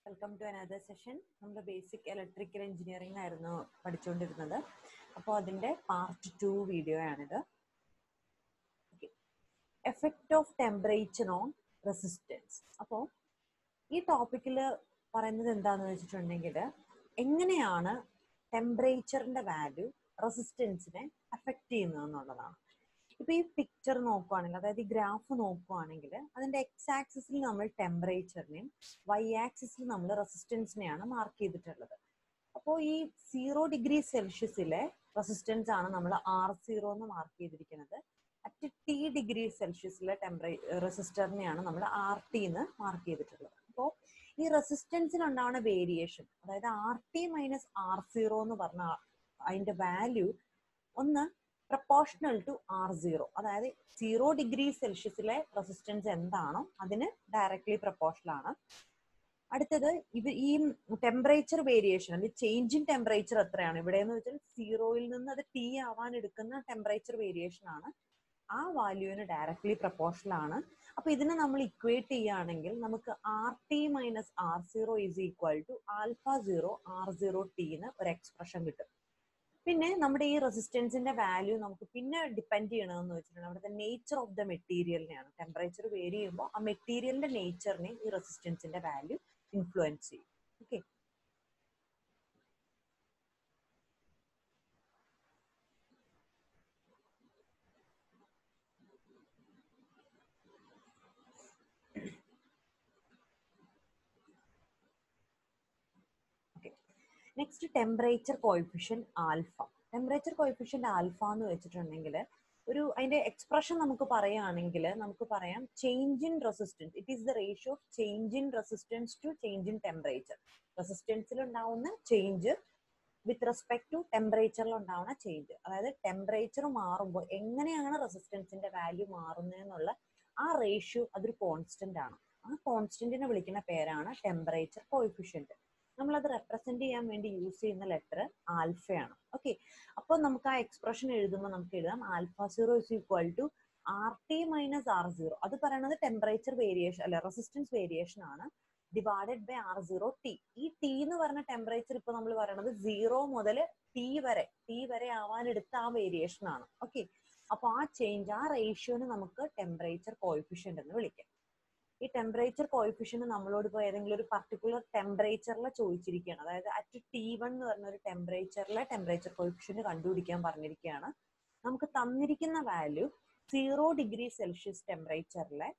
Welcome to another session നമ്മുടെ basic electrical engineering ആയിരുന്നു പഠിച്ചുകൊണ്ടിരുന്നത് അപ്പോൾ അതിൻ്റെ പാർട്ട് ടു വീഡിയോ ആണിത് effect of temperature on resistance അപ്പോൾ ഈ ടോപ്പിക്കിൽ പറയുന്നത് എന്താണെന്ന് വെച്ചിട്ടുണ്ടെങ്കിൽ എങ്ങനെയാണ് ടെമ്പറേച്ചറിന്റെ വാല്യൂ റെസിസ്റ്റൻസിനെ അഫക്റ്റ് ചെയ്യുന്നത് എന്നുള്ളതാണ് ഇപ്പൊ ഈ പിക്ചർ നോക്കുവാണെങ്കിൽ അതായത് ഈ ഗ്രാഫ് നോക്കുവാണെങ്കിൽ അതിന്റെ എക്സ് ആക്സിസിൽ നമ്മൾ ടെമ്പറേച്ചറിനെയും വൈ ആക്സിസിൽ നമ്മൾ റെസിസ്റ്റൻസിനെയാണ് മാർക്ക് ചെയ്തിട്ടുള്ളത് അപ്പോൾ ഈ സീറോ ഡിഗ്രി സെൽഷ്യസിലെ റെസിസ്റ്റൻസ് ആണ് നമ്മൾ ആർ സീറോ എന്ന് മാർക്ക് ചെയ്തിരിക്കുന്നത് അറ്റ് ടി ഡിഗ്രി സെൽഷ്യസിലെ ടെമ്പറേ റെസിസ്റ്ററിനെയാണ് നമ്മൾ ആർ ടി എന്ന് മാർക്ക് ചെയ്തിട്ടുള്ളത് അപ്പോൾ ഈ റെസിസ്റ്റൻസിൽ ഉണ്ടാവുന്ന വേരിയേഷൻ അതായത് R T minus R zero എന്ന് പറഞ്ഞ അതിന്റെ വാല്യൂ ഒന്ന് പ്രപ്പോർഷണൽ ടു ആർ സീറോ അതായത് സീറോ ഡിഗ്രി സെൽഷ്യസിലെ റെസിസ്റ്റൻസ് എന്താണോ അതിന് ഡയറക്ട്ലി പ്രപ്പോർഷണൽ ആണ് അടുത്തത് ഇത് ഈ ടെമ്പറേച്ചർ വേരിയേഷൻ അത് ചേഞ്ച് ഇൻ ടെമ്പറേച്ചർ എത്രയാണ് ഇവിടെ എന്ന് വെച്ചാൽ സീറോയിൽ നിന്ന് അത് ടി ആവാൻ എടുക്കുന്ന ടെമ്പറേച്ചർ വേരിയേഷൻ ആണ് ആ വാല്യൂവിന് ഡയറക്ട്ലി പ്രപ്പോർഷണൽ ആണ് അപ്പൊ ഇതിനെ നമ്മൾ ഇക്വേറ്റ് ചെയ്യുകയാണെങ്കിൽ നമുക്ക് R T minus R zero is equal to alpha zero R zero T എന്ന് ഒരു എക്സ്പ്രഷൻ കിട്ടും പിന്നെ നമ്മുടെ ഈ റെസിസ്റ്റൻസിന്റെ വാല്യൂ നമുക്ക് പിന്നെ ഡിപ്പെൻഡ് ചെയ്യണമെന്ന് വെച്ചിട്ടുണ്ടെങ്കിൽ അവിടുത്തെ നേച്ചർ ഓഫ് ദ മെറ്റീരിയലിനെയാണ് ടെമ്പറേച്ചർ വേരി ചെയ്യുമ്പോൾ ആ മെറ്റീരിയലിന്റെ നേച്ചറിനെ ഈ റെസിസ്റ്റൻസിന്റെ വാല്യൂ ഇൻഫ്ലുവൻസ് ചെയ്യും okay next temperature coefficient alpha temperature coefficient alpha എന്ന് വെച്ചിട്ടുണ്ടെങ്കിൽ ഒരു അതിന്റെ എക്സ്പ്രഷൻ നമുക്ക് പറയുകയാണെങ്കിൽ നമുക്ക് പറയാം change in resistance it is the ratio of change in resistance to change in temperature റെസിസ്റ്റൻസിൽ ഉണ്ടാവുന്ന ചേഞ്ച് വിത്ത് റെസ്പെക്ട് ടു ടെമ്പറേച്ചറിൽ ഉണ്ടാവുന്ന ചേഞ്ച് അതായത് ടെമ്പറേച്ചർ മാറുമ്പോൾ എങ്ങനെയാണ് റെസിസ്റ്റൻസിന്റെ വാല്യൂ മാറുന്നതെന്നുള്ള ആ റേഷ്യോ അതൊരു കോൺസ്റ്റന്റ് ആണ് ആ കോൺസ്റ്റന്റിനെ വിളിക്കുന്ന പേരാണ് ടെമ്പറേച്ചർ കോയിഫിഷ്യന്റ് നമ്മൾ അത് റെപ്രസെന്റ് ചെയ്യാൻ വേണ്ടി യൂസ് ചെയ്യുന്ന ലെറ്റർ ആൽഫയാണ് ഓക്കെ അപ്പോൾ നമുക്ക് ആ എക്സ്പ്രഷൻ എഴുതുമ്പോൾ നമുക്ക് എഴുതാം alpha zero is equal to R T minus R zero അത് പറയുന്നത് ടെമ്പറേച്ചർ വേരിയേഷൻ അല്ല റെസിസ്റ്റൻസ് വേരിയേഷൻ ആണ് divided by R zero T ഈ ടി എന്ന് പറഞ്ഞ ടെമ്പറേച്ചർ ഇപ്പൊ നമ്മൾ പറയണത് സീറോ മുതൽ ടി വരെ ടി വരെ ആവാൻ എടുത്ത ആ വേരിയേഷൻ ആണ് ഓക്കെ അപ്പൊ ആ ചേഞ്ച് ആ റേഷ്യോന് നമുക്ക് ടെമ്പറേച്ചർ കോയിഫിഷ്യന്റ് എന്ന് വിളിക്കാം ഈ ടെമ്പറേച്ചർ കോയിഫിഷ്യന്റ് നമ്മളോട് ഇപ്പോൾ ഏതെങ്കിലും ഒരു പർട്ടിക്കുലർ ടെമ്പറേച്ചറിൽ ചോദിച്ചിരിക്കുകയാണ് അതായത് അറ്റ് ടി വൺ എന്ന് പറഞ്ഞ ഒരു ടെമ്പറേച്ചറിലെ ടെമ്പറേച്ചർ കോയിഫിഷ്യന്റ് കണ്ടുപിടിക്കാൻ പറഞ്ഞിരിക്കുകയാണ് നമുക്ക് തന്നിരിക്കുന്ന വാല്യൂ സീറോ ഡിഗ്രി സെൽഷ്യസ് ടെമ്പറേച്ചറിലെ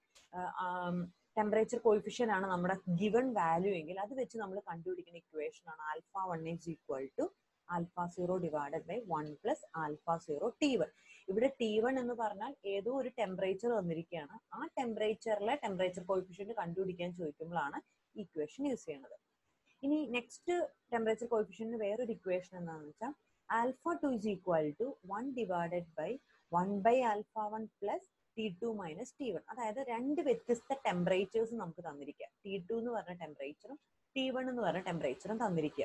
ടെമ്പറേച്ചർ കോയിഫിഷ്യൻ ആണ് നമ്മുടെ ഗിവൺ വാല്യൂ എങ്കിൽ അത് വെച്ച് നമ്മൾ കണ്ടുപിടിക്കുന്ന ഇക്വേഷൻ ആണ് alpha one is equal to alpha zero divided by one plus alpha zero T one ഇവിടെ ടി വൺ എന്ന് പറഞ്ഞാൽ ഏതോ ഒരു ടെമ്പറേച്ചർ തന്നിരിക്കുകയാണ് ആ ടെമ്പറേച്ചറിലെ ടെമ്പറേച്ചർ കോയിഫിഷ്യന്റ് കണ്ടുപിടിക്കാൻ ചോദിക്കുമ്പോഴാണ് ഇക്വേഷൻ യൂസ് ചെയ്യുന്നത് ഇനി നെക്സ്റ്റ് ടെമ്പറേച്ചർ കോയിഫിഷ്യന്റ് വേറൊരു ഇക്വേഷൻ എന്താണെന്ന് വെച്ചാൽ alpha two is equal to one divided by one by alpha one plus T two minus T one അതായത് രണ്ട് വ്യത്യസ്ത ടെമ്പറേച്ചേഴ്സ് നമുക്ക് തന്നിരിക്കുക ടി ടു എന്ന് പറഞ്ഞ ടെമ്പറേച്ചറും ടി വൺ എന്ന് പറഞ്ഞ ടെമ്പറേച്ചറും തന്നിരിക്കുക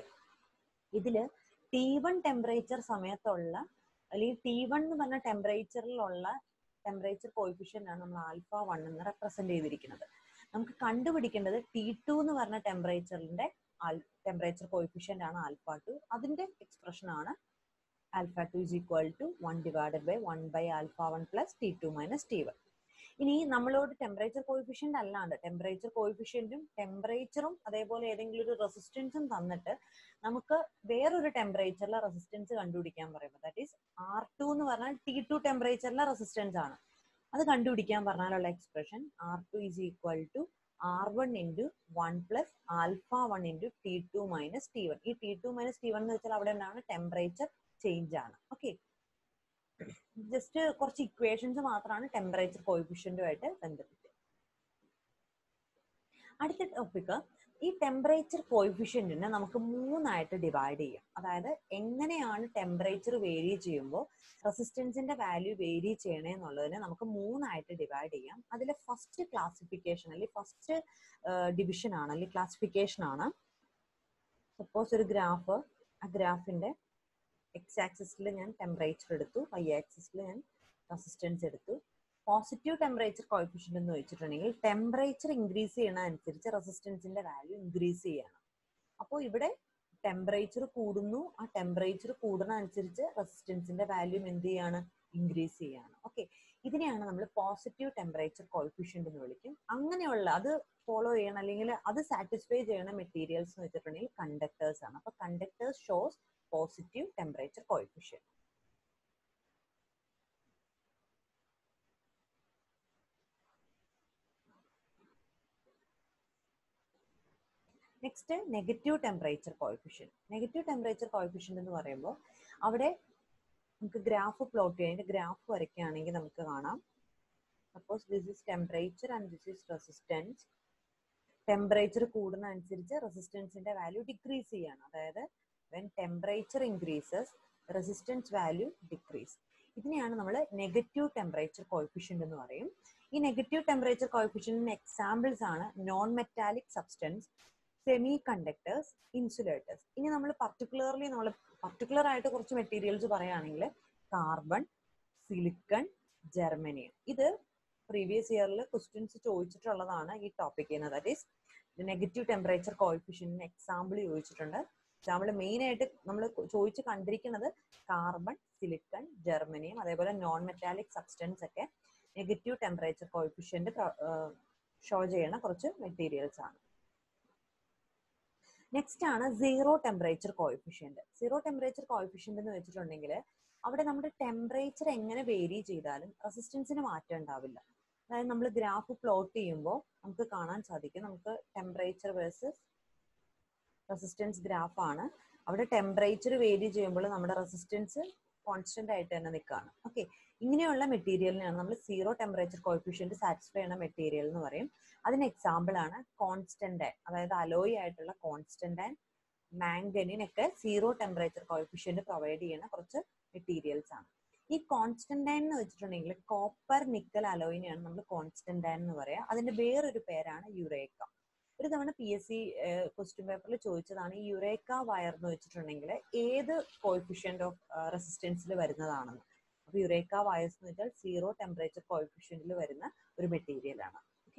ഇതില് ടി വൺ ടെമ്പറേച്ചർ സമയത്തുള്ള അല്ലെങ്കിൽ ടി വൺ എന്ന് പറഞ്ഞ ടെമ്പറേച്ചറിലുള്ള ടെമ്പറേച്ചർ കോയിഫിഷ്യൻ്റ് ആണ് നമ്മൾ ആൽഫ വൺ എന്ന് റെപ്രസെന്റ് ചെയ്തിരിക്കുന്നത് നമുക്ക് കണ്ടുപിടിക്കേണ്ടത് ടി ടു എന്ന് പറഞ്ഞ ടെമ്പറേച്ചറിന്റെ ടെമ്പറേച്ചർ കോയിഫിഷ്യൻ്റ് ആണ് ആൽഫ ടു അതിന്റെ എക്സ്പ്രഷൻ ആണ് alpha two is equal to one divided by one by alpha one plus T two minus T one ഇനി നമ്മളോട് ടെമ്പറേച്ചർ കോയിഫിഷ്യൻ്റ് അല്ലാണ്ട് ടെമ്പറേച്ചർ കോയിഫിഷ്യൻറ്റും ടെമ്പറേച്ചറും അതേപോലെ ഏതെങ്കിലും ഒരു റെസിസ്റ്റൻസും തന്നിട്ട് നമുക്ക് വേറൊരു ടെമ്പറേച്ചറിലെ റെസിസ്റ്റൻസ് കണ്ടുപിടിക്കാൻ പറയുമ്പോൾ ദാറ്റ് ഈസ് ആർ ടു എന്ന് പറഞ്ഞാൽ ടി ടു ടെമ്പറേച്ചറിലെ റെസിസ്റ്റൻസ് ആണ് അത് കണ്ടുപിടിക്കാൻ പറഞ്ഞാലുള്ള expression R two is equal to R one into one plus alpha one into T two minus T one ഈ T two minus T one എന്ന് വെച്ചാൽ അവിടെ എന്താണ് ടെമ്പറേച്ചർ ചേഞ്ച് ആണ് ഓക്കെ ജസ്റ്റ് കുറച്ച് ഇക്വേഷൻസ് മാത്രമാണ് ടെമ്പറേച്ചർ കോയിഫിഷ്യന്റുമായിട്ട് ബന്ധപ്പെട്ട് അടുത്ത ടോപ്പിക്ക് ഈ ടെമ്പറേച്ചർ കോയിഫിഷ്യന്റിനെ നമുക്ക് മൂന്നായിട്ട് ഡിവൈഡ് ചെയ്യാം അതായത് എങ്ങനെയാണ് ടെമ്പറേച്ചർ വേരി ചെയ്യുമ്പോൾ റെസിസ്റ്റൻസിന്റെ വാല്യൂ വേരി ചെയ്യണേ എന്നുള്ളതിനെ നമുക്ക് മൂന്നായിട്ട് ഡിവൈഡ് ചെയ്യാം അതിലെ ഫസ്റ്റ് ക്ലാസിഫിക്കേഷൻ അല്ലെങ്കിൽ ഫസ്റ്റ് ഡിവിഷൻ ആണ് അല്ലെങ്കിൽ ക്ലാസിഫിക്കേഷൻ ആണ് സപ്പോസ് ഒരു ഗ്രാഫ് ആ ഗ്രാഫിന്റെ എക്സ് ആക്സിസിൽ ഞാൻ ടെമ്പറേച്ചർ എടുത്തു വൈ ആക്സിസിൽ ഞാൻ റെസിസ്റ്റൻസ് എടുത്തു പോസിറ്റീവ് ടെമ്പറേച്ചർ കോയിഫിഷ്യന്റ് എന്ന് വെച്ചിട്ടുണ്ടെങ്കിൽ ടെമ്പറേച്ചർ ഇൻക്രീസ് ചെയ്യണ അനുസരിച്ച് റെസിസ്റ്റൻസിന്റെ വാല്യൂ ഇൻക്രീസ് ചെയ്യണം അപ്പോൾ ഇവിടെ ടെമ്പറേച്ചർ കൂടുന്നു ആ ടെമ്പറേച്ചർ കൂടുന്ന അനുസരിച്ച് റെസിസ്റ്റൻസിന്റെ വാല്യൂ എന്ത് ചെയ്യാണ് ഇൻക്രീസ് ചെയ്യാണ് ഓക്കെ ഇതിനെയാണ് നമ്മൾ പോസിറ്റീവ് ടെമ്പറേച്ചർ കോയിഫിഷ്യന്റ് എന്ന് വിളിക്കും അങ്ങനെയുള്ള അത് ഫോളോ ചെയ്യണം അല്ലെങ്കിൽ അത് സാറ്റിസ്ഫൈ ചെയ്യണ മെറ്റീരിയൽസ് എന്ന് വെച്ചിട്ടുണ്ടെങ്കിൽ കണ്ടക്ടേഴ്സ് ആണ് അപ്പൊ conductors shows positive temperature coefficient next negative temperature coefficient negative temperature coefficient എന്ന് പറയുമ്പോൾ അവിടെ നമുക്ക് ഗ്രാഫ് പ്ലോട്ട് ചെയ്യാം അതിന്റെ ഗ്രാഫ് വരയ്ക്കുകയാണെങ്കിൽ നമുക്ക് കാണാം suppose this is temperature and this is resistance temperature കൂടുന്ന അനുസരിച്ച് റെസിസ്റ്റൻസിന്റെ വാല്യൂ ഡിക്രീസ് ചെയ്യാണ് അതായത് when temperature increases resistance value decrease ഇതിനെയാണ് നമ്മൾ നെഗറ്റീവ് ടെമ്പറേച്ചർ കോയിഫിഷ്യന്റ് എന്ന് പറയും ഈ നെഗറ്റീവ് ടെമ്പറേച്ചർ കോയിഫിഷ്യന്റിന് എക്സാമ്പിൾസ് ആണ് non metallic substance semi conductors insulators ഇനി നമ്മൾ പർട്ടിക്കുലർലി നമ്മൾ പർട്ടിക്കുലർ ആയിട്ട് കുറച്ച് മെറ്റീരിയൽസ് പറയുകയാണെങ്കിൽ കാർബൺ സിലിക്കൺ ജർമ്മനിയം ഇത് പ്രീവിയസ് ഇയറിൽ ക്വസ്റ്റ്യൻസ് ചോദിച്ചിട്ടുള്ളതാണ് ഈ ടോപ്പിക്കിൽ നിന്ന് that is negative temperature കോയിഫിഷ്യന്റിന് example ചോദിച്ചിട്ടുണ്ട് എക്സാമ്പിൾ മെയിൻ ആയിട്ട് നമ്മൾ ചോദിച്ച് കണ്ടിരിക്കുന്നത് കാർബൺ സിലിക്കൺ ജർമ്മനിയം അതേപോലെ നോൺ മെറ്റാലിക് സബ്സ്റ്റൻസ് ഒക്കെ നെഗറ്റീവ് ടെമ്പറേച്ചർ കോയിഫിഷ്യന്റ് ഷോ ചെയ്യണ കുറച്ച് മെറ്റീരിയൽസ് ആണ് നെക്സ്റ്റ് ആണ് zero temperature coefficient zero temperature coefficient എന്ന് വെച്ചിട്ടുണ്ടെങ്കിൽ അവിടെ നമ്മുടെ ടെമ്പറേച്ചർ എങ്ങനെ വേരി ചെയ്താലും റെസിസ്റ്റൻസിന് മാറ്റം ഉണ്ടാവില്ല അതായത് നമ്മൾ ഗ്രാഫ് പ്ലോട്ട് ചെയ്യുമ്പോൾ നമുക്ക് കാണാൻ സാധിക്കും നമുക്ക് ടെമ്പറേച്ചർ വേഴ്സസ് റെസിസ്റ്റൻസ് ഗ്രാഫ് ആണ് അവിടെ ടെമ്പറേച്ചർ വേരി ചെയ്യുമ്പോൾ നമ്മുടെ റെസിസ്റ്റൻസ് കോൺസ്റ്റന്റ് ആയിട്ട് തന്നെ നിൽക്കുകയാണ് ഓക്കെ ഇങ്ങനെയുള്ള മെറ്റീരിയലിനാണ് നമ്മൾ സീറോ ടെമ്പറേച്ചർ കോയിഫിഷ്യന്റ് സാറ്റിസ്ഫൈ ചെയ്യുന്ന മെറ്റീരിയൽ എന്ന് പറയും അതിന് എക്സാമ്പിൾ ആണ് കോൺസ്റ്റന്റ് അതായത് അലോയ് ആയിട്ടുള്ള കോൺസ്റ്റന്റ് മാംഗനിൻ ഒക്കെ സീറോ ടെമ്പറേച്ചർ കോയിഫിഷ്യന്റ് പ്രൊവൈഡ് ചെയ്യുന്ന കുറച്ച് മെറ്റീരിയൽസ് ആണ് ഈ കോൺസ്റ്റന്റൈൻ എന്ന് വെച്ചിട്ടുണ്ടെങ്കിൽ കോപ്പർ നിക്കൽ അലോയിനെയാണ് നമ്മൾ കോൺസ്റ്റന്റൈൻ എന്ന് പറയാ അതിന്റെ വേറൊരു പേരാണ് യുറേക്ക ഒരു തവണ പി എസ് സി ക്വസ്റ്റ്യൻ പേപ്പറിൽ ചോദിച്ചതാണ് ഈ യുറേക്ക വയർ എന്ന് വെച്ചിട്ടുണ്ടെങ്കിൽ ഏത് കോയിഫിഷ്യന്റ് ഓഫ് റെസിസ്റ്റൻസിൽ വരുന്നതാണെന്ന് അപ്പൊ യുറേക്ക വയർസ് എന്ന് വെച്ചാൽ സീറോ ടെമ്പറേച്ചർ കോയിഫിഷ്യന്റിൽ വരുന്ന ഒരു മെറ്റീരിയൽ ആണ് ഓക്കെ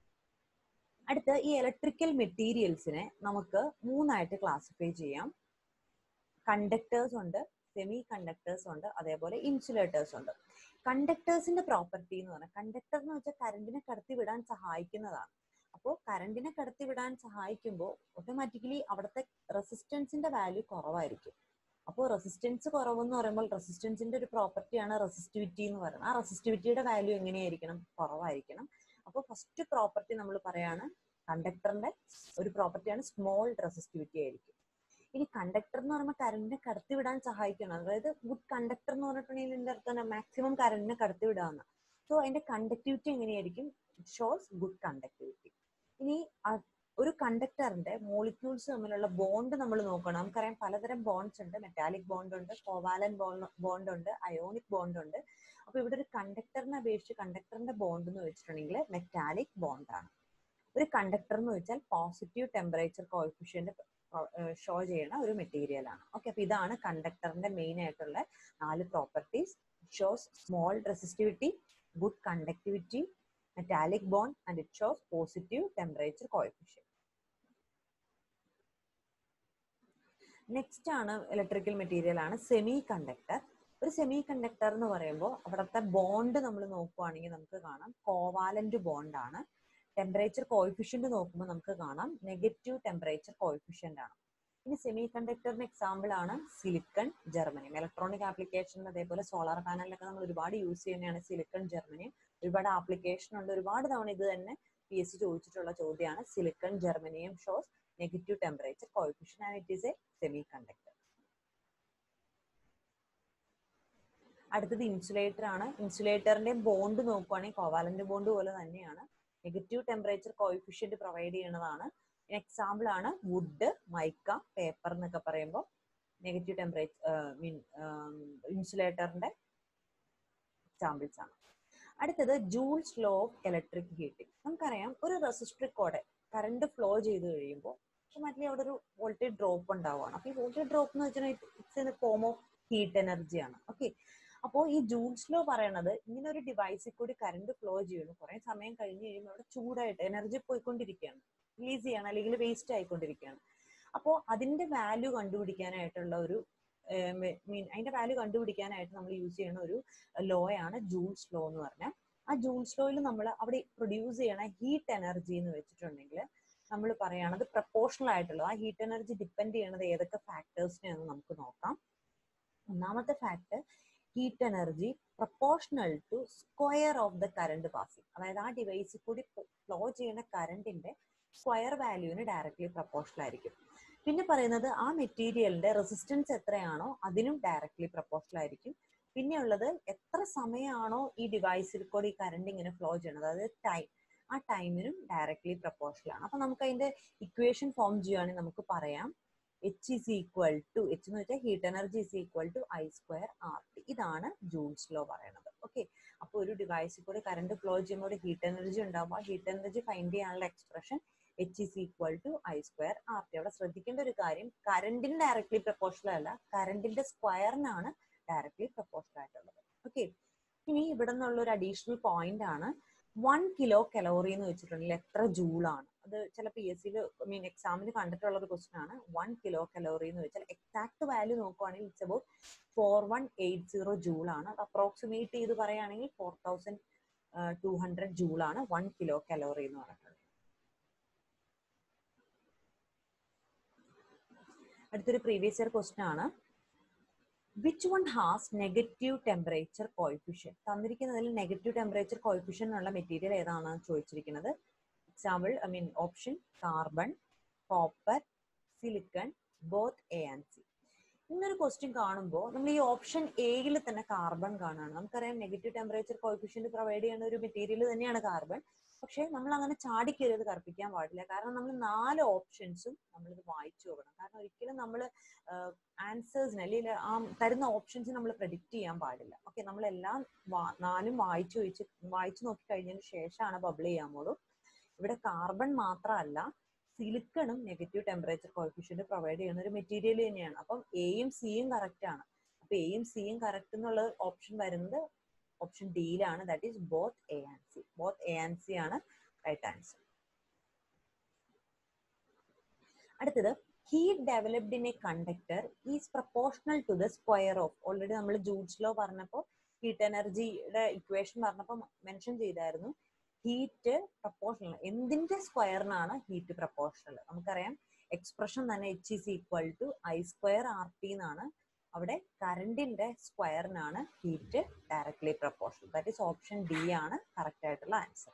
അടുത്ത് ഈ ഇലക്ട്രിക്കൽ മെറ്റീരിയൽസിനെ നമുക്ക് മൂന്നായിട്ട് ക്ലാസിഫൈ ചെയ്യാം കണ്ടക്ടേഴ്സ് ഉണ്ട് സെമി കണ്ടക്ടേഴ്സ് ഉണ്ട് അതേപോലെ ഇൻസുലേറ്റേഴ്സ് ഉണ്ട് കണ്ടക്ടേഴ്സിന്റെ പ്രോപ്പർട്ടി എന്ന് പറഞ്ഞാൽ കണ്ടക്ടർ എന്ന് വെച്ചാൽ കറണ്ടിനെ കടത്തിവിടാൻ സഹായിക്കുന്നതാണ് അപ്പോൾ കറണ്ടിനെ കടത്തിവിടാൻ സഹായിക്കുമ്പോൾ ഓട്ടോമാറ്റിക്കലി അവിടുത്തെ റെസിസ്റ്റൻസിന്റെ വാല്യൂ കുറവായിരിക്കും അപ്പോൾ റെസിസ്റ്റൻസ് കുറവെന്ന് പറയുമ്പോൾ റെസിസ്റ്റൻസിന്റെ ഒരു പ്രോപ്പർട്ടിയാണ് റെസിസ്റ്റിവിറ്റി എന്ന് പറയുന്നത് ആ റെസിസ്റ്റിവിറ്റിയുടെ വാല്യൂ എങ്ങനെയായിരിക്കണം കുറവായിരിക്കണം അപ്പോൾ ഫസ്റ്റ് പ്രോപ്പർട്ടി നമ്മൾ പറയാണ് കണ്ടക്ടറിന്റെ ഒരു പ്രോപ്പർട്ടിയാണ് സ്മോൾ റെസിസ്റ്റിവിറ്റി ആയിരിക്കും ഇനി കണ്ടക്ടർ എന്ന് പറയുമ്പോൾ കറണ്ടിനെ കടത്തിവിടാൻ സഹായിക്കണം അതായത് ഗുഡ് കണ്ടക്ടർ എന്ന് പറഞ്ഞിട്ടുണ്ടെങ്കിൽ ഇതിന്റെ അർത്ഥം മാക്സിമം കറണ്ടിനെ കടത്തിവിടാന്ന് സോ അതിന്റെ കണ്ടക്ടിവിറ്റി എങ്ങനെയായിരിക്കും ഷോസ് ഗുഡ് കണ്ടക്ടിവിറ്റി ഇനി ഒരു കണ്ടക്ടറിന്റെ മോളിക്യൂൾസ് തമ്മിലുള്ള ബോണ്ട് നമ്മൾ നോക്കണം നമുക്കറിയാം പലതരം ബോണ്ട്സ് ഉണ്ട് മെറ്റാലിക് ബോണ്ട് ഉണ്ട് കോവാലൻ ബോണ്ട് ഉണ്ട് അയോണിക് ബോണ്ട് ഉണ്ട് അപ്പൊ ഇവിടെ ഒരു കണ്ടക്ടറിനെ അപേക്ഷിച്ച് കണ്ടക്ടറിന്റെ ബോണ്ട് എന്ന് വെച്ചിട്ടുണ്ടെങ്കിൽ മെറ്റാലിക് ബോണ്ട് ആണ് ഒരു കണ്ടക്ടർ എന്ന് വെച്ചാൽ പോസിറ്റീവ് ടെമ്പറേച്ചർ കോയിഫിഷ്യന്റ് ഷോ ചെയ്യുന്ന ഒരു മെറ്റീരിയൽ ആണ് ഓക്കെ അപ്പൊ ഇതാണ് കണ്ടക്ടറിന്റെ മെയിൻ ആയിട്ടുള്ള നാല് properties shows small resistivity good conductivity metallic bond and it shows positive temperature coefficient next ആണ് ഇലക്ട്രിക്കൽ മെറ്റീരിയൽ ആണ് സെമി കണ്ടക്ടർ ഒരു സെമി കണ്ടക്ടർ എന്ന് പറയുമ്പോൾ അവിടുത്തെ ബോണ്ട് നമ്മൾ നോക്കുവാണെങ്കിൽ നമുക്ക് കാണാം കോവാലന്റ് ബോണ്ട് ആണ് ടെമ്പറേച്ചർ കോയിഫിഷ്യന്റ് നോക്കുമ്പോൾ നമുക്ക് കാണാം നെഗറ്റീവ് ടെമ്പറേച്ചർ കോയിഫിഷ്യന്റ് ആണ് ഇനി സെമി കണ്ടക്ടറിന് എക്സാമ്പിൾ ആണ് സിലിക്കൺ ജർമ്മനിയം ഇലക്ട്രോണിക് ആപ്ലിക്കേഷൻ അതേപോലെ സോളാർ പാനലിലൊക്കെ നമ്മൾ ഒരുപാട് യൂസ് ചെയ്യുന്നതാണ് സിലിക്കൺ ജർമ്മനിയം ഒരുപാട് ആപ്ലിക്കേഷൻ ഉണ്ട് ഒരുപാട് തവണ ഇത് തന്നെ പി എസ് സി ചോദിച്ചിട്ടുള്ള ചോദ്യമാണ് silicon germanium shows negative temperature coefficient and it is a semi conductor അടുത്തത് ഇൻസുലേറ്റർ ആണ് ഇൻസുലേറ്ററിന്റെ ബോണ്ട് നോക്കുവാണെങ്കിൽ കോവാലന്റ് ബോണ്ട് പോലെ തന്നെയാണ് നെഗറ്റീവ് ടെമ്പറേച്ചർ കോയിഫിഷ്യന്റ് പ്രൊവൈഡ് ചെയ്യുന്നതാണ് എക്സാമ്പിൾ ആണ് വുഡ് മൈക്ക പേപ്പർ എന്നൊക്കെ പറയുമ്പോൾ നെഗറ്റീവ് ടെമ്പറേച്ചർ മീൻ ഇൻസുലേറ്ററിന്റെ എക്സാമ്പിൾസ് ആണ് അടുത്തത് joules law of electric heating നമുക്കറിയാം ഒരു റെസിസ്റ്റർ കോടെ കറണ്ട് ഫ്ലോ ചെയ്ത് കഴിയുമ്പോൾ ഓട്ടോമാറ്റിക്കലി അവിടെ ഒരു വോൾട്ടേജ് ഡ്രോപ്പ് ഉണ്ടാവുകയാണ് അപ്പൊ ഈ വോൾട്ടേജ് ഡ്രോപ്പ് എന്ന് വെച്ചാൽ it's in form of heat energy ആണ് ഓക്കെ അപ്പോൾ ഈ ജൂൾസ് ലോ പറയണത് ഇങ്ങനെ ഒരു ഡിവൈസിൽ കൂടി കറണ്ട് ഫ്ലോ ചെയ്യുന്നു കുറെ സമയം കഴിഞ്ഞ് കഴിയുമ്പോൾ അവിടെ ചൂടായിട്ട് എനർജി പോയിക്കൊണ്ടിരിക്കുകയാണ് റിലീസ് ചെയ്യണം അല്ലെങ്കിൽ വേസ്റ്റ് ആയിക്കൊണ്ടിരിക്കുകയാണ് അപ്പോൾ അതിന്റെ വാല്യൂ കണ്ടുപിടിക്കാനായിട്ടുള്ള ഒരു മീൻ അതിന്റെ വാല്യൂ കണ്ടുപിടിക്കാനായിട്ട് നമ്മൾ യൂസ് ചെയ്യുന്ന ഒരു ലോ ആണ് ജൂൾസ് ലോ എന്ന് പറഞ്ഞാൽ ആ ജൂൾസ് ലോയിൽ നമ്മൾ അവിടെ പ്രൊഡ്യൂസ് ചെയ്യണ ഹീറ്റ് എനർജി എന്ന് വെച്ചിട്ടുണ്ടെങ്കിൽ നമ്മൾ പറയുകയാണത് പ്രപ്പോർഷണൽ ആയിട്ടുള്ള ആ ഹീറ്റ് എനർജി ഡിപ്പെൻഡ് ചെയ്യണത് ഏതൊക്കെ ഫാക്ടേഴ്സിനെയാണെന്ന് നമുക്ക് നോക്കാം ഒന്നാമത്തെ factor heat energy proportional to square of the current passing അതായത് ആ ഡിവൈസിൽ കൂടി ഫ്ലോ ചെയ്യുന്ന കറണ്ടിന്റെ സ്ക്വയർ വാല്യൂവിന് ഡയറക്ട്ലി പ്രപ്പോർഷണൽ ആയിരിക്കും പിന്നെ പറയുന്നത് ആ മെറ്റീരിയലിന്റെ റെസിസ്റ്റൻസ് എത്രയാണോ അതിനും ഡയറക്ട്ലി പ്രപ്പോർഷണൽ ആയിരിക്കും പിന്നെ ഉള്ളത് എത്ര സമയമാണോ ഈ ഡിവൈസിൽ കൂടി ഈ കറണ്ട് ഇങ്ങനെ ഫ്ലോ ചെയ്യണത് അതായത് ടൈം ആ ടൈമിനും ഡയറക്ട്ലി പ്രപ്പോർഷണൽ ആണ് അപ്പൊ നമുക്ക് അതിന്റെ ഇക്വേഷൻ ഫോം ചെയ്യുകയാണെങ്കിൽ നമുക്ക് പറയാം H is equal to H എന്ന് വെച്ചാൽ heat energy is equal to I square R T ഇതാണ് ജൂൾസ് ലോ പറയുന്നത് ഓക്കെ അപ്പോൾ ഒരു ഡിവൈസിൽ കൂടി കറണ്ട് ഫ്ലോ ചെയ്യുമ്പോൾ ഹീറ്റ് എനർജി ഉണ്ടാവുമ്പോൾ ഹീറ്റ് എനർജി ഫൈൻഡ് ചെയ്യാനുള്ള expression H is equal to I square R T അവിടെ ശ്രദ്ധിക്കേണ്ട ഒരു കാര്യം കറണ്ടിന് ഡയറക്ട്ലി പ്രപ്പോർഷണൽ അല്ല കറണ്ടിന്റെ സ്ക്വയറിനാണ് ഡയറക്ട്ലി പ്രപ്പോർഷണൽ ആയിട്ടുള്ളത് ഓക്കെ ഇനി ഇവിടെ നിന്നുള്ള ഒരു അഡീഷണൽ പോയിന്റ് ആണ് വൺ കിലോ കലോറി എന്ന് വെച്ചിട്ടുണ്ടെങ്കിൽ എത്ര ജൂളാണ് അത് ചില പി എസ് സിയിൽ മീൻ എക്സാമിന് കണ്ടിട്ടുള്ള ഒരു ക്വസ്റ്റൻ ആണ് വൺ കിലോ കലോറി എന്ന് വെച്ചാൽ എക്സാക്ട് വാല്യൂ നോക്കുവാണെങ്കിൽ it's about four one eight zero joule ആണ് അത് അപ്രോക്സിമേറ്റ് ചെയ്ത് പറയുകയാണെങ്കിൽ four thousand two hundred joule ആണ് വൺ കിലോ കലോറി എന്ന് പറഞ്ഞിട്ടുള്ളത് അടുത്തൊരു പ്രീവിയസ് ഇയർ ക്വസ്റ്റൻ ആണ് which one has negative temperature coefficient തന്നിരിക്കുന്നതിൽ നെഗറ്റീവ് ടെമ്പറേച്ചർ കോയിഫിഷ്യൻ ഉള്ള മെറ്റീരിയൽ ഏതാണെന്ന് ചോദിച്ചിരിക്കുന്നത് example I mean option carbon copper silicon both A and C ഇങ്ങനൊരു ക്വസ്റ്റ്യൻ കാണുമ്പോൾ നമ്മൾ ഈ ഓപ്ഷൻ എയിൽ തന്നെ കാർബൺ കാണുകയാണ് നമുക്കറിയാം നെഗറ്റീവ് ടെമ്പറേച്ചർ കോയിഫിഷ്യന്റ് പ്രൊവൈഡ് ചെയ്യുന്ന ഒരു മെറ്റീരിയൽ തന്നെയാണ് കാർബൺ പക്ഷെ നമ്മൾ അങ്ങനെ ചാടിക്കരുത് കറുപ്പിക്കാൻ പാടില്ല കാരണം നമ്മൾ നാല് ഓപ്ഷൻസും നമ്മളിത് വായിച്ചു നോക്കണം കാരണം ഒരിക്കലും നമ്മൾ ആൻസേഴ്സിന് അല്ലെങ്കിൽ ആ തരുന്ന ഓപ്ഷൻസ് നമ്മൾ പ്രഡിക്റ്റ് ചെയ്യാൻ പാടില്ല ഓക്കെ നമ്മളെല്ലാം നാലും വായിച്ചു വെച്ച് വായിച്ചു നോക്കി കഴിഞ്ഞതിന് ശേഷമാണ് ബബിൾ ചെയ്യാൻ പോലും ഇവിടെ കാർബൺ മാത്രമല്ല സിലിക്കണും നെഗറ്റീവ് ടെമ്പറേച്ചർ കോഫിഷ്യന്റ് പ്രൊവൈഡ് ചെയ്യുന്ന ഒരു മെറ്റീരിയൽ തന്നെയാണ് അപ്പം എയും സിയും കറക്റ്റ് ആണ് അപ്പൊ എയും സിയും കറക്റ്റ് എന്നുള്ള ഓപ്ഷൻ വരുന്നത് ഓപ്ഷൻ ഡിയിലാണ് that is both A and C both A and C ആണ് റൈറ്റ് ആൻസർ അടുത്തത് heat developed in a conductor is proportional to the square of already നമ്മൾ ജൂഡ്സ് ലോ പറഞ്ഞപ്പോൾ ഹീറ്റ് എനർജിയുടെ ഇക്വേഷൻ പറഞ്ഞപ്പോൾ mention ചെയ്തായിരുന്നു heat proportional എന്തിന്റെ സ്ക്വയറിനാണ് heat proportional നമുക്കറിയാം എക്സ്പ്രഷൻ തന്നെ H is equal to I square R T എന്നാണ് അവിടെ കറണ്ടിന്റെ സ്ക്വയറിനാണ് heat directly proportional that is option D ആണ് കറക്റ്റ് ആയിട്ടുള്ള ആൻസർ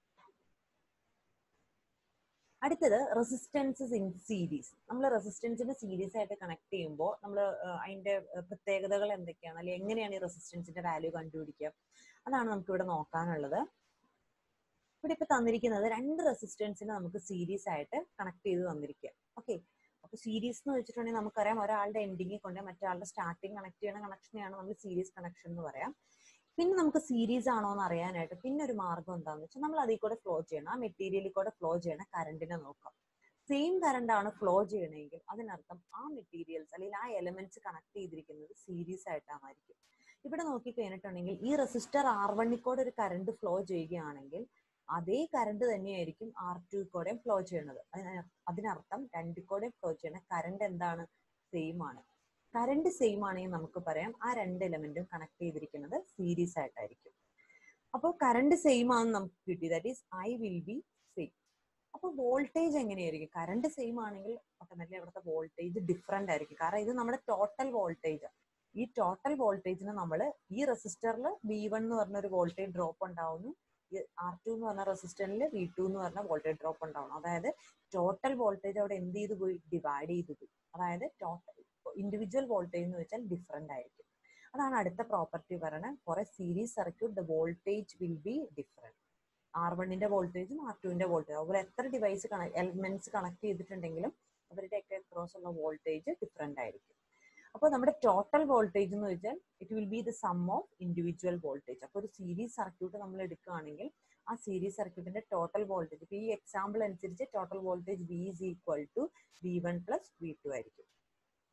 അടുത്തത് റെസിസ്റ്റൻസസ് ഇൻ സീരീസ് നമ്മൾ റെസിസ്റ്റൻസിന് സീരീസ് ആയിട്ട് കണക്ട് ചെയ്യുമ്പോൾ നമ്മൾ അതിന്റെ പ്രത്യേകതകൾ എന്തൊക്കെയാണ് അല്ലെങ്കിൽ എങ്ങനെയാണ് ഈ റെസിസ്റ്റൻസിന്റെ വാല്യൂ കണ്ടുപിടിക്കുക അതാണ് നമുക്ക് ഇവിടെ നോക്കാനുള്ളത് ഇവിടെ ഇപ്പൊ തന്നിരിക്കുന്നത് രണ്ട് റെസിസ്റ്റൻസിനെ നമുക്ക് സീരീസ് ആയിട്ട് കണക്ട് ചെയ്ത് തന്നിരിക്കുക ഓക്കെ അപ്പൊ സീരീസ് എന്ന് വെച്ചിട്ടുണ്ടെങ്കിൽ നമുക്കറിയാം ഒരാളുടെ എൻഡിങ്ങിൽ കൊണ്ട് മറ്റൊരാളുടെ സ്റ്റാർട്ടിങ് കണക്ട് ചെയ്യുന്ന കണക്ഷനെയാണ് നമ്മൾ സീരീസ് കണക്ഷൻ എന്ന് പറയാം പിന്നെ നമുക്ക് സീരീസ് ആണോ എന്ന് അറിയാനായിട്ട് പിന്നെ ഒരു മാർഗം എന്താണെന്ന് വെച്ചാൽ നമ്മൾ അതിൽ കൂടെ ഫ്ലോ ചെയ്യണം ആ മെറ്റീരിയലിൽ കൂടെ ഫ്ലോ ചെയ്യണ കറണ്ടിനെ നോക്കാം സെയിം കറണ്ട് ആണ് ഫ്ലോ ചെയ്യണമെങ്കിൽ അതിനർത്ഥം ആ മെറ്റീരിയൽസ് അല്ലെങ്കിൽ ആ എലമെന്റ്സ് കണക്ട് ചെയ്തിരിക്കുന്നത് സീരീസ് ആയിട്ടായിരിക്കും ഇവിടെ നോക്കി കഴിഞ്ഞിട്ടുണ്ടെങ്കിൽ ഈ റെസിസ്റ്റർ ആർ വണ്ണിൽ കൂടെ ഒരു കറണ്ട് ഫ്ലോ ചെയ്യുകയാണെങ്കിൽ അതേ കറണ്ട് തന്നെയായിരിക്കും ആർ ടു കൂടെയും ഫ്ലോ ചെയ്യുന്നത് അതിനർത്ഥം രണ്ടിൽ കൂടെയും ഫ്ലോ ചെയ്യുന്ന കറണ്ട് എന്താണ് സെയിം ആണ് കറണ്ട് സെയിം ആണെങ്കിൽ നമുക്ക് പറയാം ആ രണ്ട് എലമെന്റും കണക്ട് ചെയ്തിരിക്കുന്നത് സീരീസ് ആയിട്ടായിരിക്കും അപ്പോൾ കറണ്ട് സെയിം ആണെന്ന് നമുക്ക് കിട്ടി that is I will be same അപ്പോൾ വോൾട്ടേജ് എങ്ങനെയായിരിക്കും കറണ്ട് സെയിം ആണെങ്കിൽ ഓട്ടോമാറ്റിക്കലി അവിടുത്തെ വോൾട്ടേജ് ഡിഫറെന്റ് ആയിരിക്കും കാരണം ഇത് നമ്മുടെ ടോട്ടൽ വോൾട്ടേജ് ഈ ടോട്ടൽ വോൾട്ടേജിന് നമ്മൾ ഈ റെസിസ്റ്ററിൽ വി വൺ എന്ന് പറഞ്ഞ ഒരു വോൾട്ടേജ് ഡ്രോപ്പ് ഉണ്ടാവുന്നു ആർ ടു എന്ന് പറഞ്ഞ റെസിസ്റ്ററിൽ വി ടു എന്ന് പറഞ്ഞ വോൾട്ടേജ് ഡ്രോപ്പ് ഉണ്ടാവണം അതായത് ടോട്ടൽ വോൾട്ടേജ് അവിടെ എന്ത് ചെയ്ത് പോയി ഡിവൈഡ് ചെയ്ത് പോയി അതായത് ടോട്ടൽ ഇൻഡിവിജ്വൽ വോൾട്ടേജ് എന്ന് വെച്ചാൽ ഡിഫറെന്റ് ആയിരിക്കും അതാണ് അടുത്ത പ്രോപ്പർട്ടി പറയുന്നത് കുറെ series circuit the voltage will be different R വണ്ണിന്റെ വോൾട്ടേജും ആർ ടുവിന്റെ വോൾട്ടേജ് അതുപോലെ എത്ര ഡിവൈസ് എലമെന്റ്സ് കണക്ട് ചെയ്തിട്ടുണ്ടെങ്കിലും അവരുടെയൊക്കെ അക്രോസ് ഉള്ള വോൾട്ടേജ് ഡിഫറെന്റ് ആയിരിക്കും അപ്പോൾ നമ്മുടെ ടോട്ടൽ വോൾട്ടേജ് എന്ന് വെച്ചാൽ it will be the sum of individual voltage അപ്പോൾ ഒരു സീരീസ് സർക്യൂട്ട് നമ്മൾ എടുക്കുകയാണെങ്കിൽ ആ സീരീസ് സർക്യൂട്ടിന്റെ ടോട്ടൽ വോൾട്ടേജ് ഇപ്പൊ ഈ എക്സാമ്പിൾ അനുസരിച്ച് total voltage V is equal to V one plus V two ആയിരിക്കും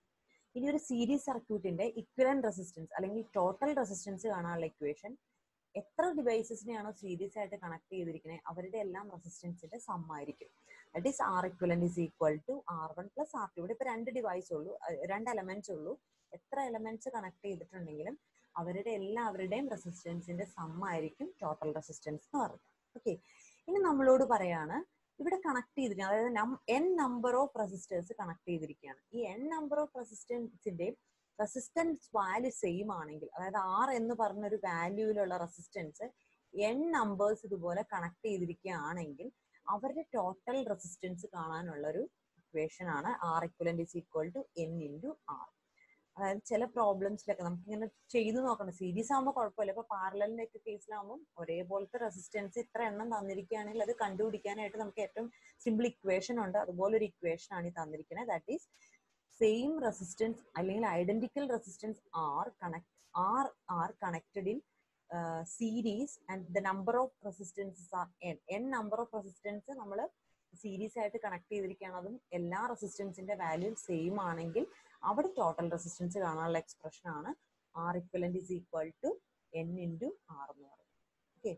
ഇനി ഒരു സീരീസ് സർക്യൂട്ടിന്റെ ഇക്വലൻ റെസിസ്റ്റൻസ് അല്ലെങ്കിൽ ടോട്ടൽ റെസിസ്റ്റൻസ് കാണാനുള്ള ഇക്വേഷൻ എത്ര ഡിവൈസസിനെയാണോ സീരീസ് ആയിട്ട് കണക്ട് ചെയ്തിരിക്കുന്നത് അവരുടെ എല്ലാം റെസിസ്റ്റൻസിന്റെ സം ആയിരിക്കും that is R equivalent is equal to R one plus R two ഇവിടെ ഇപ്പൊ രണ്ട് ഡിവൈസ് ഉള്ളൂ അഹ് രണ്ട് എലമെന്റ്സ് ഉള്ളൂ എത്ര എലമെന്റ്സ് കണക്ട് ചെയ്തിട്ടുണ്ടെങ്കിലും അവരുടെ എല്ലാവരുടെയും റെസിസ്റ്റൻസിന്റെ സം ആയിരിക്കും ടോട്ടൽ റെസിസ്റ്റൻസ് എന്ന് പറയുന്നത് ഓക്കെ ഇനി നമ്മളോട് പറയാണ് ഇവിടെ കണക്ട് ചെയ്തിരിക്കുന്നത് അതായത് N number of resistors connect ചെയ്തിരിക്കുകയാണ് ഈ എൻ നമ്പർ ഓഫ് റെസിസ്റ്റൻസിന്റെ റെസിസ്റ്റൻസ് വാല്യൂ സെയിം ആണെങ്കിൽ അതായത് ആർ എന്ന് പറഞ്ഞ ഒരു വാല്യൂവിലുള്ള റെസിസ്റ്റൻസ് എൻ നമ്പേഴ്സ് ഇതുപോലെ കണക്ട് ചെയ്തിരിക്കുകയാണെങ്കിൽ അവരുടെ ടോട്ടൽ റെസിസ്റ്റൻസ് കാണാനുള്ള ഒരു ഇക്വേഷൻ ആണ് R equivalent is equal to n into R അതായത് ചില പ്രോബ്ലംസിലൊക്കെ നമുക്ക് ഇങ്ങനെ ചെയ്തു നോക്കണം സീരീസ് ആകുമ്പോൾ കുഴപ്പമില്ല ഇപ്പൊ പാരലിന്റെ ഒക്കെ കേസിലാകുമ്പോൾ ഒരേപോലത്തെ റെസിസ്റ്റൻസ് ഇത്ര എണ്ണം തന്നിരിക്കുകയാണെങ്കിൽ അത് കണ്ടുപിടിക്കാനായിട്ട് നമുക്ക് ഏറ്റവും സിമ്പിൾ ഇക്വേഷൻ ഉണ്ട് അതുപോലെ ഒരു ഇക്വേഷൻ ആണ് ഈ തന്നിരിക്കുന്നത് ദാറ്റ് ഈസ് സെയിം റെസിസ്റ്റൻസ് അല്ലെങ്കിൽ identical resistance are connect are are connected in series and the number of resistances are n n number of resistance നമ്മൾ സീരീസ് ആയിട്ട് കണക്ട് ചെയ്തിരിക്കുകയാണ് അതും എല്ലാ റെസിസ്റ്റൻസിന്റെ വാല്യൂ സെയിം ആണെങ്കിൽ അവിടെ ടോട്ടൽ റെസിസ്റ്റൻസ് കാണാനുള്ള എക്സ്പ്രഷൻ ആണ് R equivalent is equal to n into R എന്ന് പറയുന്നത് ഓക്കെ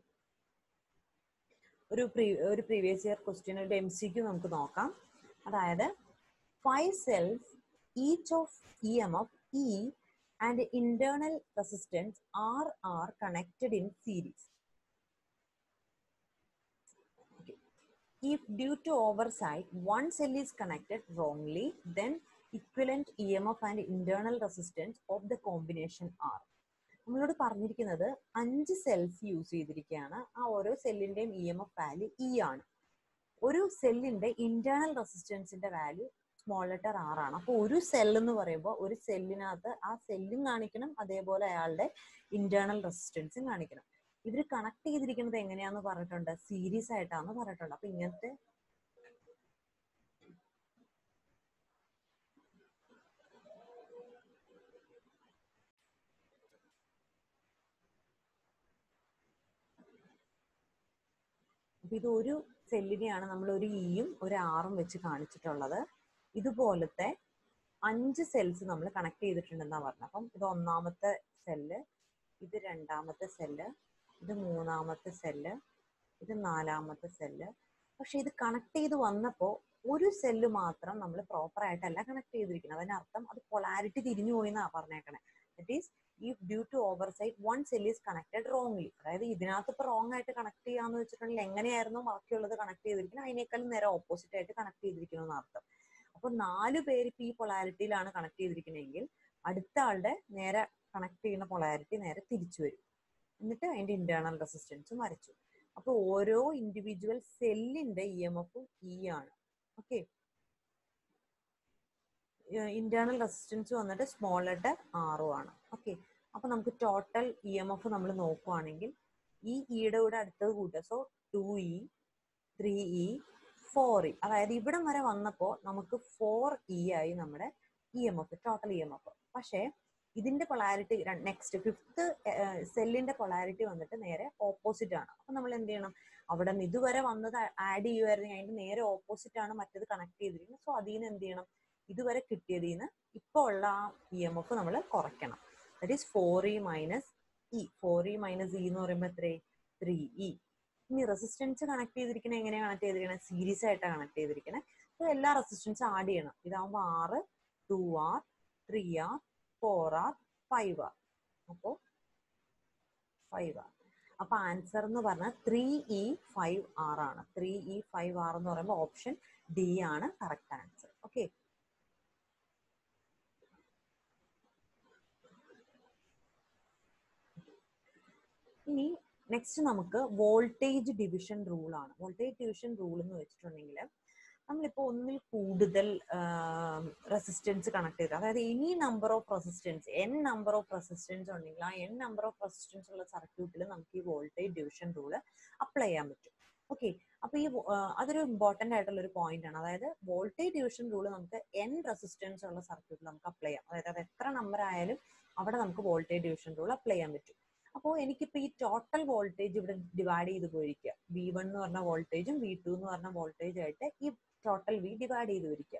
ഒരു പ്രീ ഒരു പ്രീവിയസ് ഇയർ ക്വസ്റ്റ്യൻ ഒരു എം സി ക്യു നമുക്ക് നോക്കാം അതായത് five cells each of E M F E and internal resistance r are connected in series If due to oversight one cell is connected wrongly, then equivalent EMF and internal resistance of the combination are. നമ്മളോട് പറഞ്ഞിരിക്കുന്നത് അഞ്ച് cells use ചെയ്തിരിക്കുകയാണ് ആ ഓരോ സെല്ലിന്റെയും E M F value E ആണ് ഒരു സെല്ലിന്റെ ഇന്റേണൽ റെസിസ്റ്റൻസിന്റെ വാല്യൂ സ്മോൾ ലെറ്റർ ആർ ആണ് അപ്പോൾ ഒരു സെൽ എന്ന് പറയുമ്പോൾ ഒരു സെല്ലിനകത്ത് ആ സെല്ലും കാണിക്കണം അതേപോലെ അയാളുടെ ഇന്റേണൽ റെസിസ്റ്റൻസും കാണിക്കണം ഇവർ കണക്ട് ചെയ്തിരിക്കുന്നത് എങ്ങനെയാന്ന് പറഞ്ഞിട്ടുണ്ട് സീരീസ് ആയിട്ടാന്ന് പറഞ്ഞിട്ടുണ്ട് അപ്പൊ ഇങ്ങനത്തെ അപ്പൊ ഇത് ഒരു സെല്ലിനെയാണ് നമ്മൾ ഒരു ഇയും ഒരു ആറും വെച്ച് കാണിച്ചിട്ടുള്ളത് ഇതുപോലത്തെ അഞ്ച് സെൽസ് നമ്മൾ കണക്ട് ചെയ്തിട്ടുണ്ടെന്നാ പറഞ്ഞത് അപ്പം ഇത് ഒന്നാമത്തെ സെല്ല് ഇത് രണ്ടാമത്തെ സെല്ല് ഇത് മൂന്നാമത്തെ സെല്ല് ഇത് നാലാമത്തെ സെല്ല് പക്ഷെ ഇത് കണക്ട് ചെയ്ത് വന്നപ്പോൾ ഒരു സെല്ല് മാത്രം നമ്മൾ പ്രോപ്പർ ആയിട്ടല്ല കണക്ട് ചെയ്തിരിക്കുന്നത് അതിനർത്ഥം അത് പൊളാരിറ്റി തിരിഞ്ഞു പോയി എന്നാ പറഞ്ഞേക്കണേ that is if due to oversight one cell is connected wrongly അതായത് ഇതിനകത്ത് ഇപ്പൊ റോങ് ആയിട്ട് കണക്ട് ചെയ്യാന്ന് വെച്ചിട്ടുണ്ടെങ്കിൽ എങ്ങനെയായിരുന്നു ബാക്കിയുള്ളത് കണക്ട് ചെയ്തിരിക്കുന്നത് അതിനേക്കാളും നേരെ ഓപ്പോസിറ്റ് ആയിട്ട് കണക്ട് ചെയ്തിരിക്കുന്നു എന്ന് അർത്ഥം അപ്പൊ നാല് പേര് ഇപ്പൊ ഈ പൊളാരിറ്റിയിലാണ് കണക്ട് ചെയ്തിരിക്കുന്നതെങ്കിൽ അടുത്ത ആളുടെ നേരെ കണക്ട് ചെയ്യുന്ന പൊളാരിറ്റി നേരെ തിരിച്ചു വരും എന്നിട്ട് അതിന്റെ ഇന്റേണൽ റെസിസ്റ്റൻസും വരച്ചു അപ്പൊ ഓരോ ഇൻഡിവിജ്വൽ സെല്ലിന്റെ ഇ എം എഫും ഇ ആണ് ഓക്കെ ഇന്റേണൽ റെസിസ്റ്റൻസ് വന്നിട്ട് സ്മോൾ ലെറ്റർ ആറും ആണ് ഓക്കെ അപ്പൊ നമുക്ക് ടോട്ടൽ ഇ എം എഫ് നമ്മൾ നോക്കുവാണെങ്കിൽ ഈ ഇയുടെ കൂടെ അടുത്തത് കൂട്ടുക so two E three E four E അതായത് ഇവിടം വരെ വന്നപ്പോൾ നമുക്ക് ഫോർ ഇ ആയി നമ്മുടെ E M F total E M F പക്ഷേ ഇതിന്റെ പൊളാരിറ്റി നെക്സ്റ്റ് ഫിഫ്ത്ത് സെല്ലിന്റെ പൊളാരിറ്റി വന്നിട്ട് നേരെ ഓപ്പോസിറ്റ് ആണ് അപ്പൊ നമ്മൾ എന്ത് ചെയ്യണം അവിടെ നിന്ന് ഇതുവരെ വന്നത് ആഡ് ചെയ്യുമായിരുന്നെങ്കിൽ അതിന്റെ നേരെ ഓപ്പോസിറ്റ് ആണ് മറ്റത് കണക്ട് ചെയ്തിരിക്കുന്നത് സോ അതിൽ നിന്ന് എന്ത് ചെയ്യണം ഇതുവരെ കിട്ടിയതിൽ നിന്ന് ഇപ്പോൾ ഉള്ള ആ ഇ എം എഫ് നമ്മൾ കുറയ്ക്കണം that is four E minus E four E minus E എന്ന് പറയുമ്പോൾ എത്രേ ത്രീ ഇ ഇനി റെസിസ്റ്റൻസ് കണക്ട് ചെയ്തിരിക്കുന്നത് എങ്ങനെയാണ് കണക്ട് ചെയ്തിരിക്കുന്നത് സീരീസ് ആയിട്ടാണ് കണക്ട് ചെയ്തിരിക്കുന്നത് അപ്പോൾ എല്ലാ റെസിസ്റ്റൻസും ആഡ് ചെയ്യണം ഇതാകുമ്പോൾ R two R three R four R five R അപ്പോൾ ഫൈവ് ആർ അപ്പൊ ആൻസർ എന്ന് പറഞ്ഞാൽ ത്രീ ഇ ഫൈവ് ആർ ആണ് ത്രീ ഇ ഫൈവ് ആർ എന്ന് പറയുമ്പോൾ ഓപ്ഷൻ ഡി ആണ് കറക്റ്റ് ആൻസർ ഓക്കെ ഇനി നെക്സ്റ്റ് നമുക്ക് വോൾട്ടേജ് ഡിവിഷൻ റൂൾ ആണ് വോൾട്ടേജ് ഡിവിഷൻ റൂൾ എന്ന് വെച്ചിട്ടുണ്ടെങ്കിൽ നമ്മളിപ്പോൾ ഒന്നിൽ കൂടുതൽ റെസിസ്റ്റൻസ് കണക്ട് ചെയ്ത് അതായത് any number of resistance n number of resistance ഉണ്ടെങ്കിൽ ആ എൻ നമ്പർ ഓഫ് റെസിസ്റ്റൻസ് ഉള്ള സർക്യൂട്ടിൽ നമുക്ക് ഈ വോൾട്ടേജ് ഡിവിഷൻ റൂള് അപ്ലൈ ചെയ്യാൻ പറ്റും ഓക്കെ അപ്പൊ ഈ അതൊരു ഇമ്പോർട്ടന്റ് ആയിട്ടുള്ള ഒരു പോയിന്റ് ആണ് അതായത് വോൾട്ടേജ് ഡിവിഷൻ റൂള് നമുക്ക് എൻ റെസിസ്റ്റൻസ് ഉള്ള സർക്യൂട്ടിൽ നമുക്ക് അപ്ലൈ ചെയ്യാം അതായത് അത് എത്ര നമ്പർ ആയാലും അവിടെ നമുക്ക് വോൾട്ടേജ് ഡിവിഷൻ റൂൾ അപ്ലൈ ചെയ്യാൻ പറ്റും അപ്പോൾ എനിക്കിപ്പോൾ ഈ ടോട്ടൽ വോൾട്ടേജ് ഇവിടെ ഡിവൈഡ് ചെയ്ത് പോയിരിക്കുക വി വൺ എന്ന് പറഞ്ഞ വോൾട്ടേജും വി ടു എന്ന് പറഞ്ഞ വോൾട്ടേജ് ആയിട്ട് ഈ ടോട്ടൽ വി ഡിവൈഡ് ചെയ്ത് പോയിരിക്കുക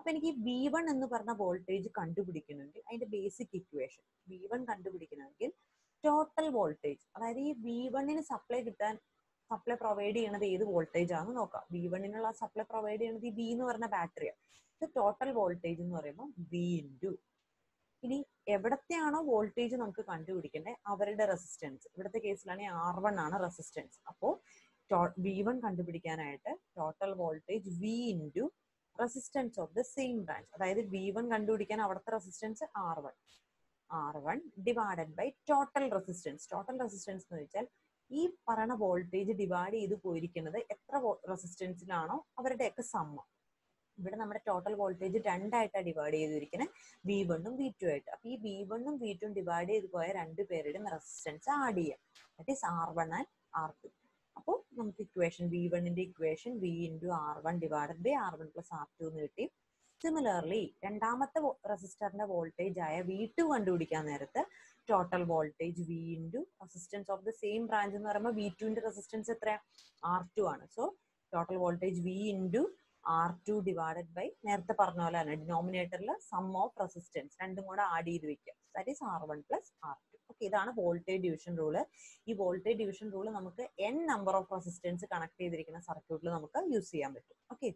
അപ്പൊ എനിക്ക് വി വൺ എന്ന് പറഞ്ഞ വോൾട്ടേജ് കണ്ടുപിടിക്കണമെങ്കിൽ അതിന്റെ ബേസിക് ഇക്വേഷൻ വി വൺ കണ്ടുപിടിക്കണമെങ്കിൽ ടോട്ടൽ വോൾട്ടേജ് അതായത് ഈ വി വണ്ണിന് സപ്ലൈ കിട്ടാൻ സപ്ലൈ പ്രൊവൈഡ് ചെയ്യണത് ഏത് വോൾട്ടേജ് ആണെന്ന് നോക്കാം വി വണ്ണിനുള്ള സപ്ലൈ പ്രൊവൈഡ് ചെയ്യണത് ഈ ബി എന്ന് പറഞ്ഞ ബാറ്ററിയാണ് ഇത് ടോട്ടൽ വോൾട്ടേജ് എന്ന് പറയുമ്പോൾ വി ഇൻറ്റു ഇനി എവിടത്തെയാണോ വോൾട്ടേജ് നമുക്ക് കണ്ടുപിടിക്കേണ്ടത് അവരുടെ റെസിസ്റ്റൻസ് ഇവിടുത്തെ കേസിലാണെങ്കിൽ ആർ വൺ ആണ് റെസിസ്റ്റൻസ് അപ്പോൾ വി വൺ കണ്ടുപിടിക്കാനായിട്ട് total voltage V into resistance of the same branch അതായത് വി വൺ കണ്ടുപിടിക്കാൻ അവിടുത്തെ resistance R one R one divided by total resistance total resistance എന്ന് വെച്ചാൽ ഈ പറയുന്ന വോൾട്ടേജ് ഡിവൈഡ് ചെയ്ത് പോയിരിക്കുന്നത് എത്ര റെസിസ്റ്റൻസിലാണോ അവരുടെയൊക്കെ സമ്മ ഇവിടെ നമ്മുടെ ടോട്ടൽ വോൾട്ടേജ് രണ്ടായിട്ടാണ് ഡിവൈഡ് ചെയ്തിരിക്കുന്നത് വി വണ്ണും വി ടു ആയിട്ട് അപ്പൊ ഈ വി വണ്ണും വി ടും ഡിവൈഡ് ചെയ്ത് പോയ രണ്ട് പേരുടെയും റെസിസ്റ്റൻസ് ആഡ് ചെയ്യാം that is R one and R two അപ്പോൾ നമുക്ക് ഇക്വേഷൻ വി വണ്ണിന്റെ equation V into R one divided by R one plus R two എന്ന് കിട്ടി സിമിലർലി രണ്ടാമത്തെ റെസിസ്റ്ററിന്റെ വോൾട്ടേജ് ആയ വി ടു കണ്ടുപിടിക്കാൻ നേരത്ത് total voltage V into resistance of the same branch എന്ന് പറയുമ്പോൾ വി ടുവിന്റെ റെസിസ്റ്റൻസ് എത്രയാ ആർ ടു ആണ് so total voltage V into R two divided by നേരത്തെ പറഞ്ഞ പോലെ തന്നെ ഡിനോമിനേറ്ററിൽ സം ഓഫ് റെസിസ്റ്റൻസ് രണ്ടും കൂടെ ആഡ് ചെയ്ത് വെക്കുക that is R one plus R two okay ഇതാണ് വോൾട്ടേജ് ഡിവിഷൻ റൂള് ഈ വോൾട്ടേജ് ഡിവിഷൻ റൂള് നമുക്ക് n number of resistance connect ചെയ്തിരിക്കുന്ന സർക്യൂട്ടിൽ നമുക്ക് യൂസ് ചെയ്യാൻ പറ്റും ഓക്കെ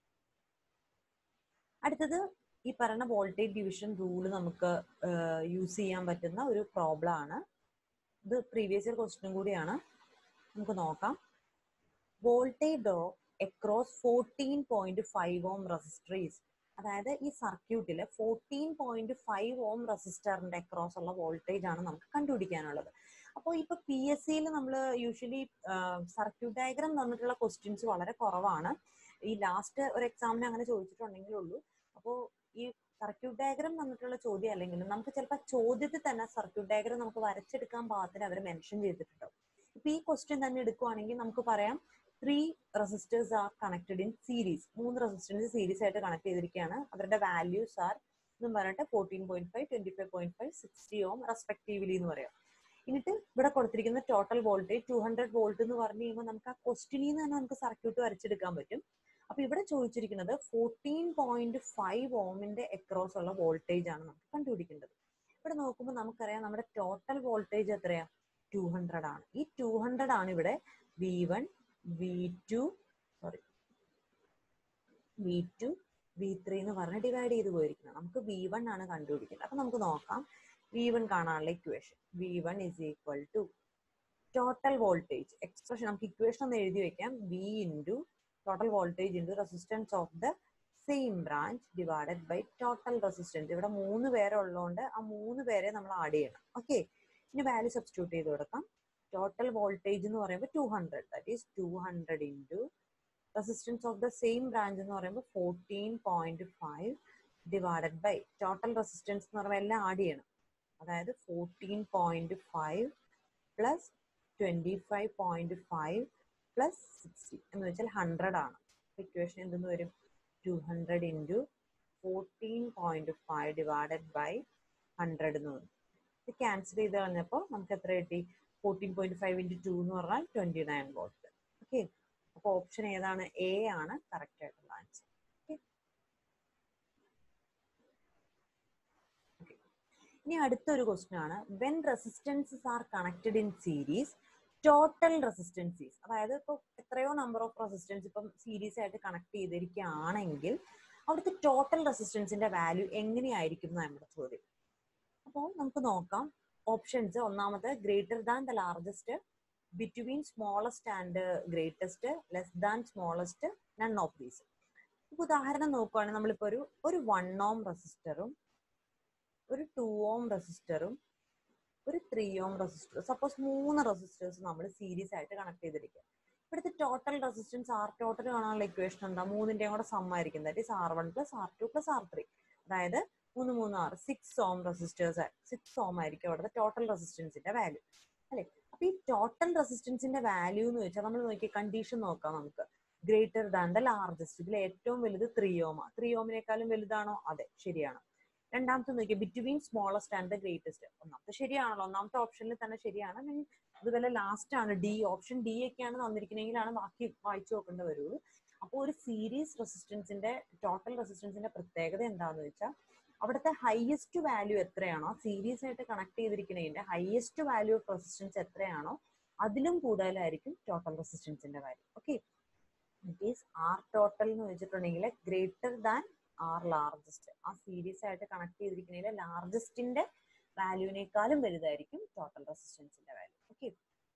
അടുത്തത് ഈ പറയുന്ന വോൾട്ടേജ് ഡിവിഷൻ റൂള് നമുക്ക് യൂസ് ചെയ്യാൻ പറ്റുന്ന ഒരു പ്രോബ്ലം ആണ് ഇത് പ്രീവിയസ് ഇയർ ക്വസ്റ്റ്യനും കൂടിയാണ് നമുക്ക് നോക്കാം voltage drop across fourteen point five ohm resistors അതായത് ഈ സർക്യൂട്ടിൽ ഫോർട്ടീൻ പോയിന്റ് ഫൈവ് ഓം റെസിസ്റ്ററിന്റെ അക്രോസ് ഉള്ള വോൾട്ടേജ് ആണ് നമുക്ക് കണ്ടുപിടിക്കാനുള്ളത് അപ്പോൾ ഇപ്പൊ പി എസ് സിയിൽ നമ്മൾ യൂഷ്വലി സർക്യൂട്ട് ഡയഗ്രാം തന്നിട്ടുള്ള ക്വസ്റ്റ്യൻസ് വളരെ കുറവാണ് ഈ ലാസ്റ്റ് ഒരു എക്സാമിന് അങ്ങനെ ചോദിച്ചിട്ടുണ്ടെങ്കിലേ ഉള്ളൂ അപ്പോൾ ഈ സർക്യൂട്ട് ഡയഗ്രാം തന്നിട്ടുള്ള ചോദ്യം അല്ലെങ്കിലും നമുക്ക് ചിലപ്പോൾ ചോദ്യത്തിൽ തന്നെ സർക്യൂട്ട് ഡയഗ്രാം നമുക്ക് വരച്ചെടുക്കാൻ പാകത്തിന് അവർ മെൻഷൻ ചെയ്തിട്ടുണ്ടാവും ഇപ്പൊ ഈ ക്വസ്റ്റ്യൻ തന്നെ എടുക്കുവാണെങ്കിൽ നമുക്ക് പറയാം three resistors are connected in series മൂന്ന് റെസിസ്റ്റൻസ് സീരീസ് ആയിട്ട് കണക്ട് ചെയ്തിരിക്കുകയാണ് അവരുടെ വാല്യൂസ് ആർ എന്നും പറഞ്ഞിട്ട് fourteen point five twenty five point five sixty ohm respectively എന്ന് പറയാം എന്നിട്ട് ഇവിടെ കൊടുത്തിരിക്കുന്ന total voltage two hundred volt എന്ന് പറഞ്ഞു കഴിയുമ്പോൾ നമുക്ക് ആ ക്വസ്റ്റിനിൽ നിന്ന് തന്നെ നമുക്ക് സർക്യൂട്ട് വരച്ചെടുക്കാൻ പറ്റും അപ്പൊ ഇവിടെ ചോദിച്ചിരിക്കുന്നത് ഫോർട്ടീൻ പോയിന്റ് ഫൈവ് ഓമിന്റെ അക്രോസ് ഉള്ള വോൾട്ടേജ് ആണ് നമുക്ക് കണ്ടുപിടിക്കേണ്ടത് ഇവിടെ നോക്കുമ്പോൾ നമുക്കറിയാം നമ്മുടെ ടോട്ടൽ വോൾട്ടേജ് എത്രയാ ടു ഹൺഡ്രഡ് ആണ് ഈ ടു ഹൺഡ്രഡ് ആണ് ഇവിടെ V one V two sorry V two V three എന്ന് പറഞ്ഞ് ഡിവൈഡ് ചെയ്ത് പോയിരിക്കുന്നത് നമുക്ക് വി വൺ ആണ് കണ്ടുപിടിക്കുന്നത് അപ്പൊ നമുക്ക് നോക്കാം വി വൺ കാണാനുള്ള equation V one is equal to total voltage expression നമുക്ക് ഇക്വേഷൻ ഒന്ന് എഴുതി വെക്കാം V into total voltage into resistance of the same branch divided by total resistance ഇവിടെ മൂന്ന് പേരെ ഉള്ളതുകൊണ്ട് ആ മൂന്ന് പേരെ നമ്മൾ ആഡ് ചെയ്യണം ഓക്കെ ഇനി വാല്യൂ സബ്സ്റ്റിറ്റ്യൂട്ട് ചെയ്ത് കൊടുക്കാം ടോട്ടൽ വോൾട്ടേജ് എന്ന് പറയുമ്പോൾ two hundred that is two hundred into resistance of the same branch എന്ന് പറയുമ്പോൾ fourteen point five divided by total resistance എന്ന് പറയുമ്പോൾ എല്ലാം ആഡ് ചെയ്യണം അതായത് fourteen point five plus twenty five point five plus sixty എന്ന് വെച്ചാൽ ഹൺഡ്രഡ് ആണ് ഇക്വേഷൻ എന്തെന്ന് വരും two hundred into fourteen point five divided by hundred എന്ന് വരും ഇത് ക്യാൻസൽ ചെയ്ത് കളഞ്ഞപ്പോൾ നമുക്ക് എത്ര കിട്ടി fourteen point five into to എന്ന് പറഞ്ഞാൽ ട്വന്റി നയൻ വോൾട്ട് ഓക്കെ അപ്പോൾ ഓപ്ഷൻ ഏതാണ് എ ആണ് കറക്റ്റ് ആയിട്ടുള്ള ആൻസർ ഇനി അടുത്തൊരു ക്വസ്റ്റ്യൻ ആണ് when resistances are connected in series total resistances അതായത് ഇപ്പോൾ എത്രയോ നമ്പർ ഓഫ് റെസിസ്റ്റൻസ് ഇപ്പം സീരീസ് ആയിട്ട് കണക്ട് ചെയ്തിരിക്കുകയാണെങ്കിൽ അവിടുത്തെ ടോട്ടൽ റെസിസ്റ്റൻസിന്റെ വാല്യൂ എങ്ങനെയായിരിക്കും എന്നാണ് നമ്മുടെ ചോദ്യം അപ്പോൾ നമുക്ക് നോക്കാം ഓപ്ഷൻസ് ഒന്നാമത് greater than the largest between smallest and greatest less than smallest none of these ഇപ്പൊ ഉദാഹരണം നോക്കുവാണെങ്കിൽ നമ്മളിപ്പോ ഒരു ഒരു വൺ ഓം റെസിസ്റ്ററും ഒരു ടു ഓം റെസിസ്റ്ററും ഒരു ത്രീ ഓം റെസിസ്റ്റർ സപ്പോസ് മൂന്ന് റെസിസ്റ്റേഴ്സ് നമ്മൾ സീരീസ് ആയിട്ട് കണക്ട് ചെയ്തിരിക്കുക ഇവിടുത്തെ ടോട്ടൽ റെസിസ്റ്റൻസ് ആർ ടോട്ടൽ കാണാനുള്ള ഇക്വേഷൻ എന്താ മൂന്നിന്റെയും കൂടെ സം ആയിരിക്കും that is R one plus R two plus R three അതായത് മൂന്ന് മൂന്ന് ആറ് six ohm resistors six ohm ആയിരിക്കും അവിടുത്തെ ടോട്ടൽ റെസിസ്റ്റൻസിന്റെ വാല്യൂ അല്ലെ അപ്പൊ ഈ ടോട്ടൽ റെസിസ്റ്റൻസിന്റെ വാല്യൂ എന്ന് വെച്ചാൽ നമ്മൾ നോക്കിയ കണ്ടീഷൻ നോക്കാം നമുക്ക് ഗ്രേറ്റർ ദാൻ ദ ലാർജസ്റ്റ് ഇതിൽ ഏറ്റവും വലുത് ത്രീ ഓമാ ത്രീ ഓമിനേക്കാളും വലുതാണോ അതെ ശരിയാണ് രണ്ടാമത്തെ നോക്കിയാൽ between smallest and the greatest ഒന്നാമത്തെ ശരിയാണല്ലോ ഒന്നാമത്തെ ഓപ്ഷനിൽ തന്നെ ശരിയാണ് അതുപോലെ ലാസ്റ്റ് ആണ് ഡി ഓപ്ഷൻ ഡി ഒക്കെയാണ് തന്നിരിക്കുന്നതെങ്കിലാണ് ബാക്കി വായിച്ചു നോക്കേണ്ടി വരുള്ളൂ അപ്പോൾ ഒരു സീരീസ് റെസിസ്റ്റൻസിന്റെ ടോട്ടൽ റെസിസ്റ്റൻസിന്റെ പ്രത്യേകത എന്താന്ന് വെച്ചാൽ അവിടുത്തെ ഹയസ്റ്റ് വാല്യൂ എത്രയാണോ സീരീസ് ആയിട്ട് കണക്ട് ചെയ്തിരിക്കുന്നതിന്റെ ഹയസ്റ്റ് വാല്യൂ ഓഫ് റെസിസ്റ്റൻസ് എത്രയാണോ അതിലും കൂടുതലായിരിക്കും ടോട്ടൽ റെസിസ്റ്റൻസിന്റെ value okay it is R total എന്ന് വെച്ചിട്ടുണ്ടെങ്കിൽ ഗ്രേറ്റർ ദാൻ ആർ ലാർജസ്റ്റ് ആ സീരീസ് ആയിട്ട് കണക്ട് ചെയ്തിരിക്കുന്നതിൽ ലാർജസ്റ്റിന്റെ വാല്യൂവിനേക്കാളും വലുതായിരിക്കും ടോട്ടൽ റെസിസ്റ്റൻസിന്റെ വാല്യൂ ഓക്കെ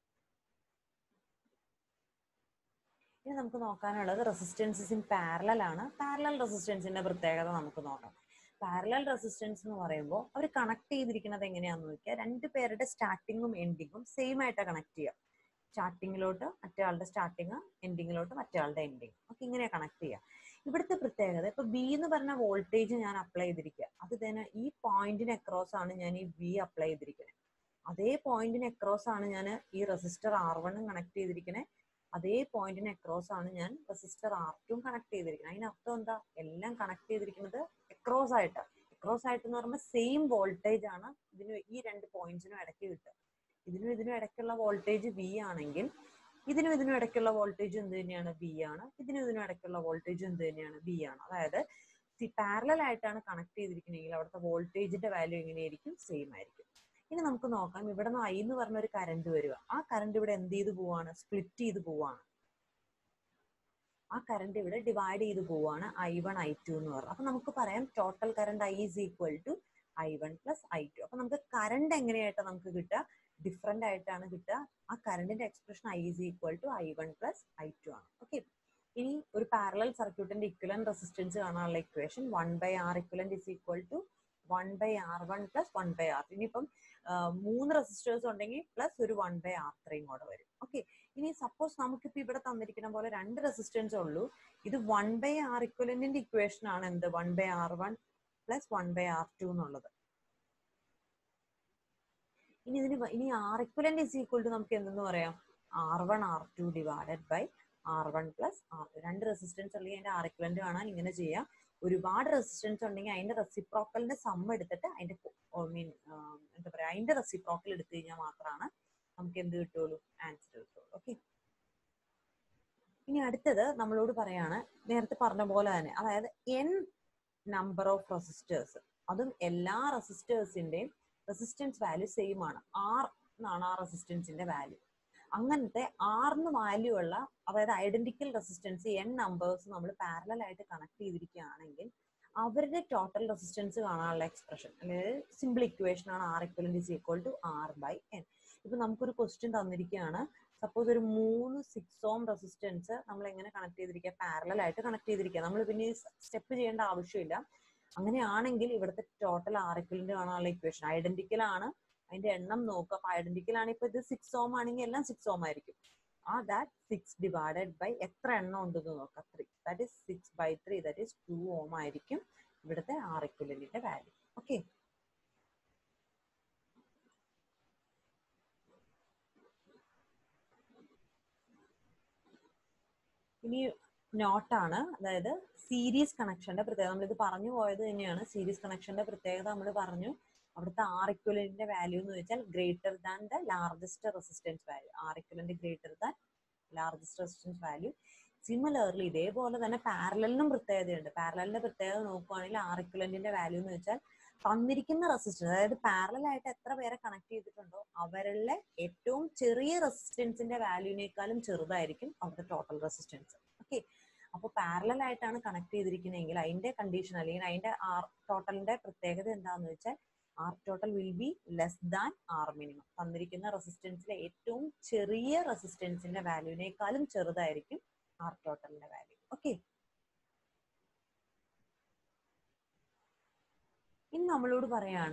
ഇനി നമുക്ക് നോക്കാനുള്ളത് റെസിസ്റ്റൻസസ് ഇൻ പാരലൽ ആണ് പാരലൽ റെസിസ്റ്റൻസിന്റെ പ്രത്യേകത നമുക്ക് നോക്കാം പാരലൽ റെസിസ്റ്റൻസ് എന്ന് പറയുമ്പോൾ അവർ കണക്ട് ചെയ്തിരിക്കുന്നത് എങ്ങനെയാണെന്ന് നോക്കിയാൽ രണ്ട് പേരുടെ സ്റ്റാർട്ടിങ്ങും എൻഡിങ്ങും സെയിം ആയിട്ട് കണക്ട് ചെയ്യാം സ്റ്റാർട്ടിങ്ങിലോട്ട് മറ്റേ ആളുടെ സ്റ്റാർട്ടിങ് എൻഡിങ്ങിലോട്ട് മറ്റേ ആളുടെ എൻഡിങ് ഒക്കെ ഇങ്ങനെ കണക്ട് ചെയ്യാം ഇവിടുത്തെ പ്രത്യേകത ഇപ്പൊ ബി എന്ന് പറഞ്ഞ വോൾട്ടേജ് ഞാൻ അപ്ലൈ ചെയ്തിരിക്കുക അത് തന്നെ ഈ പോയിന്റിന് അക്രോസ് ആണ് ഞാൻ ഈ വി അപ്ലൈ ചെയ്തിരിക്കുന്നത് അതേ പോയിന്റിന് അക്രോസ് ആണ് ഞാൻ ഈ റെസിസ്റ്റർ ആർ വണ്ണും കണക്ട് ചെയ്തിരിക്കുന്നത് അതേ പോയിന്റിന് അക്രോസ് ആണ് ഞാൻ റെസിസ്റ്റർ ആർ ടും കണക്ട് ചെയ്തിരിക്കുന്നത് അതിനർത്ഥം എന്താ എല്ലാം കണക്ട് ചെയ്തിരിക്കുന്നത് അക്രോസ് ആയിട്ട് അക്രോസ് ആയിട്ട് എന്ന് പറയുമ്പോൾ സെയിം വോൾട്ടേജ് ആണ് ഇതിന് ഈ രണ്ട് പോയിന്റ്സിനും ഇടയ്ക്ക് കിട്ടുക ഇതിനും ഇതിനും ഇടയ്ക്കുള്ള വോൾട്ടേജ് വി ആണെങ്കിൽ ഇതിനും ഇതിനും ഇടയ്ക്കുള്ള വോൾട്ടേജ് എന്ത് തന്നെയാണ് ബി ആണ് ഇതിനും ഇതിനും ഇടയ്ക്കുള്ള വോൾട്ടേജ് എന്ത് തന്നെയാണ് ബി ആണ് അതായത് പാരലൽ ആയിട്ടാണ് കണക്ട് ചെയ്തിരിക്കുന്നതെങ്കിൽ അവിടുത്തെ വോൾട്ടേജിന്റെ വാല്യൂ എങ്ങനെയായിരിക്കും സെയിം ആയിരിക്കും ഇനി നമുക്ക് നോക്കാം ഇവിടെ നിന്ന് ഐ എന്ന് പറഞ്ഞ ഒരു കറണ്ട് വരിക ആ കറണ്ട് ഇവിടെ എന്ത് ചെയ്ത് പോവാണ് സ്പ്ലിറ്റ് ചെയ്ത് പോവാണ് ആ കറണ്ട് ഇവിടെ ഡിവൈഡ് ചെയ്ത് പോവാണ് ഐ വൺ ഐ ടു എന്ന് പറഞ്ഞത് അപ്പൊ നമുക്ക് പറയാം total current I is equal to I one plus I two അപ്പൊ നമുക്ക് കറണ്ട് എങ്ങനെയായിട്ട് നമുക്ക് കിട്ടുക ഡിഫറെന്റ് ആയിട്ടാണ് കിട്ടുക ആ കറണ്ടിന്റെ expression I is equal to I one plus I two ആണ് ഓക്കെ ഇനി ഒരു പാരലൽ സർക്യൂട്ടിന്റെ ഇക്വലൻ റെസിസ്റ്റൻസ് കാണാനുള്ള equation one by R equivalent is equal to one by R one plus one by R ഇനിയിപ്പം മൂന്ന് റെസിസ്റ്റേഴ്സ് ഉണ്ടെങ്കിൽ plus ഒരു one by R ത്രീയും കൂടെ വരും ഓക്കെ ഇനി സപ്പോസ് നമുക്കിപ്പോ ഇവിടെ തന്നിരിക്കുന്ന പോലെ രണ്ട് റെസിസ്റ്റൻസ് ഉള്ളൂ ഇത് വൺ ബൈ ആർ ഇക്വലന്റിന്റെ ഇക്വേഷൻ ആണ് എന്ത് one by R one plus one by R two എന്നുള്ളത് ഇനി ഇതിന് ഇനി R equivalent is equal to നമുക്ക് എന്തെന്ന് പറയാം R one R two divided by R one plus R two രണ്ട് റെസിസ്റ്റൻസ് ഉണ്ടെങ്കിൽ അതിന്റെ ആർ ഇക്വലന്റ് കാണാൻ ഇങ്ങനെ ചെയ്യാം ഒരുപാട് റെസിസ്റ്റൻസ് ഉണ്ടെങ്കിൽ അതിന്റെ റെസിപ്രോക്കലിന്റെ സം എടുത്തിട്ട് അതിന്റെ മീൻ എന്താ പറയാ അതിന്റെ റെസിപ്രോക്കൽ എടുത്തു കഴിഞ്ഞാൽ മാത്രമാണ് നമുക്ക് എന്ത് കിട്ടുള്ളൂ ആൻസർ കിട്ടുള്ളൂ ഓക്കെ ഇനി അടുത്തത് നമ്മളോട് പറയാണ് നേരത്തെ പറഞ്ഞ പോലെ തന്നെ അതായത് എൻ നമ്പർ ഓഫ് റെസിസ്റ്റേഴ്സ് അതും എല്ലാ റെസിസ്റ്റേഴ്സിന്റെയും റെസിസ്റ്റൻസ് വാല്യൂ സെയിം ആണ് ആർ എന്നാണ് ആ റെസിസ്റ്റൻസിന്റെ വാല്യൂ അങ്ങനത്തെ ആറിന് വാല്യൂ ഉള്ള അതായത് ഐഡന്റിക്കൽ റെസിസ്റ്റൻസ് എൻ നമ്പേഴ്സ് നമ്മൾ പാരലൽ ആയിട്ട് കണക്ട് ചെയ്തിരിക്കുകയാണെങ്കിൽ അവരുടെ ടോട്ടൽ റെസിസ്റ്റൻസ് കാണാനുള്ള എക്സ്പ്രഷൻ അല്ലെങ്കിൽ സിമ്പിൾ ഇക്വേഷൻ ആണ് R equivalent is equal to R by n ഇപ്പൊ നമുക്കൊരു ക്വസ്റ്റ്യൻ തന്നിരിക്കുകയാണ് സപ്പോസ് ഒരു മൂന്ന് സിക്സ് ഓം റെസിസ്റ്റൻസ് നമ്മൾ എങ്ങനെ കണക്ട് ചെയ്തിരിക്കുക പാരലൽ ആയിട്ട് കണക്ട് ചെയ്തിരിക്കുക നമ്മൾ പിന്നെ സ്റ്റെപ്പ് ചെയ്യേണ്ട ആവശ്യമില്ല അങ്ങനെയാണെങ്കിൽ ഇവിടുത്തെ ടോട്ടൽ ആർ ഇക്വലന്റ് കാണാനുള്ള ഇക്വേഷൻ ഐഡന്റിക്കൽ ആണ് അതിന്റെ എണ്ണം നോക്കുക അപ്പൊ ഐഡന്റിക്കൽ ആണ് ഇപ്പൊ ഇത് സിക്സ് ഓം ആണെങ്കിൽ എല്ലാം സിക്സ് ഓം ആയിരിക്കും ആ ദാറ്റ് സിക്സ് ഡിവൈഡഡ് ബൈ എത്ര എണ്ണം ഉണ്ടെന്ന് നോക്കാം three that is six by three that is two ohm ആയിരിക്കും ഇവിടുത്തെ ആർ ഇക്വലന്റിന്റെ വാല്യൂ ഓക്കെ ഇനി നോട്ടാണ് അതായത് സീരീസ് കണക്ഷന്റെ പ്രത്യേകത നമ്മളിത് പറഞ്ഞു പോയത് തന്നെയാണ് സീരീസ് കണക്ഷന്റെ പ്രത്യേകത നമ്മൾ പറഞ്ഞു അവിടുത്തെ ആർ ഇക്വലന്റിന്റെ വാല്യൂ എന്ന് വെച്ചാൽ greater than the largest resistance value R equivalent greater than largest resistance value similarly ഇതേപോലെ തന്നെ പാരലിനും പ്രത്യേകതയുണ്ട് പാരലിന്റെ പ്രത്യേകത നോക്കുവാണെങ്കിൽ ആർ ഇക്വലന്റിന്റെ വാല്യൂ എന്ന് വെച്ചാൽ തന്നിരിക്കുന്ന റെസിസ്റ്റൻസ് അതായത് പാരലൽ ആയിട്ട് എത്ര പേരെ കണക്ട് ചെയ്തിട്ടുണ്ടോ അവരുടെ ഏറ്റവും ചെറിയ റെസിസ്റ്റൻസിന്റെ വാല്യൂവിനേക്കാളും ചെറുതായിരിക്കും അവരുടെ ടോട്ടൽ റെസിസ്റ്റൻസ് ഓക്കെ അപ്പോൾ പാരലൽ ആയിട്ടാണ് കണക്ട് ചെയ്തിരിക്കുന്നതെങ്കിൽ അതിന്റെ കണ്ടീഷൻ അല്ലെങ്കിൽ അതിന്റെ ആർ ടോട്ടലിന്റെ പ്രത്യേകത എന്താണെന്ന് വെച്ചാൽ R total will be less than R minimum തന്നിരിക്കുന്ന റെസിസ്റ്റൻസിലെ ഏറ്റവും ചെറിയ റെസിസ്റ്റൻസിന്റെ വാല്യൂവിനേക്കാളും ചെറുതായിരിക്കും ആർ ടോട്ടലിന്റെ വാല്യൂ ഓക്കെ ഇനി നമ്മളോട് പറയാണ്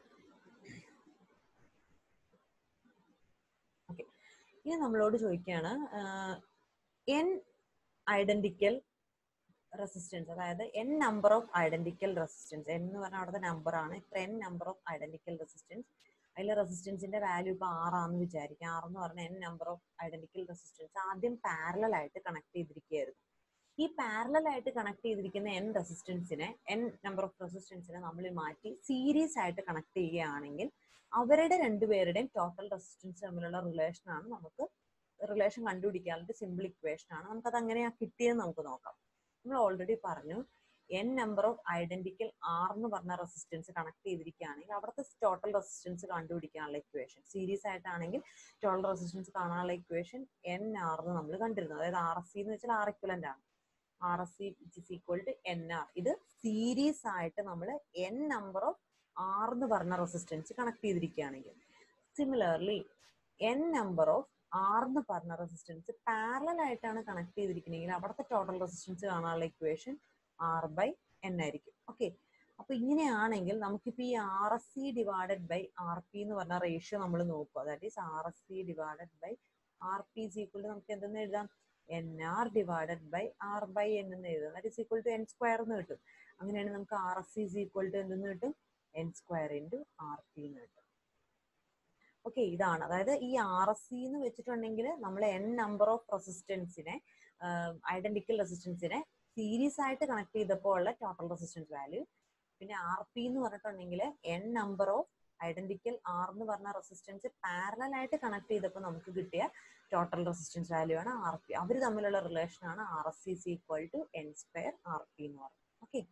ഓക്കെ ഇനി നമ്മളോട് ചോദിക്കുകയാണ് എൻ ഐഡന്റിക്കൽ റെസിസ്റ്റൻസ് അതായത് N number of identical resistance എന്ന് പറഞ്ഞാൽ അവിടുത്തെ നമ്പർ ആണ് ഇത്ര N number of identical resistance അതിലെ റെസിസ്റ്റൻസിന്റെ വാല്യൂ ഇപ്പൊ ആറാന്ന് വിചാരിക്കാം ആറ് എന്ന് പറഞ്ഞാൽ N number of identical resistance ആദ്യം പാരലൽ ആയിട്ട് കണക്ട് ചെയ്തിരിക്കുകയായിരുന്നു ഈ പാരലൽ ആയിട്ട് കണക്ട് ചെയ്തിരിക്കുന്ന എൻ റെസിസ്റ്റൻസിനെ എൻ നമ്പർ ഓഫ് റെസിസ്റ്റൻസിനെ നമ്മൾ മാറ്റി സീരീസ് ആയിട്ട് കണക്ട് ചെയ്യുകയാണെങ്കിൽ അവരുടെ രണ്ടുപേരുടെയും ടോട്ടൽ റെസിസ്റ്റൻസ് തമ്മിലുള്ള റിലേഷൻ ആണ് നമുക്ക് റിലേഷൻ കണ്ടുപിടിക്കാനുള്ള സിമ്പിൾ ഇക്വേഷൻ ആണ് നമുക്കത് എങ്ങനെയാ കിട്ടിയെന്ന് നമുക്ക് നോക്കാം നമ്മൾ ഓൾറെഡി പറഞ്ഞു N number of identical R എന്ന് പറഞ്ഞ റെസിസ്റ്റൻസ് കണക്ട് ചെയ്തിരിക്കുകയാണെങ്കിൽ അവിടുത്തെ ടോട്ടൽ റെസിസ്റ്റൻസ് കണ്ടുപിടിക്കാനുള്ള ഇക്വേഷൻ സീരീസ് ആയിട്ടാണെങ്കിൽ ടോട്ടൽ റെസിസ്റ്റൻസ് കാണാനുള്ള ഇക്വേഷൻ എൻ ആർ എന്ന് നമ്മൾ കണ്ടിരുന്നു അതായത് ആർ എസ് സി എന്ന് വെച്ചാൽ ആർ ഇക്വലന്റ് ആണ് R S C is equal to N R ഇത് സീരീസ് ആയിട്ട് നമ്മൾ എൻ നമ്പർ ഓഫ് ആർ എന്ന് പറഞ്ഞ റെസിസ്റ്റൻസ് കണക്ട് ചെയ്തിരിക്കുകയാണെങ്കിൽ similarly N number of R എന്ന് പറഞ്ഞ റെസിസ്റ്റൻസ് പാരലൽ ആയിട്ടാണ് കണക്ട് ചെയ്തിരിക്കുന്നതെങ്കിൽ അവിടുത്തെ ടോട്ടൽ റെസിസ്റ്റൻസ് കാണാനുള്ള ഇക്വേഷൻ ആർ ബൈ എൻ ആയിരിക്കും ഓക്കെ അപ്പൊ ഇങ്ങനെയാണെങ്കിൽ നമുക്കിപ്പോ ഈ R S C divided by R P എന്ന് പറഞ്ഞ റേഷ്യോ നമ്മൾ നോക്കുക that is R S C divided by R P is equal to നമുക്ക് എന്തെന്ന് എഴുതാം N R divided by R by N എന്ന് എഴുതാം that is equal to N square എന്ന് കിട്ടും അങ്ങനെയാണെങ്കിൽ നമുക്ക് R S C is equal to എന്തെന്ന് കിട്ടും N square into R P എന്ന് കിട്ടും ഓക്കെ ഇതാണ് അതായത് ഈ ആർ എസ് സി എന്ന് വെച്ചിട്ടുണ്ടെങ്കിൽ നമ്മൾ എൻ നമ്പർ ഓഫ് റെസിസ്റ്റൻസിനെ ഐഡന്റിക്കൽ റെസിസ്റ്റൻസിനെ സീരീസ് ആയിട്ട് കണക്ട് ചെയ്തപ്പോൾ ഉള്ള ടോട്ടൽ റെസിസ്റ്റൻസ് വാല്യൂ പിന്നെ ആർ പി എന്ന് പറഞ്ഞിട്ടുണ്ടെങ്കിൽ N number of identical R എന്ന് പറഞ്ഞ റെസിസ്റ്റൻസ് പാരലൽ ആയിട്ട് കണക്ട് ചെയ്തപ്പോൾ നമുക്ക് കിട്ടിയ ടോട്ടൽ റെസിസ്റ്റൻസ് വാല്യൂ ആണ് ആർ പി അവർ തമ്മിലുള്ള റിലേഷൻ ആണ് R S C C equal to N square R P എന്ന് പറയുന്നത് ഓക്കെ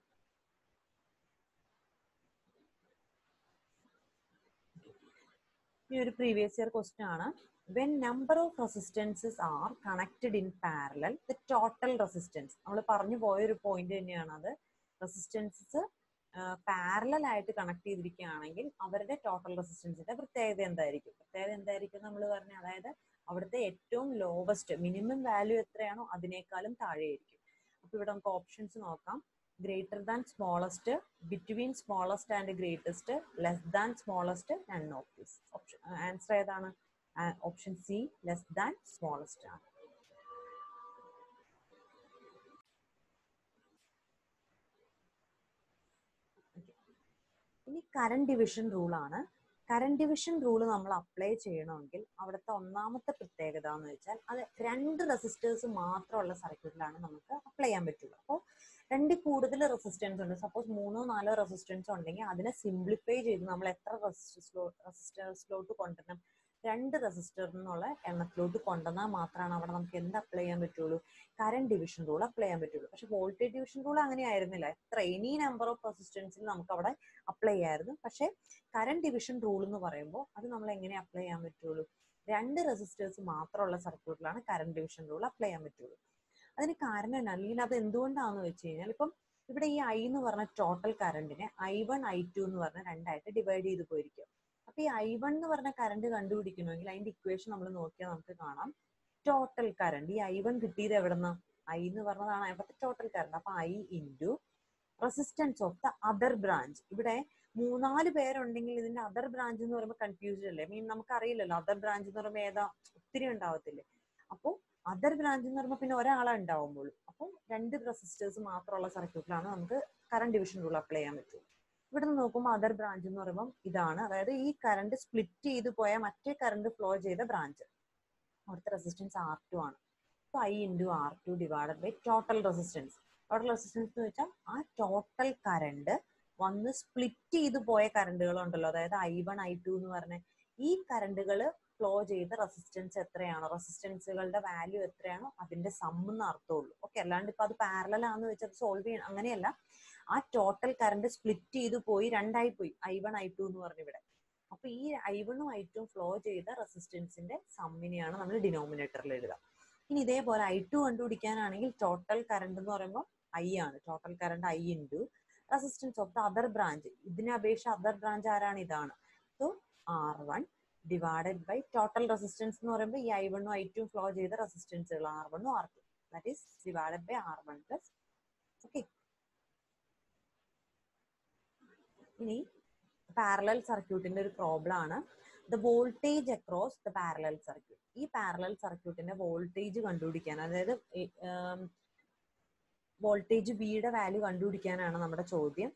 ഈ ഒരു പ്രീവിയസ് ഇയർ ക്വസ്റ്റ്യൻ ആണ് when number of resistances are connected in parallel the total resistance നമ്മൾ പറഞ്ഞു പോയ ഒരു പോയിന്റ് തന്നെയാണ് അത് റെസിസ്റ്റൻസസ് പാരലൽ ആയിട്ട് കണക്ട് ചെയ്തിരിക്കുകയാണെങ്കിൽ അവരുടെ ടോട്ടൽ റെസിസ്റ്റൻസിന്റെ പ്രത്യേകത എന്തായിരിക്കും പ്രത്യേകത എന്തായിരിക്കും നമ്മൾ പറഞ്ഞ അതായത് അവിടുത്തെ ഏറ്റവും ലോവസ്റ്റ് മിനിമം വാല്യൂ എത്രയാണോ അതിനേക്കാളും താഴെയായിരിക്കും അപ്പൊ ഇവിടെ നമുക്ക് ഓപ്ഷൻസ് നോക്കാം greater than smallest between smallest and greatest less than smallest none of these option answer ഏതാണ് option C less than smallest ആണ് ഇനി കറണ്ട് ഡിവിഷൻ റൂൾ ആണ് കറണ്ട് ഡിവിഷൻ റൂൾ നമ്മൾ അപ്ലൈ ചെയ്യണമെങ്കിൽ അവിടുത്തെ ഒന്നാമത്തെ പ്രത്യേകത എന്ന് വെച്ചാൽ അത് രണ്ട് റെസിസ്റ്റേഴ്സ് മാത്രമുള്ള സർക്യൂട്ടിലാണ് നമുക്ക് അപ്ലൈ ചെയ്യാൻ പറ്റുള്ളൂ അപ്പോൾ രണ്ട് കൂടുതൽ റെസിസ്റ്റൻസ് ഉണ്ട് സപ്പോസ് മൂന്നോ നാലോ റെസിസ്റ്റൻസ് ഉണ്ടെങ്കിൽ അതിനെ സിംപ്ലിഫൈ ചെയ്ത് നമ്മൾ എത്ര റെസിസ്റ്റേഴ്സിലോട്ട് കൊണ്ടുവരണം രണ്ട് റെസിസ്റ്ററിൽ നിന്നുള്ള എണ്ണത്തിലോട്ട് കൊണ്ടുവന്നാൽ മാത്രമാണ് അവിടെ നമുക്ക് എന്ത് അപ്ലൈ ചെയ്യാൻ പറ്റുള്ളൂ കറണ്ട് ഡിവിഷൻ റൂൾ അപ്ലൈ ചെയ്യാൻ പറ്റുള്ളൂ പക്ഷെ വോൾട്ടേജ് ഡിവിഷൻ റൂൾ അങ്ങനെ ആയിരുന്നില്ല എത്ര എനി നമ്പർ ഓഫ് റെസിസ്റ്റൻസിൽ നമുക്ക് അവിടെ അപ്ലൈ ചെയ്യായിരുന്നു പക്ഷെ കറണ്ട് ഡിവിഷൻ റൂൾ എന്ന് പറയുമ്പോൾ അത് നമ്മൾ എങ്ങനെ അപ്ലൈ ചെയ്യാൻ പറ്റുള്ളൂ രണ്ട് റെസിസ്റ്റേഴ്സ് മാത്രമുള്ള സർക്യൂട്ടിലാണ് കറണ്ട് ഡിവിഷൻ റൂൾ അപ്ലൈ ചെയ്യാൻ പറ്റുള്ളൂ അതിന് കാരണം എന്നാ അല്ലെങ്കിൽ അത് എന്തുകൊണ്ടാണെന്ന് വെച്ച് കഴിഞ്ഞാൽ ഇപ്പം ഇവിടെ ഈ ഐ എന്ന് പറഞ്ഞ ടോട്ടൽ കറണ്ടിനെ ഐ വൺ ഐ ടു എന്ന് പറഞ്ഞ രണ്ടായിട്ട് ഡിവൈഡ് ചെയ്ത് പോയിരിക്കും അപ്പൊ ഈ ഐ വൺ എന്ന് പറഞ്ഞ കറണ്ട് കണ്ടുപിടിക്കണമെങ്കിൽ അതിന്റെ ഇക്വേഷൻ നമ്മൾ നോക്കിയാൽ നമുക്ക് കാണാം ടോട്ടൽ കറണ്ട് ഈ ഐ വൺ കിട്ടിയത് എവിടെന്ന ഐ എന്ന് പറഞ്ഞതാണ് അവിടുത്തെ ടോട്ടൽ കറണ്ട് അപ്പൊ I into resistance of the other branch ഇവിടെ മൂന്നാല് പേരുണ്ടെങ്കിൽ ഇതിന്റെ അതർ ബ്രാഞ്ച് എന്ന് പറയുമ്പോൾ കൺഫ്യൂസ്ഡ് അല്ലേ മീൻ നമുക്ക് അറിയില്ലല്ലോ അതർ ബ്രാഞ്ച് എന്ന് പറയുമ്പോൾ ഏതാ ഒത്തിരി ഉണ്ടാവത്തില്ലേ അപ്പോൾ അതർ ബ്രാഞ്ച് എന്ന് പറയുമ്പോൾ പിന്നെ ഒരാളെ ഉണ്ടാവുമ്പോൾ അപ്പോൾ രണ്ട് റെസിസ്റ്റേഴ്സ് മാത്രമുള്ള സർക്യൂട്ടിലാണ് നമുക്ക് കറണ്ട് ഡിവിഷൻ റൂൾ അപ്ലൈ ചെയ്യാൻ പറ്റും ഇവിടെ നിന്ന് നോക്കുമ്പോൾ അതർ ബ്രാഞ്ച് എന്ന് പറയുമ്പോൾ ഇതാണ് അതായത് ഈ കറണ്ട് സ്പ്ലിറ്റ് ചെയ്ത് പോയ മറ്റേ കറണ്ട് ഫ്ലോ ചെയ്ത ബ്രാഞ്ച് അവിടുത്തെ റെസിസ്റ്റൻസ് ആർ ടു ആണ് അപ്പോൾ I into R two divided by total resistance total resistance എന്ന് വെച്ചാൽ ആ ടോട്ടൽ കറണ്ട് വന്ന് സ്പ്ലിറ്റ് ചെയ്ത് പോയ കറണ്ടുകൾ ഉണ്ടല്ലോ അതായത് ഐ വൺ ഐ ടു എന്ന് പറഞ്ഞ ഈ കറണ്ടുകൾ ഫ്ലോ ചെയ്ത റെസിസ്റ്റൻസ് എത്രയാണോ റെസിസ്റ്റൻസുകളുടെ വാല്യൂ എത്രയാണോ അതിന്റെ സം എന്ന് അർത്ഥമുള്ളൂ ഓക്കെ അല്ലാണ്ട് ഇപ്പൊ അത് പാരലൽ ആണെന്ന് വെച്ചാൽ സോൾവ് ചെയ്യണം അങ്ങനെയല്ല ആ ടോട്ടൽ കറണ്ട് സ്പ്ലിറ്റ് ചെയ്ത് പോയി രണ്ടായി പോയി ഐ വൺ ഐ ടു എന്ന് പറഞ്ഞ ഇവിടെ അപ്പൊ ഈ ഐ വണ്ണും ഐ ടും ഫ്ലോ ചെയ്ത റെസിസ്റ്റൻസിന്റെ സമ്മിനെയാണ് നമ്മൾ ഡിനോമിനേറ്ററിൽ എഴുതുക ഇനി ഇതേപോലെ ഐ ടു കണ്ടുപിടിക്കാനാണെങ്കിൽ ടോട്ടൽ കറണ്ട് എന്ന് പറയുമ്പോൾ ഐ ആണ് total current I into resistance of the other branch ഇതിനെ അപേക്ഷിച്ച് അതർ ബ്രാഞ്ച് ആരാണ് ഇതാണ് so R one divided by total resistance എന്ന് പറയുമ്പോൾ ഈ ഐ വണ്ണും ഐ ടും ഫ്ലോ ചെയ്ത റെസിസ്റ്റൻസുകൾ ആർ വണ്ണും R two that is divided by R one plus okay ഇനി പാരലൽ സർക്യൂട്ടിന്റെ ഒരു പ്രോബ്ലം ആണ് the voltage across the parallel circuit ഈ പാരലൽ സർക്യൂട്ടിന്റെ വോൾട്ടേജ് കണ്ടുപിടിക്കാൻ അതായത് വോൾട്ടേജ് വിയുടെ വാല്യൂ കണ്ടുപിടിക്കാനാണ് നമ്മുടെ ചോദ്യം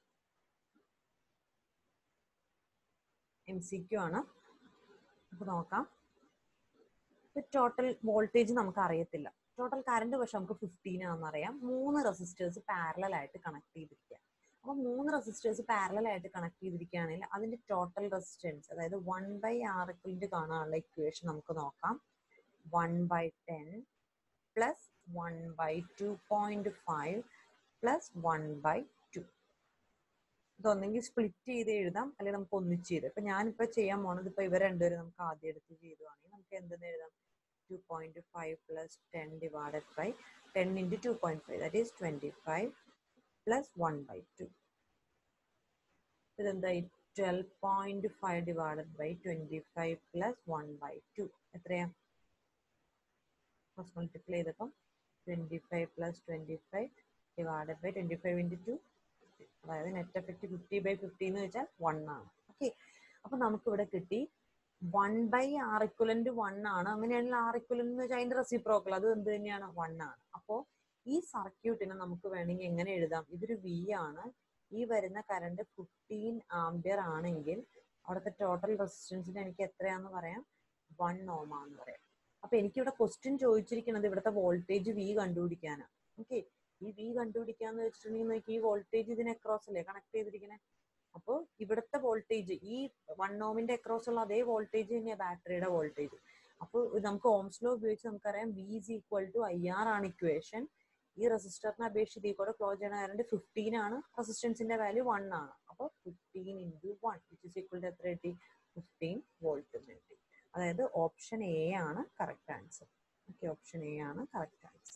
എം സി ക്യു ആണ് നമുക്ക് നോക്കാം ടോട്ടൽ വോൾട്ടേജ് നമുക്ക് അറിയത്തില്ല ടോട്ടൽ കറണ്ട് പക്ഷെ നമുക്ക് ഫിഫ്റ്റീൻ ആണെന്ന് അറിയാം മൂന്ന് റെസിസ്റ്റേഴ്സ് പാരലൽ ആയിട്ട് കണക്ട് ചെയ്തിരിക്കുക അപ്പൊ മൂന്ന് റെസിസ്റ്റേഴ്സ് പാരലൽ ആയിട്ട് കണക്ട് ചെയ്തിരിക്കുകയാണെങ്കിൽ അതിന്റെ ടോട്ടൽ റെസിസ്റ്റൻസ് അതായത് വൺ ബൈ ആർ ഇക്വലിന്റെ കാണാനുള്ള ഇക്വേഷൻ നമുക്ക് നോക്കാം one by ten plus one by two point five plus one by two ഇതൊന്നെങ്കിൽ സ്പ്ലിറ്റ് ചെയ്ത് എഴുതാം അല്ലെങ്കിൽ നമുക്ക് ഒന്നിച്ച് ചെയ്ത് ഇപ്പൊ ഞാനിപ്പോ ചെയ്യാൻ പോണത് ഇപ്പൊ ഇവർ രണ്ടുപേരും നമുക്ക് ആദ്യം എടുത്ത് ചെയ്തുവാണെങ്കിൽ നമുക്ക് എന്തെന്ന് എഴുതാം two point five plus ten divided by ten into two point five that is twenty five plus one by two ഇതെന്തായി twelve point five divided by twenty five plus one by two എത്രയാ cross multiply ചെയ്തപ്പം twenty five plus twenty five divided by twenty five into two അതായത് net effect fifty by fifty എന്ന് വെച്ചാൽ one ആണ് okay അപ്പൊ നമുക്ക് ഇവിടെ കിട്ടി one by R equivalent one ആണ് അങ്ങനെയാണെങ്കിൽ ആർ ഇക്വലന്റ് എന്ന് വെച്ചാൽ അതിന്റെ റെസിപ്രോക്കൽ അത് എന്ത് തന്നെയാണ് വൺ ആണ് അപ്പോ ഈ സർക്യൂട്ടിനെ നമുക്ക് വേണമെങ്കിൽ എങ്ങനെ എഴുതാം ഇതൊരു വി ആണ് ഈ വരുന്ന കറണ്ട് ഫിഫ്റ്റീൻ ആംബിയർ ആണെങ്കിൽ അവിടുത്തെ ടോട്ടൽ റെസിസ്റ്റൻസിന് എനിക്ക് എത്രയാന്ന് പറയാം വൺ ഓം ആന്ന് പറയാം അപ്പൊ എനിക്കിവിടെ ക്വസ്റ്റ്യൻ ചോദിച്ചിരിക്കുന്നത് ഇവിടുത്തെ വോൾട്ടേജ് വി കണ്ടുപിടിക്കാനാണ് ഓക്കെ ഈ വി കണ്ടുപിടിക്കാന്ന് വെച്ചിട്ടുണ്ടെങ്കിൽ നോക്കി ഈ വോൾട്ടേജ് ഇതിന് അക്രോസ് അല്ലേ കണക്ട് ചെയ്തിരിക്കണേ അപ്പോൾ ഇവിടുത്തെ വോൾട്ടേജ് ഈ വൺ ഓമിന്റെ അക്രോസ് ഉള്ള അതേ വോൾട്ടേജ് തന്നെയാണ് ബാറ്ററിയുടെ വോൾട്ടേജ് അപ്പോൾ നമുക്ക് ഓംസ് ലോ ഉപയോഗിച്ച് നമുക്കറിയാം V is equal to I R ആണ് ഇക്വേഷൻ ഈ റെസിസ്റ്ററിനെ അപേക്ഷിച്ച് ഈ കൂടെ ഫ്ലോ ചെയ്യണ കറണ്ട് ഫിഫ്റ്റീൻ ആണ് റെസിസ്റ്റൻസിന്റെ വാല്യൂ വൺ ആണ് അപ്പോൾ fifteen into one which is equal to എത്ര കിട്ടി ഫിഫ്റ്റീൻ വോൾട്ട് എന്ന് കിട്ടി അതായത് ഓപ്ഷൻ എ ആണ് correct answer okay option A ആണ് കറക്റ്റ് ആൻസർ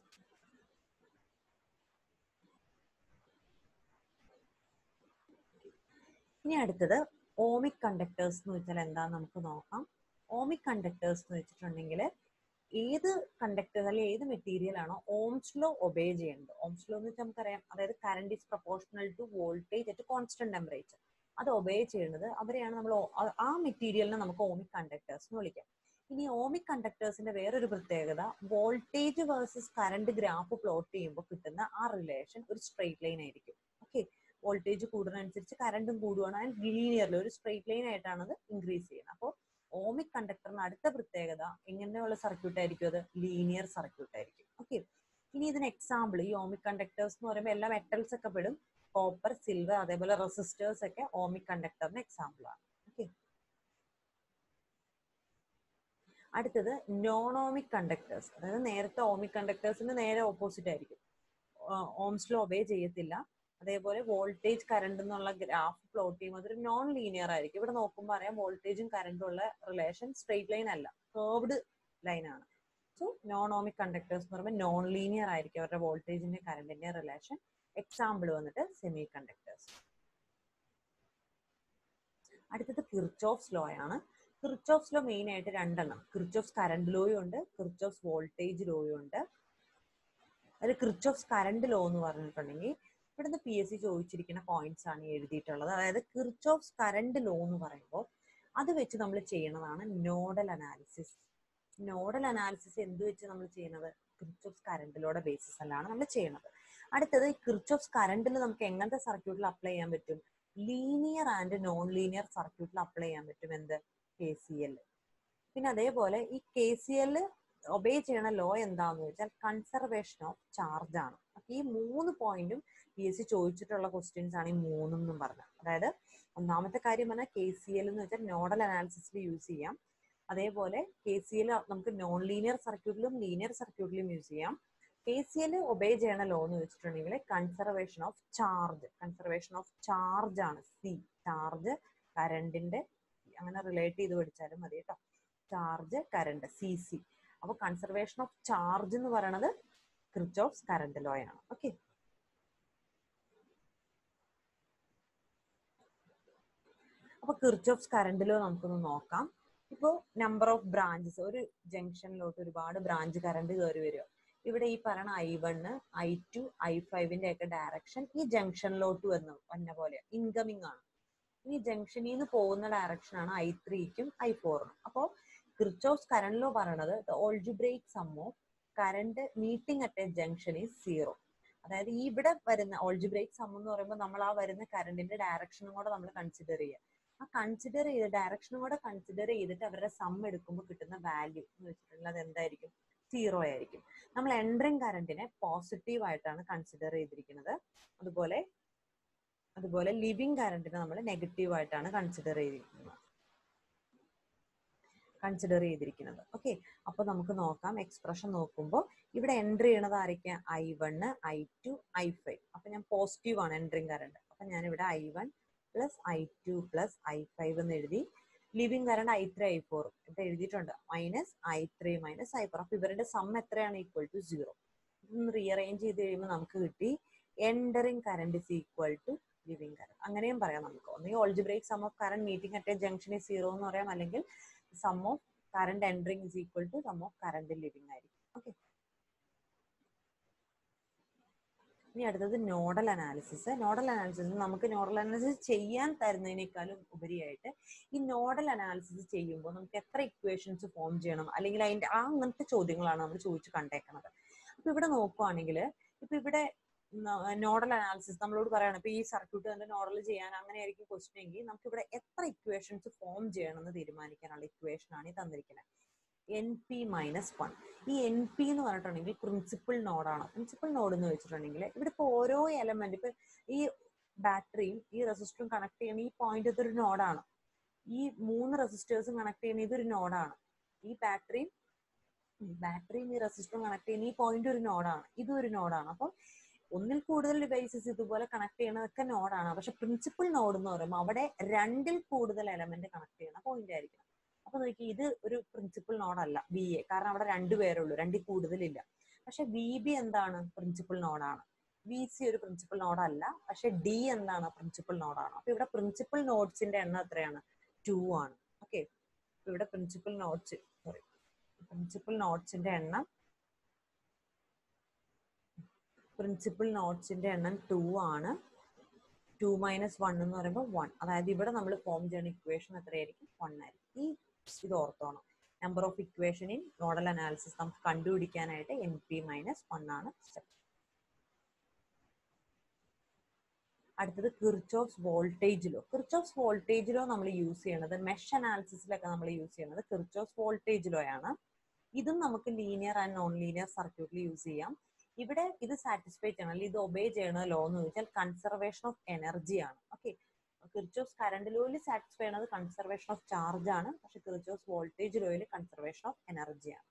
ഇനി അടുത്തത് ഓമിക് കണ്ടക്ടേഴ്സ് എന്ന് വെച്ചാൽ എന്താന്ന് നമുക്ക് നോക്കാം ഓമിക് കണ്ടക്ടേഴ്സ് എന്ന് വെച്ചിട്ടുണ്ടെങ്കിൽ ഏത് കണ്ടക്ടർ അല്ലെങ്കിൽ ഏത് മെറ്റീരിയൽ ആണോ ഓംസ് ലോ ഒബേ ചെയ്യുന്നത് ഓംസ് ലോ എന്ന് വെച്ചാൽ നമുക്കറിയാം അതായത് current is proportional to voltage at constant temperature അത് ഒബേ ചെയ്യുന്നത് അവരെയാണ് നമ്മൾ ആ മെറ്റീരിയലിനെ നമുക്ക് ഓമിക് കണ്ടക്ടേഴ്സ് എന്ന് വിളിക്കാം ഇനി ഓമിക് കണ്ടക്ടേഴ്സിന്റെ വേറൊരു പ്രത്യേകത voltage versus current graph plot ചെയ്യുമ്പോൾ കിട്ടുന്ന ആ റിലേഷൻ ഒരു സ്ട്രെയിറ്റ് ലൈൻ ആയിരിക്കും ഓക്കെ വോൾട്ടേജ് കൂടുന്നതനുസരിച്ച് കറണ്ടും കൂടുകയാണ് ആൻഡ് ലീനിയർലി ഒരു സ്ട്രെയിറ്റ് ലൈൻ ആയിട്ടാണ് അത് ഇൻക്രീസ് ചെയ്യുന്നത് അപ്പോൾ ഓമിക് കണ്ടക്ടറിന് അടുത്ത പ്രത്യേകത എങ്ങനെയുള്ള സർക്യൂട്ട് ആയിരിക്കും അത് ലീനിയർ സർക്യൂട്ട് ആയിരിക്കും ഓക്കെ ഇനി ഇതിന് എക്സാമ്പിൾ ഈ ഓമിക് കണ്ടക്ടേഴ്സ് എന്ന് പറയുമ്പോൾ എല്ലാ മെറ്റൽസ് ഒക്കെ പെടും കോപ്പർ സിൽവർ അതേപോലെ റെസിസ്റ്റേഴ്സ് ഒക്കെ ഓമിക് കണ്ടക്ടറിന് എക്സാമ്പിൾ ആണ് ഓക്കെ അടുത്തത് നോൺ ഓമിക് കണ്ടക്ടേഴ്സ് അതായത് നേരത്തെ ഓമിക് കണ്ടക്ടേഴ്സിന് നേരെ ഓപ്പോസിറ്റ് ആയിരിക്കും ഓംസ്ലോ ഒബേ ചെയ്യത്തില്ല അതേപോലെ വോൾട്ടേജ് കറണ്ട് എന്നുള്ള ഗ്രാഫ് പ്ലോട്ട് ചെയ്യുമ്പോൾ അതൊരു നോൺ ലീനിയർ ആയിരിക്കും ഇവിടെ നോക്കുമ്പോൾ അറിയാം വോൾട്ടേജും കറണ്ടും ഉള്ള റിലേഷൻ സ്ട്രെയിറ്റ് ലൈൻ അല്ല കേർവ്ഡ് ലൈൻ ആണ് സോ നോൺ ഓമിക് കണ്ടക്ടേഴ്സ് എന്ന് പറയുമ്പോൾ നോൺ ലീനിയർ ആയിരിക്കും അവരുടെ വോൾട്ടേജിന്റെ കറണ്ടിന്റെ റിലേഷൻ എക്സാമ്പിൾ വന്നിട്ട് സെമി കണ്ടക്ടേഴ്സ് അടുത്തത് കിർച്ചോഫ്സ് ലോ ആണ് കിർച്ചോഫ്സ് ലോ മെയിൻ ആയിട്ട് രണ്ടെണ്ണം കിർച്ചോഫ്സ് കറണ്ട് ലോയും ഉണ്ട് കിർച്ചോഫ്സ് വോൾട്ടേജ് ലോയും ഉണ്ട് അതിൽ കിർച്ചോഫ്സ് കറണ്ട് ലോ എന്ന് പറഞ്ഞിട്ടുണ്ടെങ്കിൽ ഇവിടുന്ന് പി എസ് സി ചോദിച്ചിരിക്കുന്ന പോയിന്റ്സ് ആണ് എഴുതിയിട്ടുള്ളത് അതായത് കിർച്ചോഫ്സ് കറണ്ട് ലോ എന്ന് പറയുമ്പോൾ അത് വെച്ച് നമ്മൾ ചെയ്യണതാണ് നോഡൽ അനാലിസിസ് നോഡൽ അനാലിസിസ് എന്ത് വെച്ച് നമ്മൾ ചെയ്യുന്നത് കിർച്ചോഫ്സ് കറണ്ട് ലോയുടെ ബേസിസിലാണ് നമ്മൾ ചെയ്യുന്നത് അടുത്തത് കിർച്ചോഫ്സ് കറണ്ടിൽ നമുക്ക് എങ്ങനത്തെ സർക്യൂട്ടിൽ അപ്ലൈ ചെയ്യാൻ പറ്റും ലീനിയർ ആൻഡ് നോൺ ലീനിയർ സർക്യൂട്ടിൽ അപ്ലൈ ചെയ്യാൻ പറ്റും എന്ത് കെ സി എൽ പിന്നെ അതേപോലെ ഈ കെ സി എൽ ഒബേ ചെയ്യണ ലോ എന്താന്ന് വെച്ചാൽ കൺസർവേഷൻ ഓഫ് ചാർജ് ആണ് അപ്പൊ ഈ മൂന്ന് പോയിന്റും പി എസ് സി ചോദിച്ചിട്ടുള്ള ക്വസ്റ്റ്യൻസ് ആണ് ഈ മൂന്നും എന്നും പറഞ്ഞത് അതായത് ഒന്നാമത്തെ കാര്യം പറഞ്ഞാൽ കെ സി എൽ എന്ന് വെച്ചാൽ നോഡൽ അനാലിസിസിൽ യൂസ് ചെയ്യാം അതേപോലെ കെ സി എൽ നമുക്ക് നോൺ ലീനിയർ സർക്യൂട്ടിലും ലീനിയർ സർക്യൂട്ടിലും യൂസ് ചെയ്യാം കെ സി എൽ ഒബേ ചെയ്യണ ലോ എന്ന് വെച്ചിട്ടുണ്ടെങ്കിൽ conservation of charge conservation of charge ആണ് സി ചാർജ് കറണ്ടിന്റെ അങ്ങനെ റിലേറ്റ് ചെയ്ത് പഠിച്ചാലും മതി കേട്ടോ ചാർജ് കറണ്ട് സി സി അപ്പൊ കൺസർവേഷൻ ഓഫ് ചാർജ് എന്ന് പറയുന്നത് ക്രിച്ചോഫ്സ് കറണ്ട് ലോ ആണ് ഓക്കെ അപ്പൊ കിർച്ചോഫ്സ് കറണ്ട് ലോ നമുക്കൊന്ന് നോക്കാം ഇപ്പോൾ നമ്പർ ഓഫ് ബ്രാഞ്ചസ് ഒരു ജംഗ്ഷനിലോട്ട് ഒരുപാട് ബ്രാഞ്ച് കറണ്ട് കയറി വരിക ഇവിടെ ഈ പറയുന്ന I one I two I ഫൈവിന്റെ ഒക്കെ ഡയറക്ഷൻ ഈ ജംഗ്ഷനിലോട്ട് വന്ന വന്ന പോലെ ഇൻകമിങ് ആണ് ഇനി ജംഗ്ഷനിൽ നിന്ന് പോകുന്ന ഡയറക്ഷൻ ആണ് ഐ ത്രീക്കും ഐ ഫോറിനും അപ്പോൾ ക്രിച്ചോഫ്സ് കറണ്ട് ലോ പറയണത് the algebraic sum of current meeting at a junction is zero അതായത് ഈ ഇവിടെ വരുന്ന ഓൾജിബ്രേറ്റ് സം എന്ന് പറയുമ്പോൾ നമ്മൾ ആ വരുന്ന കറണ്ടിന്റെ ഡയറക്ഷനും കൂടെ നമ്മൾ കൺസിഡർ ചെയ്യുക ആ കൺസിഡർ ചെയ്ത് ഡയറക്ഷനും കൂടെ കൺസിഡർ ചെയ്തിട്ട് അവരുടെ സം എടുക്കുമ്പോൾ കിട്ടുന്ന വാല്യൂ എന്ന് വെച്ചിട്ടുണ്ടെങ്കിൽ അത് എന്തായിരിക്കും സീറോ ആയിരിക്കും നമ്മൾ എൻട്രിങ് കറണ്ടിനെ പോസിറ്റീവ് ആയിട്ടാണ് കൺസിഡർ ചെയ്തിരിക്കുന്നത് അതുപോലെ അതുപോലെ ലിവിങ് കറണ്ടിനെ നമ്മൾ നെഗറ്റീവ് ആയിട്ടാണ് കൺസിഡർ ചെയ്തിരിക്കുന്നത് കൺസിഡർ ചെയ്തിരിക്കുന്നത് ഓക്കെ അപ്പൊ നമുക്ക് നോക്കാം എക്സ്പ്രഷൻ നോക്കുമ്പോൾ ഇവിടെ എൻട്രി ചെയ്യണത് ആരൊക്കെ I one I two I five അപ്പൊ ഞാൻ പോസിറ്റീവ് ആണ് എൻട്രിങ് കറണ്ട് അപ്പൊ ഞാൻ ഇവിടെ I one plus I two plus I five എന്ന് എഴുതി leaving current I three I four ഇവിടെ എഴുതിയിട്ടുണ്ട് minus I three minus I four അപ്പൊ ഇവരുടെ സം എത്രയാണ് ഈക്വൽ ടു സീറോ ഇതൊന്ന് റീഅറേഞ്ച് ചെയ്ത് കഴിയുമ്പോൾ നമുക്ക് കിട്ടി entering current is equal to leaving current അങ്ങനെയും പറയാം നമുക്ക് ഒന്നെങ്കിൽ algebraic sum of current meeting at a junction is zero എന്ന് പറയാം അല്ലെങ്കിൽ sum of current entering is equal to sum of current leaving ആയിരിക്കും ഓക്കെ ഇനി അടുത്തത് നോഡൽ അനാലിസിസ് നോഡൽ അനാലിസിസ് നമുക്ക് നോഡൽ അനാലിസിസ് ചെയ്യാൻ തരുന്നതിനേക്കാളും ഉപരിയായിട്ട് ഈ നോഡൽ അനാലിസിസ് ചെയ്യുമ്പോൾ നമുക്ക് എത്ര ഇക്വേഷൻസ് ഫോം ചെയ്യണം അല്ലെങ്കിൽ അതിന്റെ ആ അങ്ങനത്തെ ചോദ്യങ്ങളാണ് നമ്മൾ ചോദിച്ചു കണ്ടേക്കുന്നത് അപ്പൊ ഇവിടെ നോക്കുവാണെങ്കിൽ ഇപ്പൊ ഇവിടെ നോഡൽ അനാലിസിസ് നമ്മളോട് പറയണം ഇപ്പൊ ഈ സർക്യൂട്ട് തന്നെ നോഡൽ ചെയ്യാൻ അങ്ങനെയായിരിക്കും ക്വസ്റ്റ്യൻ എങ്കിൽ നമുക്ക് ഇവിടെ എത്ര ഇക്വേഷൻസ് ഫോം ചെയ്യണം എന്ന് തീരുമാനിക്കാനുള്ള ഇക്വേഷൻ ആണ് ഈ തന്നിരിക്കുന്നത് എൻ പി മൈനസ് വൺ ഈ എൻ പി എന്ന് പറഞ്ഞിട്ടുണ്ടെങ്കിൽ പ്രിൻസിപ്പിൾ നോഡാണ് പ്രിൻസിപ്പിൾ നോഡ് എന്ന് വെച്ചിട്ടുണ്ടെങ്കിൽ ഇവിടെ ഇപ്പൊ ഓരോ എലമെന്റ് ഇപ്പൊ ഈ ബാറ്ററിയും ഈ റെസിസ്റ്ററും കണക്ട് ചെയ്യുന്ന ഈ പോയിന്റ് ഇതൊരു നോഡാണ് ഈ മൂന്ന് റെസിസ്റ്റേഴ്സും കണക്ട് ചെയ്യുന്ന ഇതൊരു നോഡാണ് ഈ ബാറ്ററിയും ബാറ്ററിയും ഈ റെസിസ്റ്ററും കണക്ട് ചെയ്യുന്ന ഈ പോയിന്റ് ഒരു നോഡാണ് ഇതും ഒരു നോഡാണ് അപ്പം ഒന്നിൽ കൂടുതൽ ഡിവൈസസ് ഇതുപോലെ കണക്ട് ചെയ്യണതൊക്കെ നോഡാണ് പക്ഷെ പ്രിൻസിപ്പിൾ നോഡ് എന്ന് പറയുമ്പോൾ അവിടെ രണ്ടിൽ കൂടുതൽ എലമെന്റ് കണക്ട് ചെയ്യണ പോയിന്റ് ആയിരിക്കണം അപ്പൊ നോക്കി ഇത് ഒരു പ്രിൻസിപ്പിൾ നോഡല്ല ബി എ കാരണം അവിടെ രണ്ടുപേരേ ഉള്ളൂ രണ്ടിൽ കൂടുതലില്ല പക്ഷെ വി ബി എന്താണ് പ്രിൻസിപ്പിൾ നോഡാണ് വി സി ഒരു പ്രിൻസിപ്പൽ നോഡ് അല്ല പക്ഷെ ഡി എന്താണ് പ്രിൻസിപ്പൽ നോഡാണ് അപ്പൊ ഇവിടെ പ്രിൻസിപ്പൽ നോട്ട്സിന്റെ എണ്ണം എത്രയാണ് ടു ആണ് ഓക്കെ ഇവിടെ പ്രിൻസിപ്പൽ നോട്ട്സ് സോറി പ്രിൻസിപ്പൽ നോട്ട്സിന്റെ എണ്ണം പ്രിൻസിപ്പൽ നോട്ട്സിന്റെ എണ്ണം ടു ആണ് ടു മൈനസ് വൺ എന്ന് പറയുമ്പോൾ വൺ അതായത് ഇവിടെ നമ്മൾ ഫോം ചെയ്യുന്ന ഇക്വേഷൻ എത്രയായിരിക്കും വൺ ആയിരിക്കും ഈ ഇത് ഓർത്തോണം number of equation in nodal analysis നമുക്ക് കണ്ടുപിടിക്കാനായിട്ട് എൻ പി മൈനസ് വൺ ആണ് സ്റ്റെപ്പ് അടുത്തത് Kirchhoff's voltage law Kirchhoff's voltage law നമ്മൾ യൂസ് ചെയ്യണത് മെഷ് അനാലിസിസിലൊക്കെ നമ്മൾ യൂസ് ചെയ്യണത് കിർച്ചോഫ്സ് വോൾട്ടേജ് ലോ ആണ് ഇതും നമുക്ക് ലീനിയർ ആൻഡ് നോൺ ലീനിയർ സർക്യൂട്ടിൽ യൂസ് ചെയ്യാം ഇവിടെ ഇത് സാറ്റിസ്ഫൈ ചെയ്യണം അല്ലെങ്കിൽ ഇത് ഒബേ ചെയ്യണ ലോ എന്ന് ചോദിച്ചാൽ കൺസർവേഷൻ ഓഫ് എനർജി ആണ് ഓക്കെ കിർച്ചോഫ്സ് കറണ്ട് ലോയിൽ സാറ്റിസ്ഫൈ ചെയ്യണത് കൺസർവേഷൻ ഓഫ് ചാർജ് ആണ് പക്ഷെ കിർച്ചോഫ്സ് വോൾട്ടേജ് ലോയിൽ കൺസർവേഷൻ ഓഫ് എനർജി ആണ്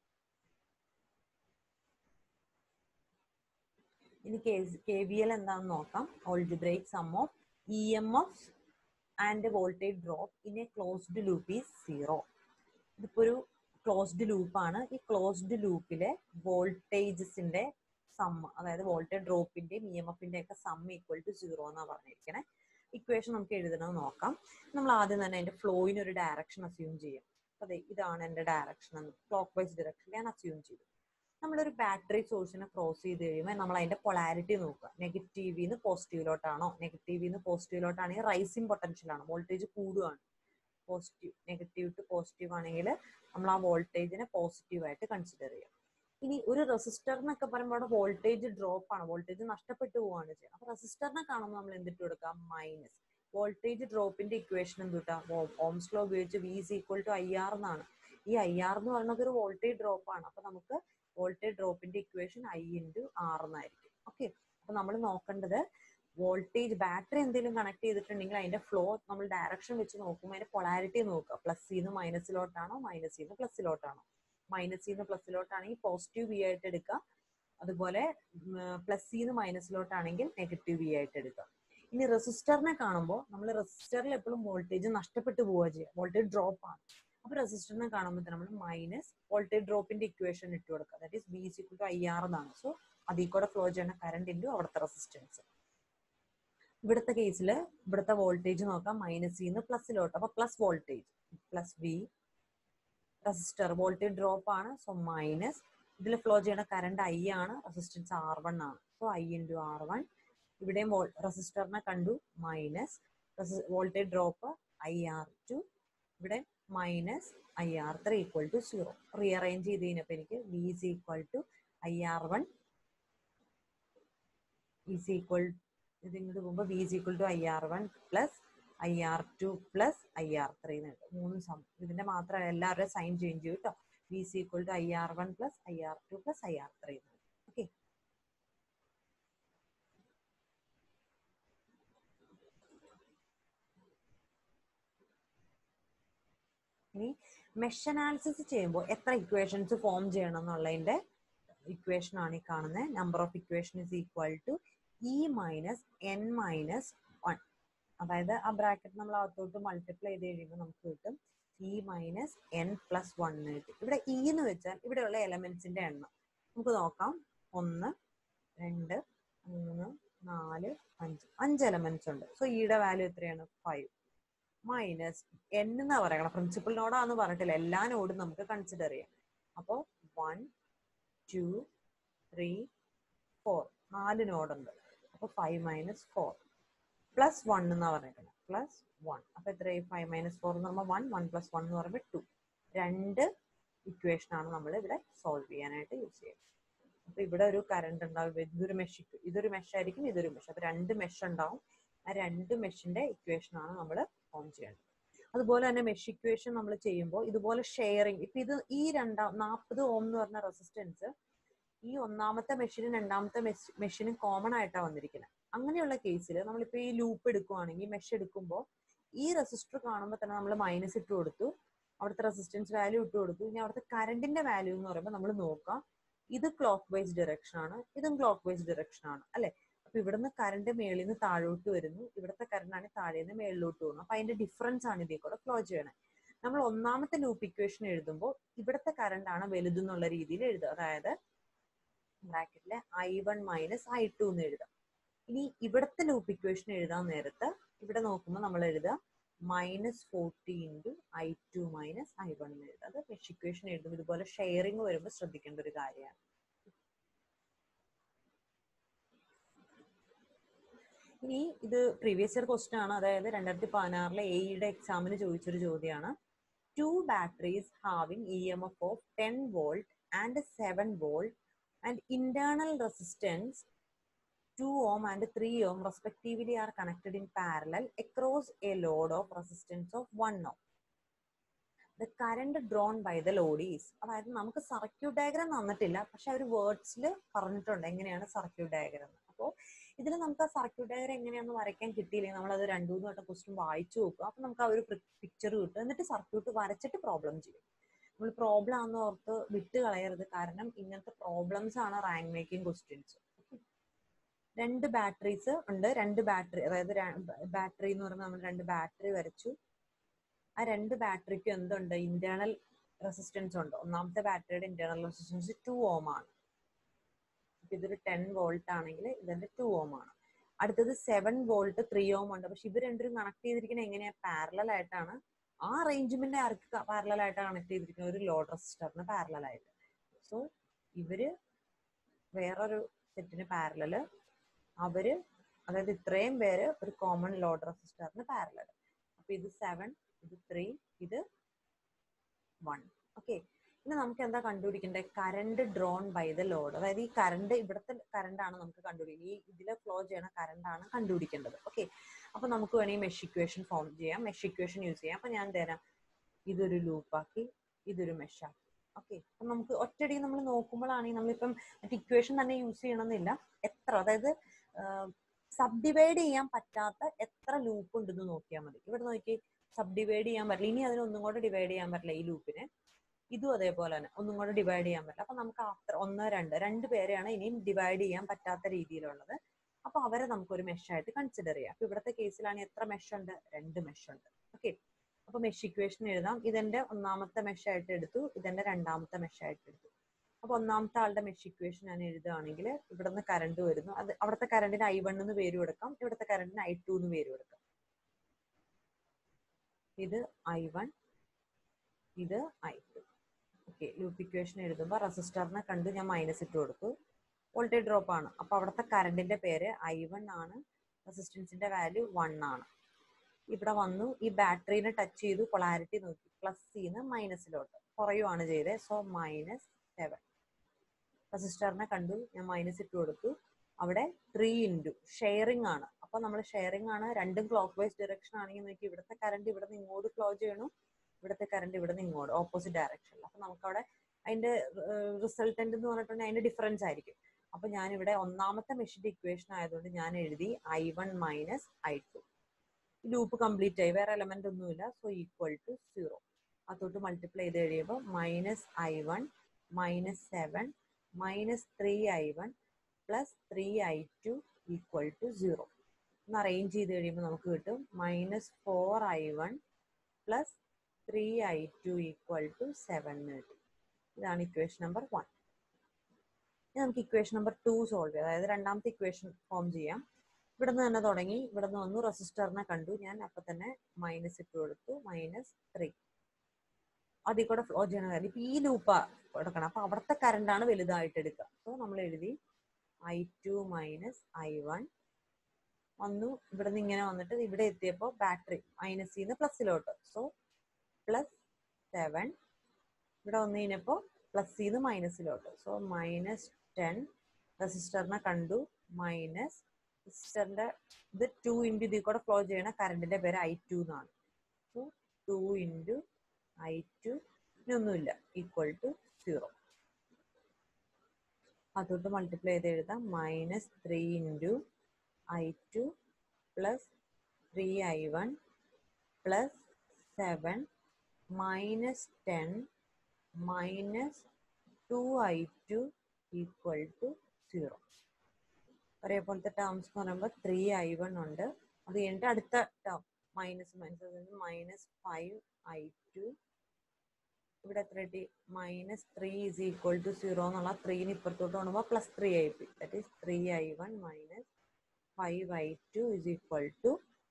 ഇനി കെ വി എൽ എന്താണെന്ന് നോക്കാം algebraic sum of E M F and voltage drop in a closed loop is zero ഇതിപ്പോ ഒരു ക്ലോസ്ഡ് ലൂപ്പാണ് ഈ ക്ലോസ്ഡ് ലൂപ്പിലെ വോൾട്ടേജസിന്റെ സം അതായത് വോൾട്ടേജ് ഡ്രോപ്പിന്റെയും ഇ എം എഫിന്റെ ഒക്കെ സം ഈക്വൽ ടു സീറോ എന്നാണ് പറഞ്ഞിരിക്കണേ ഇക്വേഷൻ നമുക്ക് എഴുതണം നോക്കാം നമ്മൾ ആദ്യം തന്നെ അതിന്റെ ഫ്ലോയിന് ഒരു ഡയറക്ഷൻ അസ്യൂം ചെയ്യും അതെ ഇതാണ് എന്റെ ഡയറക്ഷൻ എന്ന് ക്ലോക്ക് വൈസ് ഡയറക്ഷൻ ഞാൻ അസ്യൂം ചെയ്തു നമ്മളൊരു ബാറ്ററി സോഴ്സിനെ ക്രോസ് ചെയ്ത് കഴിയുമ്പോൾ നമ്മൾ അതിന്റെ പൊളാരിറ്റി നോക്കുക നെഗറ്റീവിന്ന് പോസിറ്റീവിലോട്ടാണോ നെഗറ്റീവിന്ന് പോസിറ്റീവിലോട്ടാണെങ്കിൽ റൈസിങ് പൊട്ടൻഷ്യൽ ആണ് വോൾട്ടേജ് കൂടുകയാണ് പോസിറ്റീവ് നെഗറ്റീവ് ടു പോസിറ്റീവ് ആണെങ്കിൽ നമ്മൾ ആ വോൾട്ടേജിനെ പോസിറ്റീവ് ആയിട്ട് കൺസിഡർ ചെയ്യാം ഇനി ഒരു റെസിസ്റ്റർ എന്നൊക്കെ പറയുമ്പോൾ അവിടെ വോൾട്ടേജ് ഡ്രോപ്പ് ആണ് വോൾട്ടേജ് നഷ്ടപ്പെട്ടു പോവാണ് ചെയ്യുന്നത് അപ്പൊ റെസിസ്റ്ററിനെ കാണുമ്പോൾ നമ്മൾ എന്തിട്ട് കൊടുക്കാം മൈനസ് വോൾട്ടേജ് ഡ്രോപ്പിന്റെ ഇക്വേഷൻ എന്തുട്ടാ ഓംസ് ലോ ഉപയോഗിച്ച് V is equal to I R എന്നാണ് ഈ ഐ ആർ എന്ന് പറയുന്നത് ഒരു വോൾട്ടേജ് ഡ്രോപ്പ് ആണ് അപ്പൊ നമുക്ക് വോൾട്ടേജ് ഡ്രോപ്പിന്റെ ഇക്വേഷൻ ഐ ഇൻറ്റു ആർ എന്നായിരിക്കും ഓക്കെ അപ്പൊ നമ്മൾ നോക്കേണ്ടത് വോൾട്ടേജ് ബാറ്ററി എന്തെങ്കിലും കണക്ട് ചെയ്തിട്ടുണ്ടെങ്കിൽ അതിന്റെ ഫ്ലോ നമ്മൾ ഡയറക്ഷൻ വെച്ച് നോക്കുമ്പോൾ അതിന്റെ പൊളാരിറ്റി നോക്കുക പ്ലസ്സിന്ന് മൈനസിലോട്ടാണോ മൈനസിന്ന് പ്ലസ്സിലോട്ടാണോ മൈനസിന്ന് പ്ലസ്സിലോട്ടാണെങ്കിൽ പോസിറ്റീവ് വി ആയിട്ട് എടുക്കുക അതുപോലെ പ്ലസ്സിന്ന് മൈനസിലോട്ടാണെങ്കിൽ നെഗറ്റീവ് വി ആയിട്ട് എടുക്കുക ഇനി റെസിസ്റ്ററിനെ കാണുമ്പോൾ നമ്മൾ റെസിസ്റ്ററിൽ എപ്പോഴും വോൾട്ടേജ് നഷ്ടപ്പെട്ടു പോവുക ചെയ്യുക വോൾട്ടേജ് ഡ്രോപ്പ് ആണ് അപ്പൊ റെസിസ്റ്ററിനെ കാണുമ്പോൾ നമ്മൾ മൈനസ് വോൾട്ടേജ് ഡ്രോപ്പിന്റെ ഇക്വേഷൻ ഇട്ട് കൊടുക്കുക that is B is equal to I R എന്നാണ് സോ അതിൽ കൂടെ ഫ്ലോ ചെയ്യുന്ന കറണ്ട് ഇൻറ്റു അവിടുത്തെ റെസിസ്റ്റൻസ് ഇവിടുത്തെ കേസിൽ ഇവിടുത്തെ വോൾട്ടേജ് നോക്കാം മൈനസിന്ന് പ്ലസ്സിലോട്ട് അപ്പൊ plus voltage plus V resistor voltage drop ആണ് സോ മൈനസ് ഇതിൽ ഫ്ലോ ചെയ്യുന്ന കറണ്ട് ഐ ആണ് റെസിസ്റ്റൻസ് ആർ വൺ ആണ് so I into R one ഇവിടെയും റെസിസ്റ്ററിനെ കണ്ടു minus voltage drop I R two ഇവിടെ minus I R three equal to zero rearrange ചെയ്ത് കഴിഞ്ഞപ്പോൾ എനിക്ക് V is equal to I R one is equal ഇത് ഇങ്ങോട്ട് പോകുമ്പോൾ V is equal to I R one plus I R two plus I R three എന്ന് കിട്ടും മൂന്ന് some ഇതിന്റെ മാത്രം എല്ലാവരുടെയും സൈൻ ചേഞ്ച് ചെയ്യും കേട്ടോ V is equal to I R one plus I R two plus I R three എന്ന് okay ഇനി മെഷ് അനാലിസിസ് ചെയ്യുമ്പോൾ എത്ര ഇക്വേഷൻസ് ഫോം ചെയ്യണം എന്നുള്ളതിന്റെ ഇക്വേഷൻ ആണ് ഈ കാണുന്നത് number of equation is equal to E minus N minus one അതായത് ആ ബ്രാക്കറ്റ് നമ്മൾ അകത്തോട്ട് മൾട്ടിപ്ലൈ ചെയ്ത് കഴിയുമ്പോൾ നമുക്ക് കിട്ടും E minus N plus one കിട്ടും ഇവിടെ ഇ എന്ന് വെച്ചാൽ ഇവിടെയുള്ള എലമെന്റ്സിന്റെ എണ്ണം നമുക്ക് നോക്കാം ഒന്ന് രണ്ട് മൂന്ന് നാല് അഞ്ച് അഞ്ച് എലമെന്റ്സ് ഉണ്ട് സോ ഇയുടെ വാല്യൂ എത്രയാണ് ഫൈവ് മൈനസ് എൻ എന്നാ പറയണം പ്രിൻസിപ്പൽ നോഡാന്ന് പറഞ്ഞിട്ടില്ല എല്ലാ നോഡും നമുക്ക് കൺസിഡർ ചെയ്യാം അപ്പോൾ വൺ ടു ത്രീ ഫോർ നാല് നോഡുണ്ട് അപ്പോൾ five minus four plus one എന്നാ പറഞ്ഞിരിക്കുന്നത് പ്ലസ് വൺ അപ്പൊ എത്രയായി ഫൈവ് മൈനസ് ഫോർ എന്ന് പറയുമ്പോൾ വൺ വൺ പ്ലസ് വൺ എന്ന് പറയുമ്പോൾ ടു രണ്ട് ഇക്വേഷൻ ആണ് നമ്മൾ ഇവിടെ സോൾവ് ചെയ്യാനായിട്ട് യൂസ് ചെയ്യുന്നത് അപ്പൊ ഇവിടെ ഒരു കറണ്ട് ഉണ്ടാവും ഇതൊരു മെഷ് ഇതൊരു മെഷ് ആയിരിക്കും ഇതൊരു മെഷ് അപ്പൊ രണ്ട് മെഷ് ഉണ്ടാവും ആ രണ്ട് മെഷിന്റെ ഇക്വേഷൻ ആണ് നമ്മൾ ഫോം ചെയ്യേണ്ടത് അതുപോലെ തന്നെ മെഷ് ഇക്വേഷൻ നമ്മൾ ചെയ്യുമ്പോൾ ഇതുപോലെ ഷെയറിങ് ഇപ്പൊ ഇത് ഈ രണ്ടാം നാൽപ്പത് ഓം എന്ന് പറഞ്ഞ റെസിസ്റ്റൻസ് ഈ ഒന്നാമത്തെ മെഷീനും രണ്ടാമത്തെ മെഷീനും കോമൺ ആയിട്ടാണ് വന്നിരിക്കുന്നത് അങ്ങനെയുള്ള കേസിൽ നമ്മളിപ്പോ ഈ ലൂപ്പ് എടുക്കുവാണെങ്കിൽ മെഷ് എടുക്കുമ്പോൾ ഈ റെസിസ്റ്റർ കാണുമ്പോൾ തന്നെ നമ്മൾ മൈനസ് ഇട്ട് കൊടുത്തു അവിടുത്തെ റെസിസ്റ്റൻസ് വാല്യൂ ഇട്ട് കൊടുത്തു ഇനി അവിടുത്തെ കറണ്ടിന്റെ വാല്യൂ എന്ന് പറയുമ്പോൾ നമ്മൾ നോക്കാം ഇത് ക്ലോക്ക് വൈസ് ഡയറക്ഷൻ ആണ് ഇതും ക്ലോക്ക് വൈസ് ഡയറക്ഷൻ ആണ് അല്ലെ അപ്പൊ ഇവിടുന്ന് കറണ്ട് മേളിൽ നിന്ന് താഴോട്ട് വരുന്നു ഇവിടുത്തെ കറണ്ട് ആണ് താഴെ നിന്ന് മേളിലോട്ട് പോകുന്നു അപ്പൊ അതിന്റെ ഡിഫറൻസ് ആണ് ഇതിൽ കൂടെ ഫ്ലോ ചെയ്യണത് നമ്മൾ ഒന്നാമത്തെ ലൂപ്പ് ഇക്വേഷൻ എഴുതുമ്പോൾ ഇവിടുത്തെ കറണ്ട് ആണ് വലുതെന്നുള്ള രീതിയിൽ എഴുതുക അതായത് ബ്രാക്കറ്റിലെ I one minus I two എന്ന് എഴുതാം ഇനി ഇവിടുത്തെ ലൂപ്പ് ഇക്വേഷൻ എഴുതാൻ നേരത്ത് ഇവിടെ നോക്കുമ്പോൾ നമ്മൾ എഴുതുക minus forty into I two minus I one എന്ന് എഴുതുക അത് മെഷ് ഇക്വേഷൻ എഴുതുമ്പോൾ ഇതുപോലെ ഷെയറിങ് വരുമ്പോൾ ശ്രദ്ധിക്കേണ്ട ഒരു കാര്യമാണ് ഇനി ഇത് പ്രീവിയസ് ഇയർ ക്വസ്റ്റൻ ആണ് അതായത് രണ്ടായിരത്തി പതിനാറിലെ എയുടെ എക്സാമിന് ചോദിച്ചൊരു ചോദ്യമാണ് two batteries having E M F of ten volt and seven volt and internal resistance 2 ohm and 3 ohm respectively are connected in parallel across a load of resistance of 1 ohm. The current drawn by the load is അതായത് നമുക്ക് circuit diagram തന്നിട്ടില്ല പക്ഷെ അവർ വേർഡ്സിൽ പറഞ്ഞിട്ടുണ്ട് എങ്ങനെയാണ് circuit diagram അപ്പോൾ ഇതിൽ നമുക്ക് ആ സർക്യൂട്ട് ഡയഗ്രാം എങ്ങനെയാണെന്ന് വരയ്ക്കാൻ കിട്ടിയില്ലെങ്കിൽ നമ്മൾ അത് രണ്ടു മൂന്ന് വട്ടം ക്വസ്റ്റ്യൻ വായിച്ചു നോക്കുക അപ്പൊ നമുക്ക് ആ ഒരു പിക്ചർ കിട്ടും എന്നിട്ട് സർക്യൂട്ട് വരച്ചിട്ട് പ്രോബ്ലം ചെയ്യും നമ്മൾ പ്രോബ്ലം ആണെന്ന് ഓർത്ത് വിട്ട് കളയരുത് കാരണം ഇങ്ങനത്തെ പ്രോബ്ലംസ് ആണ് റാങ്ക് മേക്കിംഗ് ക്വസ്റ്റ്യൻസ് രണ്ട് ബാറ്ററീസ് ഉണ്ട് രണ്ട് ബാറ്ററി അതായത് ബാറ്ററി എന്ന് പറയുമ്പോൾ നമ്മൾ രണ്ട് ബാറ്ററി വരച്ചു ആ രണ്ട് ബാറ്ററിക്കും എന്തുണ്ട് ഇന്റേണൽ റെസിസ്റ്റൻസ് ഉണ്ട് ഒന്നാമത്തെ ബാറ്ററിയുടെ ഇന്റേണൽ റെസിസ്റ്റൻസ് ടു ഓം ആണ് ഇതൊരു ടെൻ വോൾട്ട് ആണെങ്കിൽ ഇതിന്റെ ടു ഓം ആണ് അടുത്തത് സെവൻ വോൾട്ട് ത്രീ ഓം ഉണ്ട് പക്ഷെ ഇവർ രണ്ടും കണക്ട് ചെയ്തിരിക്കുന്നത് എങ്ങനെയാ പാരലൽ ആയിട്ടാണ് ആ അറേഞ്ച്മെന്റ് ആർക്ക് പാരലൽ ആയിട്ടാണ് കണക്ട് ചെയ്തിരിക്കുന്നത് ഒരു ലോഡ് റെസിസ്റ്ററിന് പാരലൽ ആയിട്ട് സോ ഇവര് വേറൊരു സെറ്റിന് പാരലല് അവര് അതായത് ഇത്രയും പേര് ഒരു കോമൺ ലോഡ് റെസിസ്റ്ററിന് പാരലൽ അപ്പൊ ഇത് സെവൻ ഇത് ത്രീ ഇത് വൺ ഓക്കെ ഇനി നമുക്ക് എന്താ കണ്ടുപിടിക്കേണ്ടത് current drawn by the load അതായത് ഈ കറണ്ട് ഇവിടുത്തെ കറണ്ട് ആണ് നമുക്ക് കണ്ടുപിടിക്കുന്നത് ഈ ഇതിലെ ഫ്ലോ ചെയ്യണ കറണ്ട് ആണ് കണ്ടുപിടിക്കേണ്ടത് ഓക്കെ അപ്പൊ നമുക്ക് വേണമെങ്കിൽ മെഷ് ഇക്വേഷൻ ഫോം ചെയ്യാം മെഷ് ഇക്വേഷൻ യൂസ് ചെയ്യാം അപ്പൊ ഞാൻ തരാം ഇതൊരു ലൂപ്പാക്കി ഇതൊരു മെഷാക്കി ഓക്കെ അപ്പൊ നമുക്ക് ഒറ്റയടി നമ്മൾ നോക്കുമ്പോഴാണെങ്കിൽ നമ്മളിപ്പം മറ്റേ ഇക്വേഷൻ തന്നെ യൂസ് ചെയ്യണമെന്നില്ല എത്ര അതായത് സബ് ഡിവൈഡ് ചെയ്യാൻ പറ്റാത്ത എത്ര ലൂപ്പ് ഉണ്ടെന്ന് നോക്കിയാൽ മതി ഇവിടെ നോക്കി സബ് ഡിവൈഡ് ചെയ്യാൻ പറ്റില്ല ഇനി അതിനൊന്നും കൂടെ ഡിവൈഡ് ചെയ്യാൻ പറ്റില്ല ഈ ലൂപ്പിനെ ഇതും അതേപോലെ തന്നെ ഒന്നും കൂടെ ഡിവൈഡ് ചെയ്യാൻ പറ്റില്ല അപ്പൊ നമുക്ക് ആഫ്റ്റർ ഒന്ന് രണ്ട് രണ്ട് പേരെയാണ് ഇനിയും ഡിവൈഡ് ചെയ്യാൻ പറ്റാത്ത രീതിയിലുള്ളത് അപ്പൊ അവരെ നമുക്ക് ഒരു മെഷ് ആയിട്ട് കൺസിഡർ ചെയ്യാം അപ്പൊ ഇവിടുത്തെ കേസിലാണെങ്കിൽ എത്ര മെഷ് ഉണ്ട് രണ്ട് മെഷ് ഉണ്ട് ഓക്കെ അപ്പൊ മെഷ് ഇക്വേഷൻ എഴുതാം ഇതെന്റെ ഒന്നാമത്തെ മെഷ് ആയിട്ട് എടുത്തു ഇതെന്റെ രണ്ടാമത്തെ മെഷ് ആയിട്ട് എടുത്തു അപ്പൊ ഒന്നാമത്തെ ആളുടെ മെഷ് ഇക്വേഷൻ ഞാൻ എഴുതുകയാണെങ്കിൽ ഇവിടുന്ന് കറണ്ട് വരുന്നു അത് അവിടുത്തെ കറണ്ടിന് ഐ വൺ എന്ന് പേര് കൊടുക്കാം ഇവിടുത്തെ കറണ്ടിന് ഐ ടു എന്ന് പേര് കൊടുക്കാം ഇത് ഐ വൺ ഇത് I two okay loop equation എഴുതുമ്പോൾ റെസിസ്റ്ററിനെ കണ്ട് ഞാൻ മൈനസ് ഇട്ട് കൊടുത്തു വോൾട്ടേജ് ഡ്രോപ്പ് ആണ് അപ്പൊ അവിടുത്തെ കറണ്ടിന്റെ പേര് ഐ വൺ ആണ് റെസിസ്റ്റൻസിന്റെ വാല്യൂ വൺ ആണ് ഇവിടെ വന്നു ഈ ബാറ്ററീനെ ടച്ച് ചെയ്തു പൊളാരിറ്റി നോക്കി പ്ലസ് സിന്ന് മൈനസിലോട്ട് കുറയുവാണ് ചെയ്തത് സോ മൈനസ് സെവൻ റെസിസ്റ്ററിനെ കണ്ടു ഞാൻ മൈനസ് ഇട്ട് കൊടുത്തു അവിടെ ത്രീ ഇൻറ്റു ഷെയറിംഗ് ആണ് അപ്പൊ നമ്മൾ ഷെയറിംഗ് ആണ് രണ്ടും ക്ലോക്ക് വൈസ് ഡയറക്ഷൻ ആണെങ്കിൽ നോക്കി ഇവിടുത്തെ കറണ്ട് ഇവിടെ നിന്ന് ഇങ്ങോട്ട് ഫ്ലോ ചെയ്യണം ഇവിടുത്തെ കറണ്ട് ഇവിടെ നിന്ന് ഇങ്ങോട്ട് ഓപ്പോസിറ്റ് ഡയറക്ഷനിൽ അപ്പൊ നമുക്കവിടെ അതിന്റെ റിസൾട്ടന്റ് എന്ന് പറഞ്ഞിട്ടുണ്ടെങ്കിൽ അതിന്റെ ഡിഫറൻസ് ആയിരിക്കും അപ്പൊ ഞാൻ ഇവിടെ ഒന്നാമത്തെ മെഷീന്റെ ഇക്വേഷൻ ആയതുകൊണ്ട് ഞാൻ എഴുതി I one minus I two loop complete ആയി വേറെ എലമെന്റ് ഒന്നുമില്ല സോ ഈക്വൽ ടു സീറോ അതോട്ട് മൾട്ടിപ്ലൈ ചെയ്ത് കഴിയുമ്പോൾ minus I one minus seven minus three I one plus three I two equal to zero ഒന്ന് അറേഞ്ച് ചെയ്ത് കഴിയുമ്പോൾ നമുക്ക് കിട്ടും minus four I one plus three I two equal to seven കിട്ടും ഇതാണ് ഇക്വേഷൻ നമ്പർ വൺ ഇനി നമുക്ക് equation number two solve ചെയ്യാം അതായത് രണ്ടാമത്തെ ഇക്വേഷൻ ഫോം ചെയ്യാം ഇവിടെ നിന്ന് തന്നെ തുടങ്ങി ഇവിടെ നിന്ന് വന്നു റെസിസ്റ്ററിനെ കണ്ടു ഞാൻ അപ്പൊ തന്നെ മൈനസ് ഇട്ട് കൊടുത്തു മൈനസ് ത്രീ അതിൽ കൂടെ ഫ്ലോ ചെയ്യണ കാര്യം ഇപ്പൊ ഈ ലൂപ്പ് കൊടുക്കണം അപ്പൊ അവിടുത്തെ കറണ്ട് ആണ് വലുതായിട്ട് എടുക്കുക സോ നമ്മൾ എഴുതി I two minus I one വന്നു ഇവിടെ നിന്ന് ഇങ്ങനെ വന്നിട്ട് ഇവിടെ എത്തിയപ്പോൾ ബാറ്ററി മൈനസിൽ നിന്ന് പ്ലസിലോട്ട് സോ പ്ലസ് സെവൻ ഇവിടെ വന്നു കഴിഞ്ഞപ്പോൾ പ്ലസിൽ നിന്ന് മൈനസിലോട്ട് സോ മൈനസ് ടെൻ റെസിസ്റ്ററിനെ കണ്ടു മൈനസ് റെസിസ്റ്ററിന്റെ ഇത് ടു ഇൻറ്റു ഇതിൽ കൂടെ ഫ്ലോ ചെയ്യണ കറണ്ടിന്റെ പേര് ഐ ടു എന്നാണ് so two into I two ഇനൊന്നുമില്ല ഈക്വൽ ടു സീറോ അതോട്ട് മൾട്ടിപ്ലൈ ചെയ്ത് എഴുതാം minus three into I two plus three I one plus seven minus ten minus two I two equal to zero ഒരേപോലത്തെ terms എന്ന് പറയുമ്പോൾ three I one ഉണ്ട് അത് കഴിഞ്ഞിട്ട് അടുത്ത term minus minus minus five I two ഇവിടെ എത്ര കിട്ടി minus three is equal to zero എന്നുള്ള ത്രീന് ഇപ്പുറത്തോട്ട് കൊണ്ടുമ്പോൾ plus three I P that is three I one minus five I two is equal to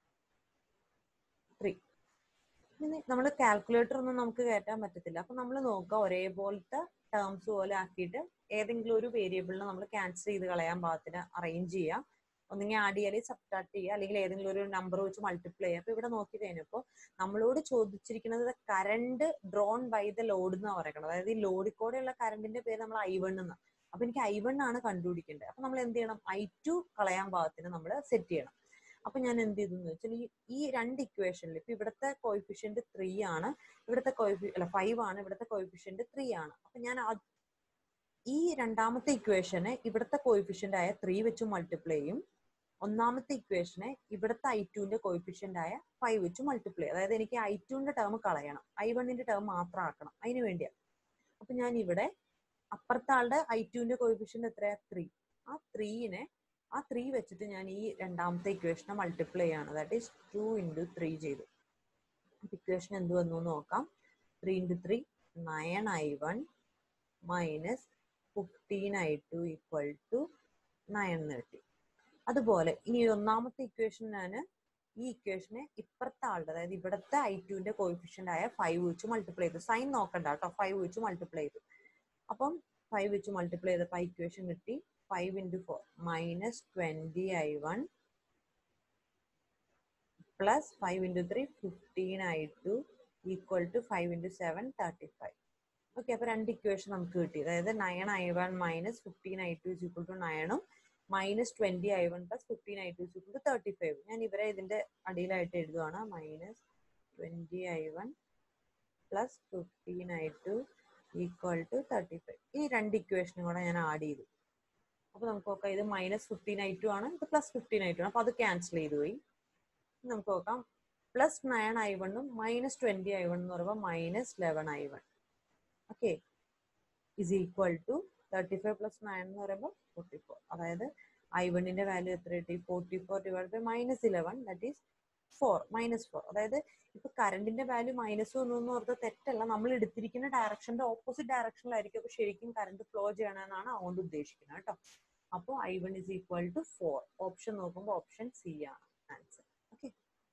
three ഇനി നമ്മൾ കാൽക്കുലേറ്റർ ഒന്നും നമുക്ക് കയറ്റാൻ പറ്റത്തില്ല അപ്പൊ നമ്മൾ നോക്കുക ഒരേപോലത്തെ ടേംസ് പോലെ ആക്കിയിട്ട് ഏതെങ്കിലും ഒരു വേരിയബിളിനെ നമ്മൾ ക്യാൻസൽ ചെയ്ത് കളയാൻ പാകത്തിന് അറേഞ്ച് ചെയ്യുക ഒന്നെങ്കിൽ ആഡ് ചെയ്യുക അല്ലെങ്കിൽ സബ്ട്രാക്ട് ചെയ്യുക അല്ലെങ്കിൽ ഏതെങ്കിലും ഒരു നമ്പർ വെച്ച് മൾട്ടിപ്ലൈ ചെയ്യുക അപ്പൊ ഇവിടെ നോക്കി കഴിഞ്ഞപ്പോൾ നമ്മളോട് ചോദിച്ചിരിക്കുന്നത് current drawn by the load എന്നാണ് പറയുന്നത് അതായത് ഈ ലോഡിൽ കൂടെയുള്ള കറണ്ടിന്റെ പേര് നമ്മൾ ഐ വൺ എന്നാണ് അപ്പൊ എനിക്ക് ഐ വൺ ആണ് കണ്ടുപിടിക്കേണ്ടത് അപ്പൊ നമ്മൾ എന്ത് ചെയ്യണം ഐ ടു കളയാൻ പാകത്തിന് നമ്മൾ സെറ്റ് ചെയ്യണം അപ്പൊ ഞാൻ എന്ത് ചെയ്തു എന്ന് വെച്ചാൽ ഈ ഈ രണ്ട് ഇക്വേഷനിൽ ഇപ്പൊ ഇവിടുത്തെ കോയിഫിഷ്യന്റ് ത്രീ ആണ് ഇവിടുത്തെ കോയിഫി അല്ല ഫൈവ് ആണ് ഇവിടുത്തെ കോയിഫിഷ്യന്റ് ത്രീ ആണ് അപ്പൊ ഞാൻ ഈ രണ്ടാമത്തെ ഇക്വേഷനെ ഇവിടുത്തെ കോയിഫിഷ്യന്റ് ആയ ത്രീ വെച്ച് മൾട്ടിപ്ലൈ ചെയ്യും ഒന്നാമത്തെ ഇക്വേഷനെ ഇവിടുത്തെ ഐ ടുവിന്റെ കോയിഫിഷ്യന്റ് ആയ ഫൈവ് വെച്ച് മൾട്ടിപ്ലൈ അതായത് എനിക്ക് ഐ ടുവിന്റെ ടേം കളയണം ഐ വണ്ണിന്റെ ടേം മാത്രം ആക്കണം അതിന് വേണ്ടിയാണ് അപ്പൊ ഞാൻ ഇവിടെ അപ്പുറത്തെ ആളുടെ ഐ ടുവിന്റെ കോയിഫിഷ്യന്റ് എത്രയാ ത്രീ ആ ത്രീനെ ആ ത്രീ വെച്ചിട്ട് ഞാൻ ഈ രണ്ടാമത്തെ ഇക്വേഷനെ മൾട്ടിപ്ലൈ ചെയ്യാണ് that is two into three ചെയ്തു ഇക്വേഷൻ എന്ത് വന്നു നോക്കാം three into three nine I one minus fifteen I two equal to nine കിട്ടി അതുപോലെ ഇനി ഒന്നാമത്തെ ഇക്വേഷൻ ഞാൻ ഈ ഇക്വേഷനെ ഇപ്പുറത്തെ ആളുടെ അതായത് ഇവിടുത്തെ ഐ ടുവിന്റെ കോയിഫിഷ്യന്റ് ആയ ഫൈവ് വെച്ച് മൾട്ടിപ്ലൈ ചെയ്തു സൈൻ നോക്കണ്ട കേട്ടോ ഫൈവ് വെച്ച് മൾട്ടിപ്ലൈ ചെയ്തു അപ്പം ഫൈവ് വെച്ച് മൾട്ടിപ്ലൈ ചെയ്തപ്പോൾ ഇക്വേഷൻ കിട്ടി five into four minus twenty I one plus five into three fifteen I two equal to five into seven thirty five okay അപ്പൊ രണ്ട് ഇക്വേഷൻ നമുക്ക് കിട്ടി അതായത് nine I one minus fifteen I two is equal to നയനും minus twenty I one plus fifteen I two is equal to thirty five ഞാൻ ഇവരെ ഇതിന്റെ അടിയിലായിട്ട് എഴുതുവാണ് minus twenty I one plus fifteen I two equal to thirty five ഈ രണ്ട് ഇക്വേഷനും കൂടെ ഞാൻ ആഡ് ചെയ്തു അപ്പൊ നമുക്ക് നോക്കാം ഇത് മൈനസ് ഫിഫ്റ്റീൻ ഐ ടു ആണ് ഇത് പ്ലസ് ഫിഫ്റ്റീൻ ഐ ടു ആണ് അപ്പൊ അത് ക്യാൻസൽ ചെയ്തു പോയി നമുക്ക് നോക്കാം പ്ലസ് നയൻ ഐ വണ്ണും മൈനസ് ട്വന്റി ഐ വൺ എന്ന് പറയുമ്പോൾ minus eleven I one okay is equal to thirty five plus nine എന്ന് പറയുമ്പോൾ ഫോർട്ടി ഫോർ അതായത് ഐ വണ്ണിന്റെ വാല്യൂ എത്ര കിട്ടി forty four divide by minus eleven that is four minus four അതായത് ഇപ്പൊ കറണ്ടിന്റെ വാല്യൂ മൈനസ് ഒന്നും എന്ന് ഓർത്ത് തെറ്റല്ല നമ്മൾ എടുത്തിരിക്കുന്ന ഡയറക്ഷന്റെ ഓപ്പോസിറ്റ് ഡയറക്ഷനിലായിരിക്കും അപ്പൊ ശരിക്കും കറണ്ട് ഫ്ലോ ചെയ്യണമെന്നാണ് അതുകൊണ്ട് ഉദ്ദേശിക്കുന്നത് കേട്ടോ അപ്പോൾ I one is equal to four option നോക്കുമ്പോൾ ഓപ്ഷൻ സി ആണ് ആൻസർ ഓക്കെ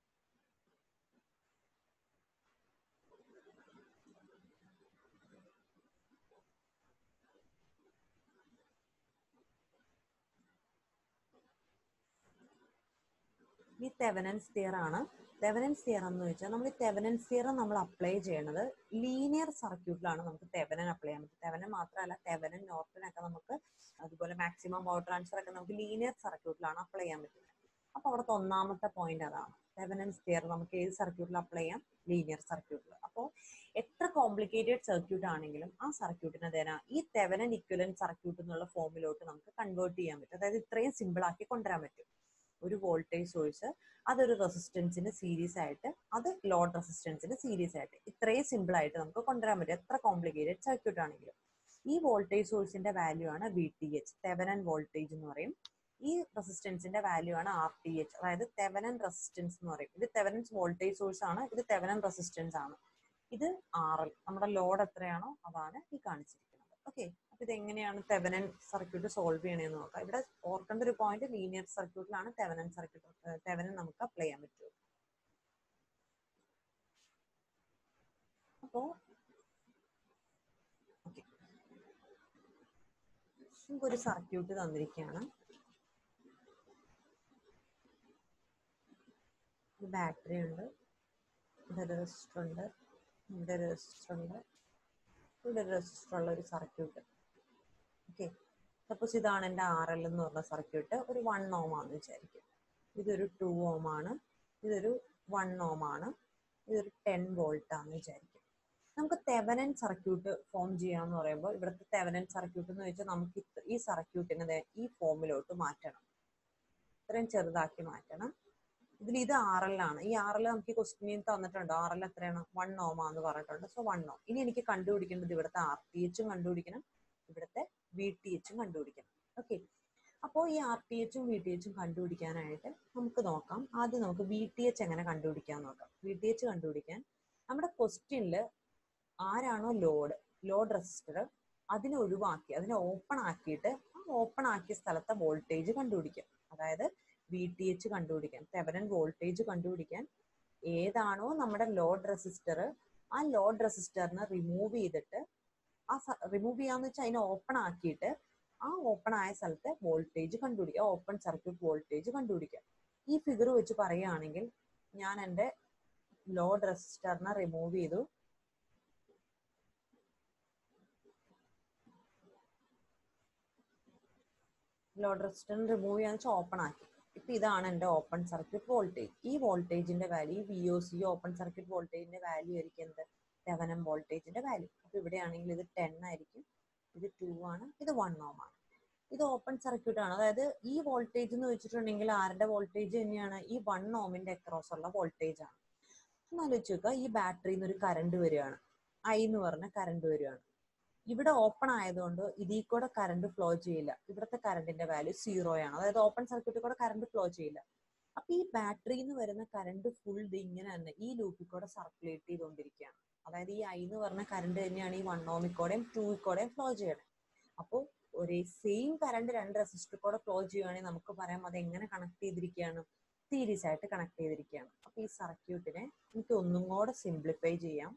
ഈ തെവനൻസ് തിയർ ആണ് തെവനൻസ് തിയർ എന്ന് വെച്ചാൽ നമ്മൾ ഈ തെവനൻസ് തിയർ നമ്മൾ അപ്ലൈ ചെയ്യണത് ലീനിയർ സർക്യൂട്ടിലാണ് നമുക്ക് തെവനൻ അപ്ലൈ ചെയ്യാൻ പറ്റും തെവനൻ മാത്രമല്ല തെവനൻ നോർട്ടൻ ഒക്കെ നമുക്ക് അതുപോലെ മാക്സിമം പവർ ട്രാൻസ്ഫർ ഒക്കെ നമുക്ക് ലീനിയർ സർക്യൂട്ടിലാണ് അപ്ലൈ ചെയ്യാൻ പറ്റുന്നത് അപ്പൊ അവിടുത്തെ ഒന്നാമത്തെ പോയിന്റ് അതാണ് തെവനൻസ് തിയർ നമുക്ക് ഏത് സർക്യൂട്ടിൽ അപ്ലൈ ചെയ്യാം ലീനിയർ സർക്യൂട്ടിൽ അപ്പോൾ എത്ര കോംപ്ലിക്കേറ്റഡ് സർക്യൂട്ട് ആണെങ്കിലും ആ സർക്യൂട്ടിനെ തരാം ഈ തെവനൻ ഇക്വലൻ സർക്യൂട്ട് എന്നുള്ള ഫോമിലോട്ട് നമുക്ക് കൺവേർട്ട് ചെയ്യാൻ പറ്റും അതായത് ഇത്രയും സിമ്പിൾ ആക്കി കൊണ്ടുവരാൻ പറ്റും ഒരു വോൾട്ടേജ് സോഴ്സ് അതൊരു റെസിസ്റ്റൻസിന് സീരീസ് ആയിട്ട് അത് ലോഡ് റെസിസ്റ്റൻസിന് സീരീസ് ആയിട്ട് ഇത്രയും സിമ്പിൾ ആയിട്ട് നമുക്ക് കൊണ്ടുവരാൻ പറ്റും എത്ര കോംപ്ലിക്കേറ്റഡ് സർക്യൂട്ട് ആണെങ്കിലും ഈ വോൾട്ടേജ് സോഴ്സിന്റെ വാല്യൂ ആണ് V T H Thevenin voltage എന്ന് പറയും ഈ റെസിസ്റ്റൻസിന്റെ വാല്യൂ ആണ് ആർ ടി എച്ച് അതായത് തെവനൻ റെസിസ്റ്റൻസ് എന്ന് പറയും ഇത് തെവനൻസ് വോൾട്ടേജ് സോഴ്സ് ആണ് ഇത് തെവനൻ റെസിസ്റ്റൻസ് ആണ് ഇത് ആർ എൽ നമ്മുടെ ലോഡ് എത്രയാണോ അതാണ് ഈ കാണിച്ചിരിക്കുന്നത് ഓക്കെ അപ്പൊ ഇത് എങ്ങനെയാണ് തെവനൻ സർക്യൂട്ട് സോൾവ് ചെയ്യണമെന്ന് നോക്കാം ഇവിടെ ഓർക്കേണ്ട ഒരു പോയിന്റ് ലീനിയർ സർക്യൂട്ടിലാണ് തെവനൻ സർക്യൂട്ട് തെവനൻ നമുക്ക് അപ്ലൈ ചെയ്യാൻ പറ്റുള്ളൂ അപ്പോ ഓക്കെ നമുക്കൊരു സർക്യൂട്ട് തന്നിരിക്കുകയാണ് ബാറ്ററി ഉണ്ട് ഇവിടെ ഒരു റെസിസ്റ്റർ ഉണ്ട് ഇവിടെ ഒരു റെസിസ്റ്റർ ഉണ്ട് ഇവിടെ ഒരു റെസിസ്റ്റർ ഉള്ള ഒരു സർക്യൂട്ട് ഓക്കെ സപ്പോസ് ഇതാണ് എൻ്റെ ആർ എൽ എന്ന് പറഞ്ഞ സർക്യൂട്ട് ഒരു വൺ ഓം ആണെന്ന് വിചാരിക്കും ഇതൊരു ടു ഓം ആണ് ഇതൊരു വൺ ഓം ആണ് ഇതൊരു ടെൻ വോൾട്ട് ആണെന്ന് വിചാരിക്കും നമുക്ക് തെവനൻ സർക്യൂട്ട് ഫോം ചെയ്യാന്ന് പറയുമ്പോൾ ഇവിടുത്തെ തെവനൻ സർക്യൂട്ട് എന്ന് വെച്ചാൽ നമുക്ക് ഇത് ഈ സർക്യൂട്ടിനെ ഈ ഫോമിലോട്ട് മാറ്റണം ഇത്രയും ചെറുതാക്കി മാറ്റണം ഇതിൽ ഇത് ആർ എൽ ആണ് ഈ ആർ എൽ നമുക്ക് ക്വസ്റ്റ്യൻ തന്നിട്ടുണ്ട് ആർ എൽ എത്രയാണ് വൺ ഓം ആന്ന് പറഞ്ഞിട്ടുണ്ട് സോ വൺ ഓം ഇനി എനിക്ക് കണ്ടുപിടിക്കേണ്ടത് ഇവിടുത്തെ ആർ ടി എച്ചും കണ്ടുപിടിക്കണം ഇവിടുത്തെ വി ടി എച്ചും കണ്ടുപിടിക്കണം ഓക്കെ അപ്പോൾ ഈ ആർ ടി എച്ചും വി ടി എച്ചും കണ്ടുപിടിക്കാനായിട്ട് നമുക്ക് നോക്കാം ആദ്യം നമുക്ക് വി ടി എച്ച് എങ്ങനെ കണ്ടുപിടിക്കാൻ നോക്കാം വി ടി എച്ച് കണ്ടുപിടിക്കാൻ നമ്മുടെ ക്വസ്റ്റ്യനിൽ ആരാണോ ലോഡ് ലോഡ് റെസിസ്റ്റർ അതിനെ ഒഴിവാക്കി അതിനെ ഓപ്പൺ ആക്കിയിട്ട് ആ ഓപ്പൺ ആക്കിയ സ്ഥലത്തെ വോൾട്ടേജ് കണ്ടുപിടിക്കാം അതായത് വി ടി എച്ച് കണ്ടുപിടിക്കാൻ തെവനൻ വോൾട്ടേജ് കണ്ടുപിടിക്കാൻ ഏതാണോ നമ്മുടെ ലോഡ് റെസിസ്റ്റർ ആ ലോഡ് റെസിസ്റ്ററിനെ റിമൂവ് ചെയ്തിട്ട് ആ റിമൂവ് ചെയ്യാന്ന് വെച്ചാൽ അതിനെ ഓപ്പൺ ആക്കിയിട്ട് ആ ഓപ്പൺ ആയ സ്ഥലത്തെ വോൾട്ടേജ് കണ്ടുപിടിക്കുക ഓപ്പൺ സർക്യൂട്ട് വോൾട്ടേജ് കണ്ടുപിടിക്കുക ഈ ഫിഗർ വെച്ച് പറയുകയാണെങ്കിൽ ഞാൻ എൻ്റെ ലോഡ് റെസിസ്റ്ററിനെ റിമൂവ് ചെയ്തു ലോഡ് റെസിസ്റ്ററിനെ റിമൂവ് ചെയ്യാന്ന് വെച്ചാൽ ഓപ്പൺ ആക്കി ഇപ്പൊ ഇതാണ് എൻ്റെ ഓപ്പൺ സർക്യൂട്ട് വോൾട്ടേജ് ഈ വോൾട്ടേജിന്റെ value V O C open circuit വോൾട്ടേജിന്റെ വാല്യൂ ആയിരിക്കും എന്ത് തെവനം വോൾട്ടേജിന്റെ വാല്യൂ അപ്പൊ ഇവിടെയാണെങ്കിൽ ഇത് ടെൻ ആയിരിക്കും ഇത് ടു ആണ് ഇത് വൺ ഓം ആണ് ഇത് ഓപ്പൺ സർക്യൂട്ട് ആണ് അതായത് ഈ വോൾട്ടേജ് എന്ന് വെച്ചിട്ടുണ്ടെങ്കിൽ ആരുടെ വോൾട്ടേജ് തന്നെയാണ് ഈ വൺ ഓമിന്റെ അക്രോസ് ഉള്ള വോൾട്ടേജ് ആണ് എന്നാലോചിച്ച് നോക്കുക ഈ ബാറ്ററിയിൽ നിന്ന് ഒരു കറണ്ട് വരികയാണ് ഐ എന്ന് പറഞ്ഞ കറണ്ട് വരികയാണ് ഇവിടെ ഓപ്പൺ ആയതുകൊണ്ട് ഇതിൽ കൂടെ കറണ്ട് ഫ്ലോ ചെയ്യില്ല ഇവിടുത്തെ കറണ്ടിന്റെ വാല്യൂ സീറോ ആണ് അതായത് ഓപ്പൺ സർക്യൂട്ടിൽ കൂടെ കറണ്ട് ഫ്ലോ ചെയ്യില്ല അപ്പൊ ഈ ബാറ്ററിയിൽ നിന്ന് വരുന്ന കറണ്ട് ഫുൾ ഇത് ഇങ്ങനെ തന്നെ ഈ ലൂപ്പിൽ കൂടെ സർക്കുലേറ്റ് ചെയ്തുകൊണ്ടിരിക്കുകയാണ് അതായത് ഈ ഐ എന്ന് പറഞ്ഞ കറണ്ട് തന്നെയാണ് ഈ വൺ ഓമിക്കോടെയും ടൂയിക്കോടെയും ഫ്ലോ ചെയ്യണേ അപ്പോൾ ഒരേ സെയിം കറണ്ട് രണ്ട് റെസിസ്റ്റർ കൂടെ ഫ്ലോ ചെയ്യുകയാണെങ്കിൽ നമുക്ക് പറയാം അത് എങ്ങനെ കണക്ട് ചെയ്തിരിക്കുകയാണ് സീരീസ് ആയിട്ട് കണക്ട് ചെയ്തിരിക്കുകയാണ് അപ്പൊ ഈ സർക്യൂട്ടിനെ എനിക്ക് ഒന്നും കൂടെ സിംപ്ലിഫൈ ചെയ്യാം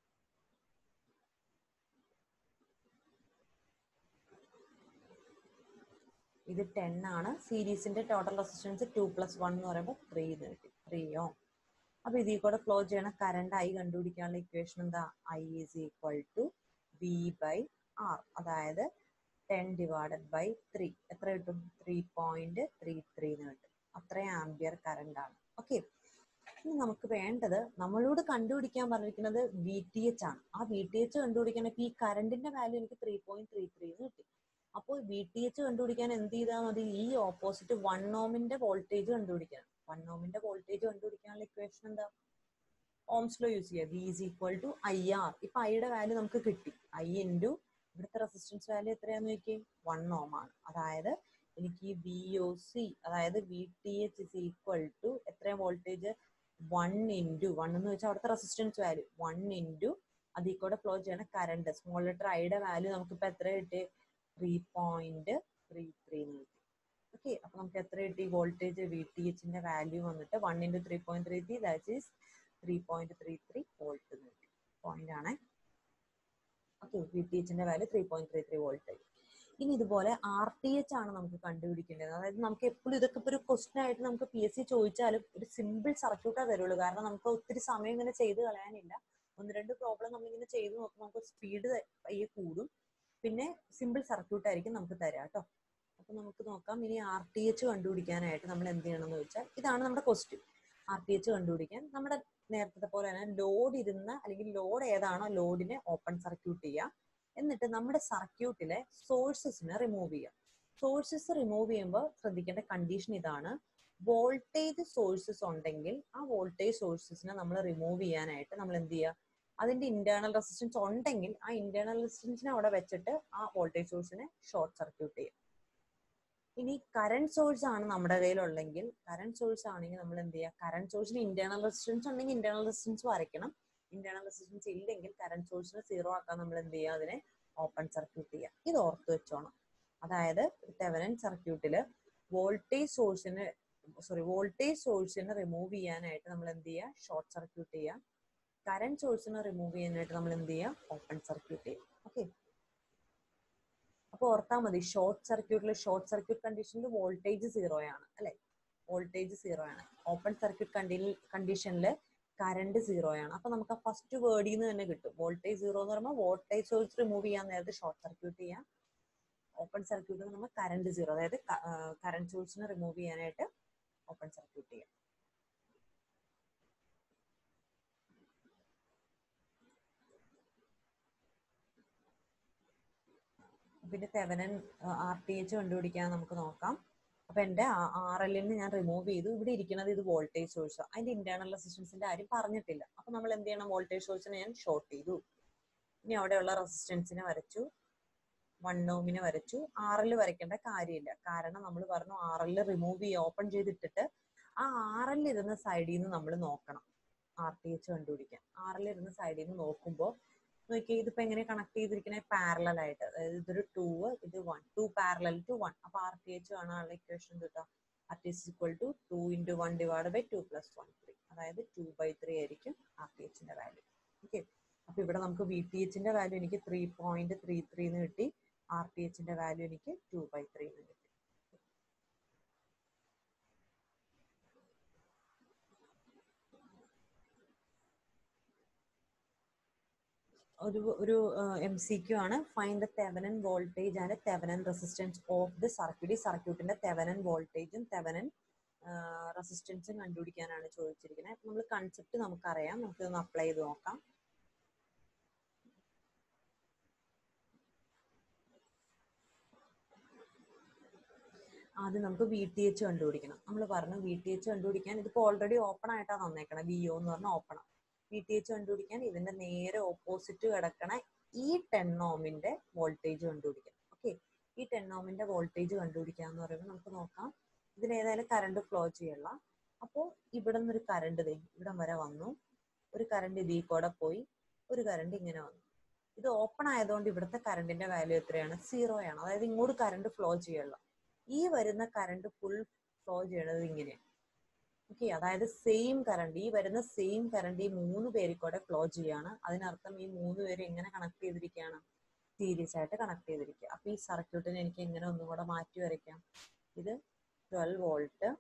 ഇത് ടെൻ ആണ് സീരീസിന്റെ total resistance two plus one എന്ന് പറയുമ്പോൾ ത്രീ കിട്ടി ത്രീ ഓം അപ്പൊ ഇതിൽ കൂടെ ഫ്ലോ ചെയ്യണ കറണ്ട് ഐ കണ്ടുപിടിക്കാനുള്ള ഇക്വേഷൻ എന്താ I is equal to V by R അതായത് ടെൻ ഡിവൈഡഡ് ബൈ ത്രീ എത്ര കിട്ടും ത്രീ പോയിന്റ് ത്രീ ത്രീ എന്ന് കിട്ടും അത്രയും ആംബിയർ കറണ്ട് ആണ് ഓക്കെ ഇനി നമുക്ക് വേണ്ടത് നമ്മളോട് കണ്ടുപിടിക്കാൻ പറഞ്ഞിരിക്കുന്നത് വി ടി എച്ച് ആണ് ആ വി ടി എച്ച് കണ്ടുപിടിക്കാൻ ഇപ്പൊ ഈ കറണ്ടിന്റെ വാല്യൂ എനിക്ക് ത്രീ പോയിന്റ് ത്രീ ത്രീ എന്ന് കിട്ടി അപ്പോൾ വി ടി എച്ച് കണ്ടുപിടിക്കാൻ എന്ത് ചെയ്താൽ മതി ഈ ഓപ്പോസിറ്റ് വൺ ഓമിന്റെ വോൾട്ടേജ് കണ്ടുപിടിക്കണം വൺ ഓമിന്റെ വോൾട്ടേജ് കണ്ടുപിടിക്കാനുള്ള ഇക്വേഷൻ എന്താ ഓംസ് ലോ യൂസ് ചെയ്യുക V is equal to I R ഇപ്പൊ ഐയുടെ വാല്യൂ നമുക്ക് കിട്ടി ഐ ഇൻറ്റു ഇവിടുത്തെ റെസിസ്റ്റൻസ് വാല്യൂ എത്രയാന്ന് നോക്കി വൺ ഓം ആണ് അതായത് എനിക്ക് ഈ വി ഒ സി അതായത് V T H is equal to എത്രയും വോൾട്ടേജ് വൺ ഇൻറ്റു വൺ എന്ന് വെച്ചാൽ അവിടുത്തെ റെസിസ്റ്റൻസ് വാല്യൂ വൺ ഇൻറ്റു അതിൽ കൂടെ ഫ്ലോ ചെയ്യണ കറണ്ട് സ്മോൾ ലെറ്റർ ഐയുടെ വാല്യൂ നമുക്കിപ്പോൾ എത്ര കിട്ടി ത്രീ പോയിന്റ് ത്രീ ത്രീ എന്ന് കിട്ടി ഓക്കെ അപ്പൊ നമുക്ക് എത്ര കിട്ടി വോൾട്ടേജ് വി ടി എച്ചിന്റെ വാല്യൂ വന്നിട്ട് one into three point three three that is three point three three volt എന്ന് കിട്ടി പോയിന്റ് ആണ് ഓക്കെ വി ടി എച്ചിന്റെ value three point three three volt ഇനി ഇതുപോലെ ആർ ടി എച്ച് ആണ് നമുക്ക് കണ്ടുപിടിക്കേണ്ടത് അതായത് നമുക്ക് എപ്പോഴും ഇതൊക്കെ ഇപ്പൊ ഒരു ക്വസ്റ്റൻ ആയിട്ട് നമുക്ക് പി എസ് സി ചോദിച്ചാലും ഒരു സിമ്പിൾ സർക്യൂട്ടാ തരുള്ളൂ കാരണം നമുക്ക് ഒത്തിരി സമയം ഇങ്ങനെ ചെയ്ത് കളയാനില്ല ഒന്ന് രണ്ട് പ്രോബ്ലം നമ്മളിങ്ങനെ ചെയ്ത് നോക്കുമ്പോൾ നമുക്ക് സ്പീഡ് പയ്യെ കൂടും പിന്നെ സിമ്പിൾ സർക്യൂട്ട് ആയിരിക്കും നമുക്ക് തരാം കേട്ടോ അപ്പൊ നമുക്ക് നോക്കാം ഇനി ആർ ടി എച്ച് കണ്ടുപിടിക്കാനായിട്ട് നമ്മൾ എന്ത് ചെയ്യണം എന്ന് വെച്ചാൽ ഇതാണ് നമ്മുടെ ക്വസ്റ്റ്യൻ ആർ ടി എച്ച് കണ്ടുപിടിക്കാൻ നമ്മുടെ നേരത്തെ പോലെ തന്നെ ലോഡ് ഇരുന്ന അല്ലെങ്കിൽ ലോഡ് ഏതാണോ ലോഡിനെ ഓപ്പൺ സർക്യൂട്ട് ചെയ്യുക എന്നിട്ട് നമ്മുടെ സർക്യൂട്ടിലെ സോഴ്സസിനെ റിമൂവ് ചെയ്യുക സോഴ്സസ് റിമൂവ് ചെയ്യുമ്പോൾ ശ്രദ്ധിക്കേണ്ട കണ്ടീഷൻ ഇതാണ് വോൾട്ടേജ് സോഴ്സസ് ഉണ്ടെങ്കിൽ ആ വോൾട്ടേജ് സോഴ്സസിനെ നമ്മൾ റിമൂവ് ചെയ്യാനായിട്ട് നമ്മൾ എന്ത് ചെയ്യുക അതിന്റെ ഇന്റേണൽ റെസിസ്റ്റൻസ് ഉണ്ടെങ്കിൽ ആ ഇന്റേണൽ റെസിസ്റ്റൻസിനെ അവിടെ വെച്ചിട്ട് ആ വോൾട്ടേജ് സോഴ്സിനെ ഷോർട്ട് സർക്യൂട്ട് ചെയ്യും ഇനി കറണ്ട് സോഴ്സ് ആണ് നമ്മുടെ കയ്യിലുള്ളെങ്കിൽ കറണ്ട് സോഴ്സ് ആണെങ്കിൽ നമ്മൾ എന്ത് ചെയ്യുക കറണ്ട് സോഴ്സിന് ഇന്റേണൽ റെസിസ്റ്റൻസ് ഉണ്ടെങ്കിൽ ഇന്റേണൽ റെസിസ്റ്റൻസ് വരയ്ക്കണം ഇന്റേണൽ റെസിസ്റ്റൻസ് ഇല്ലെങ്കിൽ കറണ്ട് സോഴ്സിനെ സീറോ ആക്കാൻ നമ്മൾ എന്ത് ചെയ്യുക അതിനെ ഓപ്പൺ സർക്യൂട്ട് ചെയ്യുക ഇത് ഓർത്ത് വെച്ചോണം അതായത് തെവനൻ സർക്യൂട്ടില് വോൾട്ടേജ് സോഴ്സിന് സോറി വോൾട്ടേജ് സോഴ്സിനെ റിമൂവ് ചെയ്യാനായിട്ട് നമ്മൾ എന്ത് ചെയ്യുക ഷോർട്ട് സർക്യൂട്ട് ചെയ്യുക കറണ്ട് സോഴ്സിനെ റിമൂവ് ചെയ്യാനായിട്ട് നമ്മൾ എന്ത് ചെയ്യുക ഓപ്പൺ സർക്യൂട്ട് ചെയ്യുക ഓക്കെ അപ്പൊ ഓർത്താൽ മതി ഷോർട്ട് സർക്യൂട്ടിൽ ഷോർട്ട് സർക്യൂട്ട് കണ്ടീഷനിൽ വോൾട്ടേജ് സീറോ ആണ് അല്ലെ വോൾട്ടേജ് സീറോ ആണ് ഓപ്പൺ സർക്യൂട്ട് കണ്ടീഷനിൽ കറണ്ട് സീറോ ആണ് അപ്പൊ നമുക്ക് ആ ഫസ്റ്റ് വേർഡിൽ നിന്ന് തന്നെ കിട്ടും വോൾട്ടേജ് സീറോ എന്ന് പറയുമ്പോൾ വോൾട്ടേജ് സോഴ്സ് റിമൂവ് ചെയ്യാൻ നേരത്തെ ഷോർട്ട് സർക്യൂട്ട് ചെയ്യാം ഓപ്പൺ സർക്യൂട്ട് നമ്മൾ കറണ്ട് സീറോ അതായത് കറണ്ട് സോഴ്സിനെ റിമൂവ് ചെയ്യാനായിട്ട് ഓപ്പൺ സർക്യൂട്ട് ചെയ്യാം പിന്നെ തെവനൻ ആർ ടി എച്ച് കണ്ടുപിടിക്കാൻ നമുക്ക് നോക്കാം അപ്പൊ എന്റെ ആർ എല്ലിന് ഞാൻ റിമൂവ് ചെയ്തു ഇവിടെ ഇരിക്കുന്നത് ഇത് വോൾട്ടേജ് സോഴ്സ് അതിന്റെ ഇന്റേണൽ റെസിസ്റ്റൻസിന്റെ ആരും പറഞ്ഞിട്ടില്ല അപ്പൊ നമ്മൾ എന്ത് ചെയ്യണം വോൾട്ടേജ് സോഴ്സിനെ ഞാൻ ഷോർട്ട് ചെയ്തു ഇനി അവിടെയുള്ള റെസിസ്റ്റൻസിനെ വരച്ചു വൺ ഓമിനെ വരച്ചു ആർ എൽ വരയ്ക്കേണ്ട കാര്യമില്ല കാരണം നമ്മൾ പറഞ്ഞു ആർ എൽ റിമൂവ് ചെയ്യുക ഓപ്പൺ ചെയ്തിട്ടിട്ട് ആ ആർ എൽ ഇരുന്ന സൈഡിൽ നിന്ന് നമ്മൾ നോക്കണം ആർ ടി എച്ച് കണ്ടുപിടിക്കാൻ ആർ എൽ ഇരുന്ന സൈഡിൽ നിന്ന് നോക്കുമ്പോൾ നോക്കി ഇതിപ്പോ എങ്ങനെ കണക്ട് ചെയ്തിരിക്കണേ പാരലൽ ആയിട്ട് അതായത് ഇതൊരു ടൂ ഇത് one two parallel to one അപ്പൊ ആർ ടി എച്ച് കാണാനുള്ള ഇക്വേഷൻ കിട്ടാം R T H equal to two into one divided by two plus one three അതായത് ടു ബൈ ത്രീ ആയിരിക്കും ആർ ടി എച്ചിന്റെ വാല്യൂ ഓക്കെ അപ്പൊ ഇവിടെ നമുക്ക് വി ടി എച്ചിന്റെ വാല്യൂ എനിക്ക് ത്രീ പോയിന്റ് ത്രീ ത്രീ എന്ന് കിട്ടി ആർ ടി എച്ചിന്റെ വാല്യൂ എനിക്ക് ടു ബൈ ത്രീ എന്ന് കിട്ടി ഒരു ഒരു എം സി ക്യു ആണ് find the Thevenin voltage and Thevenin resistance of the circuit ഈ സർക്യൂട്ടിന്റെ തെവനൻ വോൾട്ടേജും തെവനൻ റെസിസ്റ്റൻസും കണ്ടുപിടിക്കാനാണ് ചോദിച്ചിരിക്കുന്നത് നമ്മൾ കൺസെപ്റ്റ് നമുക്കറിയാം നമുക്ക് ഒന്ന് അപ്ലൈ ചെയ്ത് നോക്കാം ആദ്യം നമുക്ക് വി ടി എച്ച് കണ്ടുപിടിക്കണം നമ്മൾ പറഞ്ഞു വി ടി എച്ച് കണ്ടുപിടിക്കാൻ ഇതിപ്പോൾ ഓൾറെഡി ഓപ്പൺ ആയിട്ടാണ് തന്നേക്കണം വി ഒ എന്ന് പറഞ്ഞാൽ ഓപ്പൺ വി ടി എച്ച് കണ്ടുപിടിക്കാൻ ഇതിന്റെ നേരെ ഓപ്പോസിറ്റ് കിടക്കണ ഈ ടെൻ ഓമിന്റെ വോൾട്ടേജ് കണ്ടുപിടിക്കണം ഓക്കെ ഈ ടെൻ ഓമിന്റെ വോൾട്ടേജ് കണ്ടുപിടിക്കുക എന്ന് പറയുമ്പോൾ നമുക്ക് നോക്കാം ഇതിന് ഏതായാലും കറണ്ട് ഫ്ലോ ചെയ്യല്ല അപ്പോൾ ഇവിടെ നിന്നൊരു കറണ്ട് ദേ ഇവിടം വരെ വന്നു ഒരു കറണ്ട് ഇതിൽ കൂടെ പോയി ഒരു കറണ്ട് ഇങ്ങനെ വന്നു ഇത് ഓപ്പൺ ആയതുകൊണ്ട് ഇവിടുത്തെ കറണ്ടിന്റെ വാല്യൂ എത്രയാണ് സീറോ ആണ് അതായത് ഇങ്ങോട്ട് കറണ്ട് ഫ്ലോ ചെയ്യല്ല ഈ വരുന്ന കറണ്ട് ഫുൾ ഫ്ലോ ചെയ്യണത് ഇങ്ങനെയാണ് ഓക്കെ അതായത് സെയിം കറണ്ട് ഈ വരുന്ന സെയിം കറണ്ട് ഈ മൂന്ന് പേരിൽ കൂടെ ഫ്ലോ ചെയ്യാണ് അതിനർത്ഥം ഈ മൂന്ന് പേര് എങ്ങനെ കണക്ട് ചെയ്തിരിക്കുകയാണ് സീരീസ് ആയിട്ട് കണക്ട് ചെയ്തിരിക്കുക അപ്പൊ ഈ സർക്യൂട്ടിനെ എനിക്ക് എങ്ങനെ ഒന്നും കൂടെ മാറ്റി വരയ്ക്കാം ഇത് ട്വൽവ് വോൾട്ട്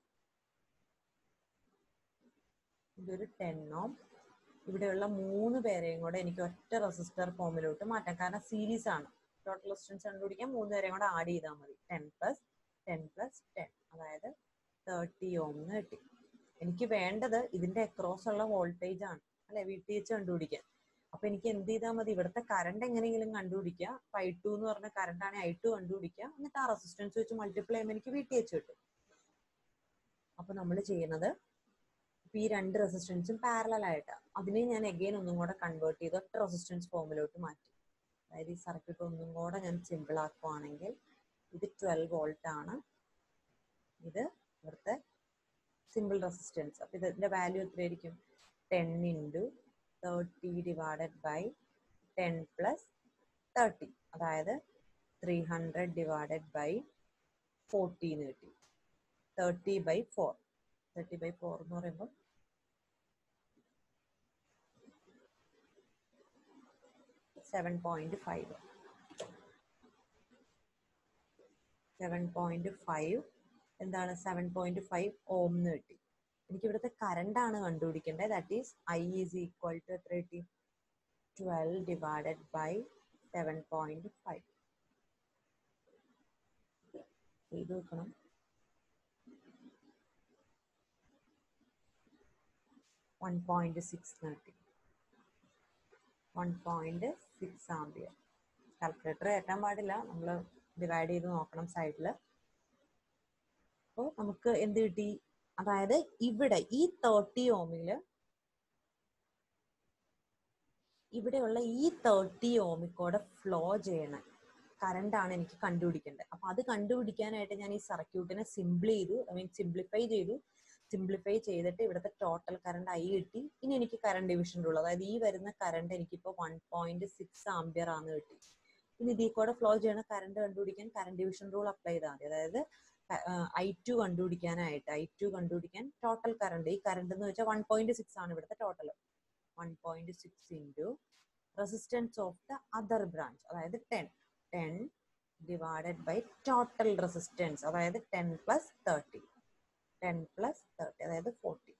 ഇതൊരു ടെൻ ഓം ഇവിടെയുള്ള മൂന്ന് പേരെയും കൂടെ എനിക്ക് ഒറ്റ റെസിസ്റ്റർ ഫോമിലോട്ട് മാറ്റാം കാരണം സീരീസ് ആണ് ടോട്ടൽ റെസിസ്റ്റൻസ് കണ്ടുപിടിക്കാൻ മൂന്ന് പേരെയും കൂടെ ആഡ് ചെയ്താൽ മതി ten plus ten plus ten അതായത് തേർട്ടി ഓം എന്ന് കിട്ടി എനിക്ക് വേണ്ടത് ഇതിന്റെ അക്രോസ് ഉള്ള വോൾട്ടേജ് ആണ് അല്ലെ വി ടി എച്ച് കണ്ടുപിടിക്കാൻ അപ്പൊ എനിക്ക് എന്ത് ചെയ്താൽ മതി ഇവിടുത്തെ കറണ്ട് എങ്ങനെയെങ്കിലും കണ്ടുപിടിക്കുക ഐ ടു എന്ന് പറഞ്ഞ കറണ്ട് ആണ് ഐ ടു കണ്ടുപിടിക്കുക എന്നിട്ട് ആ റെസിസ്റ്റൻസ് വെച്ച് മൾട്ടിപ്ലൈ ചെയ്യുമ്പോൾ എനിക്ക് വി ടി എച്ച് കിട്ടും അപ്പൊ നമ്മൾ ചെയ്യുന്നത് ഈ രണ്ട് റെസിസ്റ്റൻസും പാരലൽ ആയിട്ട് അതിനെ ഞാൻ എഗെയിൻ ഒന്നും കൂടെ കൺവേർട്ട് ചെയ്ത് ഒറ്റ റെസിസ്റ്റൻസ് ഫോമിലോട്ട് മാറ്റി അതായത് ഈ സർക്യൂട്ട് ഒന്നും കൂടെ ഞാൻ സിമ്പിൾ ആക്കുവാണെങ്കിൽ ഇത് ട്വൽവ് വോൾട്ട് ആണ് ഇത് ഇവിടുത്തെ സിമ്പിൾ റെസിസ്റ്റൻസ് അപ്പൊ ഇതിന്റെ വാല്യൂ എത്രയായിരിക്കും ten into thirty divided by ten plus thirty അതായത് three hundred divided by forty എന്ന് കിട്ടി thirty by four thirty by four എന്ന് പറയുമ്പോൾ seven point five seven point five എന്താണ് സെവൻ പോയിന്റ് ഫൈവ് ഓം എന്ന് കിട്ടി എനിക്ക് ഇവിടുത്തെ കറണ്ട് ആണ് കണ്ടുപിടിക്കേണ്ടത് that is I is equal to എത്ര കിട്ടി twelve divided by seven point five ചെയ്ത് നോക്കണം വൺ പോയിന്റ് സിക്സ് കിട്ടി one point six ampere calculator കയറ്റാൻ പാടില്ല നമ്മൾ ഡിവൈഡ് ചെയ്ത് നോക്കണം സൈഡിൽ അപ്പോൾ നമുക്ക് എന്ത് കിട്ടി അതായത് ഇവിടെ ഈ തേർട്ടി ഓമില് ഇവിടെയുള്ള ഈ തേർട്ടി ഓമിക്കോടെ ഫ്ലോ ചെയ്യണ കറണ്ട് ആണ് എനിക്ക് കണ്ടുപിടിക്കേണ്ടത് അപ്പൊ അത് കണ്ടുപിടിക്കാനായിട്ട് ഞാൻ ഈ സർക്യൂട്ടിനെ സിംപിൾ ചെയ്തു ഐ മീൻ സിംപ്ലിഫൈ ചെയ്തു സിംപ്ലിഫൈ ചെയ്തിട്ട് ഇവിടുത്തെ ടോട്ടൽ കറണ്ട് ഐ കിട്ടി ഇനി എനിക്ക് കറണ്ട് ഡിവിഷൻ ഉള്ളൂ അതായത് ഈ വരുന്ന കറണ്ട് എനിക്കിപ്പോ വൺ പോയിന്റ് സിക്സ് ആംബിയർ ആണെന്ന് കിട്ടി ഇനി ഇതിൽ കൂടെ ഫ്ലോ ചെയ്യണ കറണ്ട് കണ്ടുപിടിക്കാൻ കറണ്ട് ഡിവിഷൻ റൂൾ അപ്ലൈ ചെയ്താൽ മതി അതായത് ഐ ടു കണ്ടുപിടിക്കാനായിട്ട് ഐ ടു കണ്ടുപിടിക്കാൻ ടോട്ടൽ കറണ്ട് ഈ കറണ്ട് എന്ന് വെച്ചാൽ വൺ പോയിന്റ് സിക്സ് ആണ് ഇവിടുത്തെ total one point six into resistance of the other branch അതായത് ten ten divided by total resistance അതായത് ten plus thirty ten plus thirty അതായത് forty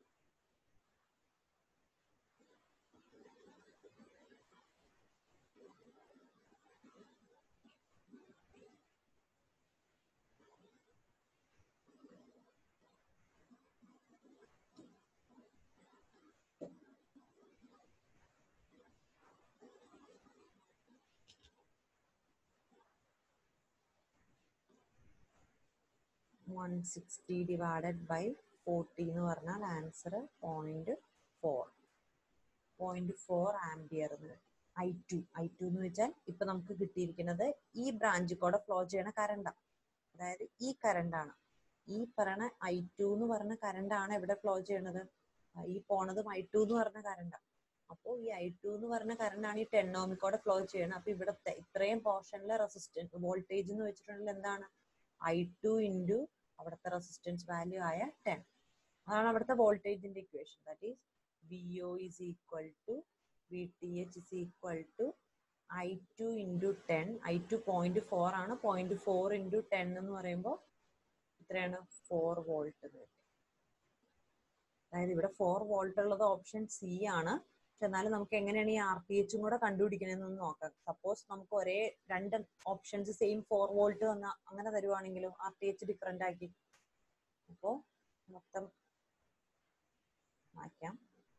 one sixty divided by forty എന്ന് പറഞ്ഞാൽ answer point four point four ampere എന്ന് I two I two എന്ന് വെച്ചാൽ ഇപ്പൊ നമുക്ക് കിട്ടിയിരിക്കുന്നത് ഈ ബ്രാഞ്ചിൽ കൂടെ ഫ്ലോ ചെയ്യണ കറണ്ടാണ് അതായത് ഈ കറണ്ടാണ് ഈ പറയണ ഐ ടു എന്ന് പറഞ്ഞ കറണ്ടാണ് എവിടെ ഫ്ലോ ചെയ്യണത് ഈ പോണതും ഐ ടു എന്ന് പറഞ്ഞ കറണ്ടാണ് അപ്പോൾ ഈ ഐ ടു എന്ന് പറഞ്ഞ കറണ്ടാണ് ഈ ടെൻ ഓമിക്കോടെ ഫ്ലോ ചെയ്യണത് അപ്പൊ ഇവിടുത്തെ ഇത്രയും പോർഷനിലെ റെസിസ്റ്റൻസ് വോൾട്ടേജ് എന്ന് വെച്ചിട്ടുണ്ടെങ്കിൽ എന്താണ് ഐ ടു ഇൻറ്റു അവിടുത്തെ റെസിസ്റ്റൻസ് വാല്യൂ ആയ ടെൻ അതാണ് അവിടുത്തെ വോൾട്ടേജിന്റെ equation that is V O is equal to V T H is equal to I two into ten I two point four ആണ് പോയിന്റ് ഫോർ ഇൻറ്റു ടെൻ എന്ന് പറയുമ്പോൾ എത്രയാണ് four volt എന്ന് കിട്ടി അതായത് ഇവിടെ ഫോർ വോൾട്ട് ഉള്ളത് ഓപ്ഷൻ സി ആണ് പക്ഷെ എന്നാലും നമുക്ക് എങ്ങനെയാണ് ഈ ആർ ടി എച്ചും കൂടെ കണ്ടുപിടിക്കണമെന്ന് നോക്കാം സപ്പോസ് നമുക്ക് ഒരേ രണ്ട് ഓപ്ഷൻസ് സെയിം ഫോർ വോൾട്ട് വന്ന അങ്ങനെ തരുവാണെങ്കിലോ ആർ ടി എച്ച് ഡിഫറെന്റ് ആക്കി അപ്പോ മൊത്തം മാറ്റാം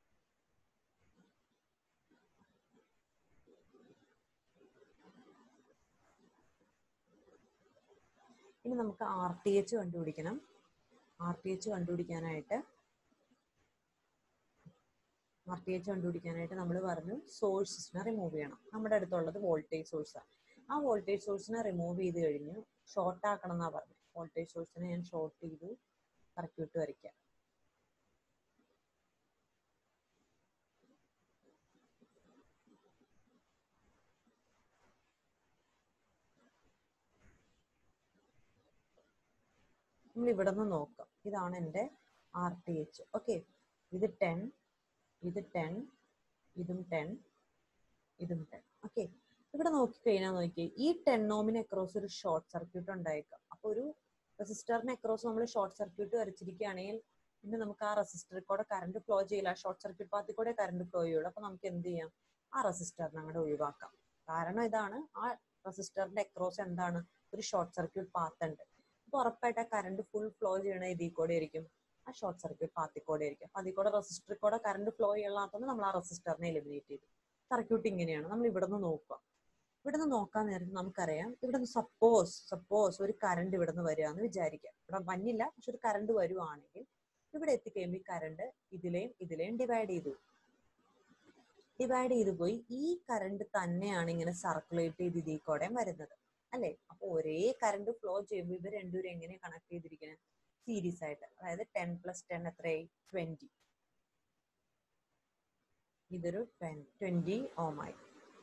ഇനി നമുക്ക് ആർ ടി എച്ച് കണ്ടുപിടിക്കണം ആർ ടി എച്ച് കണ്ടുപിടിക്കാനായിട്ട് ആർ ടി എച്ച് കണ്ടുപിടിക്കാനായിട്ട് നമ്മൾ പറഞ്ഞു സോഴ്സസിനെ റിമൂവ് ചെയ്യണം നമ്മുടെ അടുത്തുള്ളത് വോൾട്ടേജ് സോഴ്സാണ് ആ വോൾട്ടേജ് സോഴ്സിനെ റിമൂവ് ചെയ്ത് കഴിഞ്ഞു ഷോർട്ട് ആക്കണം എന്നാ പറഞ്ഞു വോൾട്ടേജ് സോഴ്സിനെ ഞാൻ ഷോർട്ട് ചെയ്തു സർക്യൂട്ട് വരയ്ക്കാം നമ്മൾ ഇവിടെ നിന്ന് നോക്കാം ഇതാണ് എൻ്റെ ആർ ടി എച്ച് ഓക്കെ ഇത് ടെൻ ഇത് ടെൻ ഇതും ടെൻ ഇതും ടെൻ ഓക്കെ ഇവിടെ നോക്കിക്കഴിഞ്ഞാൽ നോക്കിയേ ഈ ടെൻ ഓമിന് അക്രോസ് ഒരു ഷോർട്ട് സർക്യൂട്ട് ഉണ്ടായേക്കാം അപ്പൊ ഒരു റെസിസ്റ്ററിന് അക്രോസ് നമ്മൾ ഷോർട്ട് സർക്യൂട്ട് വരച്ചിരിക്കുകയാണെങ്കിൽ പിന്നെ നമുക്ക് ആ റെസിസ്റ്ററിൽ കൂടെ കറണ്ട് ഫ്ലോ ചെയ്യില്ല ഷോർട്ട് സർക്യൂട്ട് പാത്തിൽ കൂടെ കറണ്ട് ഫ്ലോ ചെയ്യുള്ളൂ അപ്പൊ നമുക്ക് എന്ത് ചെയ്യാം ആ റെസിസ്റ്ററിനെ അങ്ങോട്ട് ഒഴിവാക്കാം കാരണം ഇതാണ് ആ റെസിസ്റ്ററിന്റെ അക്രോസ് എന്താണ് ഒരു ഷോർട്ട് സർക്യൂട്ട് പാത്ത് ഉണ്ട് അപ്പൊ ഉറപ്പായിട്ട് ആ കറണ്ട് ഫുൾ ഫ്ലോ ചെയ്യണ ഇതിൽ കൂടെ ആയിരിക്കും ആ ഷോർട്ട് സർക്യൂട്ട് പാത്തിൽ കൂടെ ആയിരിക്കും അപ്പൊ അതിൽ കൂടെ റെസിസ്റ്ററിൽ കൂടെ കറണ്ട് ഫ്ലോ ചെയ്യാത്തതുകൊണ്ട് നമ്മൾ ആ റെസിസ്റ്ററിനെ എലിമിനേറ്റ് ചെയ്തു സർക്യൂട്ട് ഇങ്ങനെയാണ് നമ്മൾ ഇവിടെ നിന്ന് നോക്കുക ഇവിടെ നിന്ന് നോക്കാൻ നേരത്ത് നമുക്കറിയാം ഇവിടെ നിന്ന് സപ്പോസ് സപ്പോസ് ഒരു കറണ്ട് ഇവിടെ നിന്ന് വരിക എന്ന് വിചാരിക്കാം ഇവിടെ വന്നില്ല പക്ഷെ ഒരു കറണ്ട് വരുവാണെങ്കിൽ ഇവിടെ എത്തിക്കഴിയുമ്പോൾ ഈ കറണ്ട് ഇതിലെയും ഇതിലെയും ഡിവൈഡ് ചെയ്തു ഡിവൈഡ് ചെയ്തു പോയി ഈ കറണ്ട് തന്നെയാണ് ഇങ്ങനെ സർക്കുലേറ്റ് ചെയ്ത് ഇതിൽ കൂടെ വരുന്നത് അല്ലെ അപ്പൊ ഒരേ കറണ്ട് ഫ്ലോ ചെയ്യുമ്പോൾ ഇവർ രണ്ടുപേരും എങ്ങനെ കണക്ട് ചെയ്തിരിക്കുന്നത് സീരീസ് ആയിട്ട് അതായത് ടെൻ പ്ലസ് ടെൻ എത്രയായി ട്വന്റി ഇതൊരു ട്വന്റി ഓമായി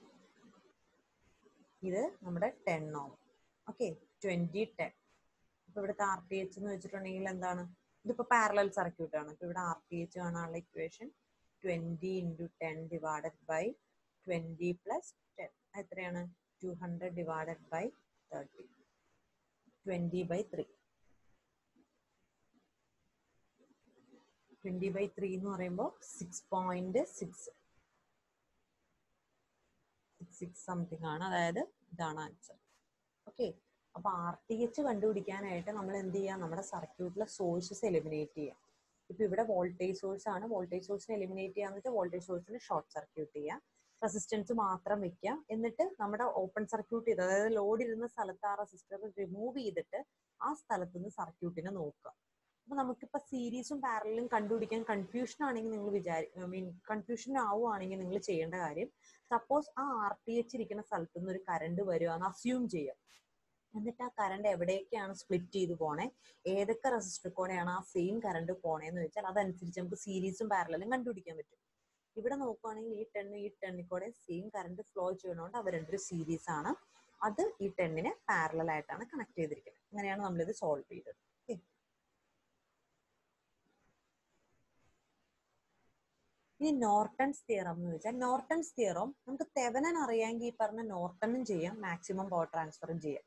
ഇത് നമ്മുടെ ten ohm okay twenty ten ഇപ്പൊ ഇവിടുത്തെ ആർ ടി എച്ച് എന്ന് വെച്ചിട്ടുണ്ടെങ്കിൽ എന്താണ് ഇതിപ്പോ പാരലൽ സർക്യൂട്ട് ആണ് ഇപ്പൊ ഇവിടെ ആർ ടി എച്ച് കാണാനുള്ള equation twenty into ten divided by twenty plus ten എത്രയാണ് two hundred divided by thirty twenty by three twenty by three എന്ന് പറയുമ്പോൾ six point six six something ആണ് അതായത് ഇതാണ് ആൻസർ ഓക്കെ അപ്പൊ ആർ ടി എച്ച് കണ്ടുപിടിക്കാനായിട്ട് നമ്മൾ എന്ത് ചെയ്യാം നമ്മുടെ സർക്യൂട്ടിലെ സോഴ്സസ് എലിമിനേറ്റ് ചെയ്യാം ഇപ്പൊ ഇവിടെ വോൾട്ടേജ് സോഴ്സ് ആണ് വോൾട്ടേജ് സോഴ്സിനെ എലിമിനേറ്റ് ചെയ്യാന്ന് വെച്ചാൽ വോൾട്ടേജ് സോഴ്സിനെ ഷോർട്ട് സർക്യൂട്ട് ചെയ്യാം റെസിസ്റ്റൻസ് മാത്രം വെക്കുക എന്നിട്ട് നമ്മുടെ ഓപ്പൺ സർക്യൂട്ട് ചെയ്ത് അതായത് ലോഡ് ഇരുന്ന സ്ഥലത്ത് ആ റെസിസ്റ്റർ റിമൂവ് ചെയ്തിട്ട് ആ സ്ഥലത്ത് നിന്ന് സർക്യൂട്ടിനെ നോക്കുക അപ്പൊ നമുക്കിപ്പോ സീരീസും പാരലും കണ്ടുപിടിക്കാൻ കൺഫ്യൂഷൻ ആണെങ്കിൽ നിങ്ങൾ വിചാരി ഐ മീൻ കൺഫ്യൂഷൻ ആവുകയാണെങ്കിൽ നിങ്ങൾ ചെയ്യേണ്ട കാര്യം സപ്പോസ് ആ ആർ ടി എച്ച് ഇരിക്കുന്ന സ്ഥലത്ത് നിന്ന് ഒരു കറണ്ട് വരുവാന്ന് അസ്യൂം ചെയ്യാം എന്നിട്ട് ആ കറണ്ട് എവിടേക്കാണ് സ്പ്ലിറ്റ് ചെയ്ത് പോണേ ഏതൊക്കെ റെസിസ്റ്റർ കൂടെയാണ് ആ സെയിം കറണ്ട് പോണേന്ന് വെച്ചാൽ അതനുസരിച്ച് നമുക്ക് സീരീസും പാരലും കണ്ടുപിടിക്കാൻ പറ്റും ഇവിടെ നോക്കുവാണെങ്കിൽ ഈ ടെണ്ണും ഈ ടെണ്ണിൽ കൂടെ സെയിം കറണ്ട് ഫ്ലോ ചെയ്യണോണ്ട് അവർ രണ്ടൊരു സീരീസ് ആണ് അത് ഈ ടെണ്ണിന് പാരലൽ ആയിട്ടാണ് കണക്ട് ചെയ്തിരിക്കുന്നത് അങ്ങനെയാണ് നമ്മളിത് സോൾവ് ചെയ്തത് ഓക്കെ ഇനി നോർട്ടൺസ് തിയറം എന്ന് വെച്ചാൽ നോർട്ടൺസ് തിയറം നമുക്ക് തെവനൻ അറിയാമെങ്കിൽ ഈ പറഞ്ഞ നോർട്ടണും ചെയ്യാം മാക്സിമം പവർ ട്രാൻസ്ഫറും ചെയ്യാം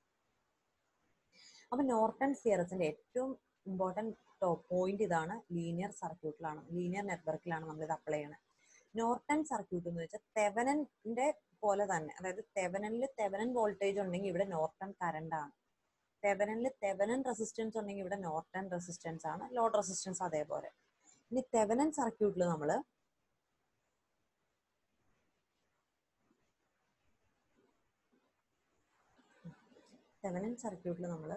അപ്പൊ നോർട്ടൺസ് തിയറത്തിന്റെ ഏറ്റവും ഇമ്പോർട്ടൻറ്റ് പോയിന്റ് ഇതാണ് ലീനിയർ സർക്യൂട്ടിലാണ് ലീനിയർ നെറ്റ്വർക്കിലാണ് നമ്മൾ ഇത് അപ്ലൈ ചെയ്യണത് നോർട്ടൺ സർക്യൂട്ട് എന്ന് വെച്ചാൽ തെവനന്റെ പോലെ തന്നെ അതായത് തെവനനിൽ തെവനൻ വോൾട്ടേജ് ഉണ്ടെങ്കിൽ ഇവിടെ നോർട്ടൺ കറണ്ട് ആണ് തെവനനിൽ തെവനൻ റെസിസ്റ്റൻസ് ഉണ്ടെങ്കിൽ ഇവിടെ നോർട്ടൺ റെസിസ്റ്റൻസ് ആണ് ലോഡ് റെസിസ്റ്റൻസ് അതേപോലെ ഇനി തെവനൻ സർക്യൂട്ടിൽ നമ്മൾ തെവനൻ സർക്യൂട്ടിൽ നമ്മൾ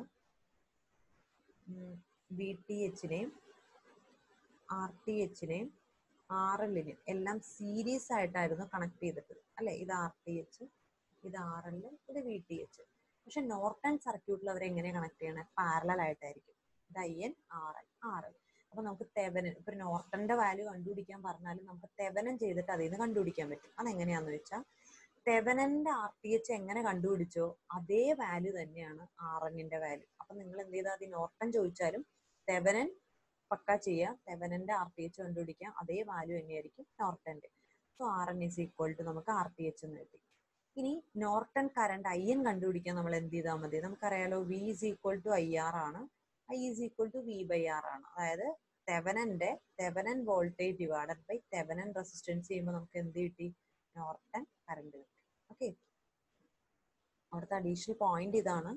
വി ടി എച്ചിനെയും ആർ ടി എച്ചിനെയും ആർ എല്ലിനെയും എല്ലാം സീരീസ് ആയിട്ടായിരുന്നു കണക്ട് ചെയ്തിട്ടത് അല്ലെ ഇത് ആർ ടി എച്ച് ഇത് ആർ എൽ ഇത് വി ടി എച്ച് പക്ഷെ നോർട്ടൺ സർക്യൂട്ടിൽ അവർ എങ്ങനെ കണക്ട് ചെയ്യണേ പാരലൽ ആയിട്ടായിരിക്കും ഇത് I N R L R L അപ്പൊ നമുക്ക് തെവനൻ ഇപ്പൊ നോർട്ടന്റെ വാല്യൂ കണ്ടുപിടിക്കാൻ പറഞ്ഞാലും നമുക്ക് തെവനൻ ചെയ്തിട്ട് അതിൽ നിന്ന് കണ്ടുപിടിക്കാൻ പറ്റും അതെങ്ങനെയാന്ന് വെച്ചാൽ തെവനന്റെ ആർ ടി എച്ച് എങ്ങനെ കണ്ടുപിടിച്ചോ അതേ വാല്യൂ തന്നെയാണ് ആർ എന്നിന്റെ വാല്യൂ അപ്പൊ നിങ്ങൾ എന്ത് ചെയ്താൽ അത് നോർട്ടൺ ചോദിച്ചാലും തെവനൻ പക്ക ചെയ്യാം തെവനന്റെ ആർ ടി എച്ച് കണ്ടുപിടിക്കാം അതേ വാല്യൂ തന്നെയായിരിക്കും നോർട്ടന്റെ so R N is equal to നമുക്ക് ആർ ടി എച്ച് എന്ന് കിട്ടി ഇനി നോർട്ടൺ കറണ്ട് ഐ എൻ കണ്ടുപിടിക്കാൻ നമ്മൾ എന്ത് ചെയ്താൽ മതി നമുക്കറിയാലോ V is equal to I R ആണ് I is equal to V by R ആണ് അതായത് തെവനന്റെ Thevenin voltage divided by Thevenin resistance ചെയ്യുമ്പോൾ നമുക്ക് എന്ത് കിട്ടി നോർട്ടൺ കറണ്ട് കിട്ടി ഓക്കെ അവിടുത്തെ അഡീഷണൽ പോയിന്റ് ഇതാണ്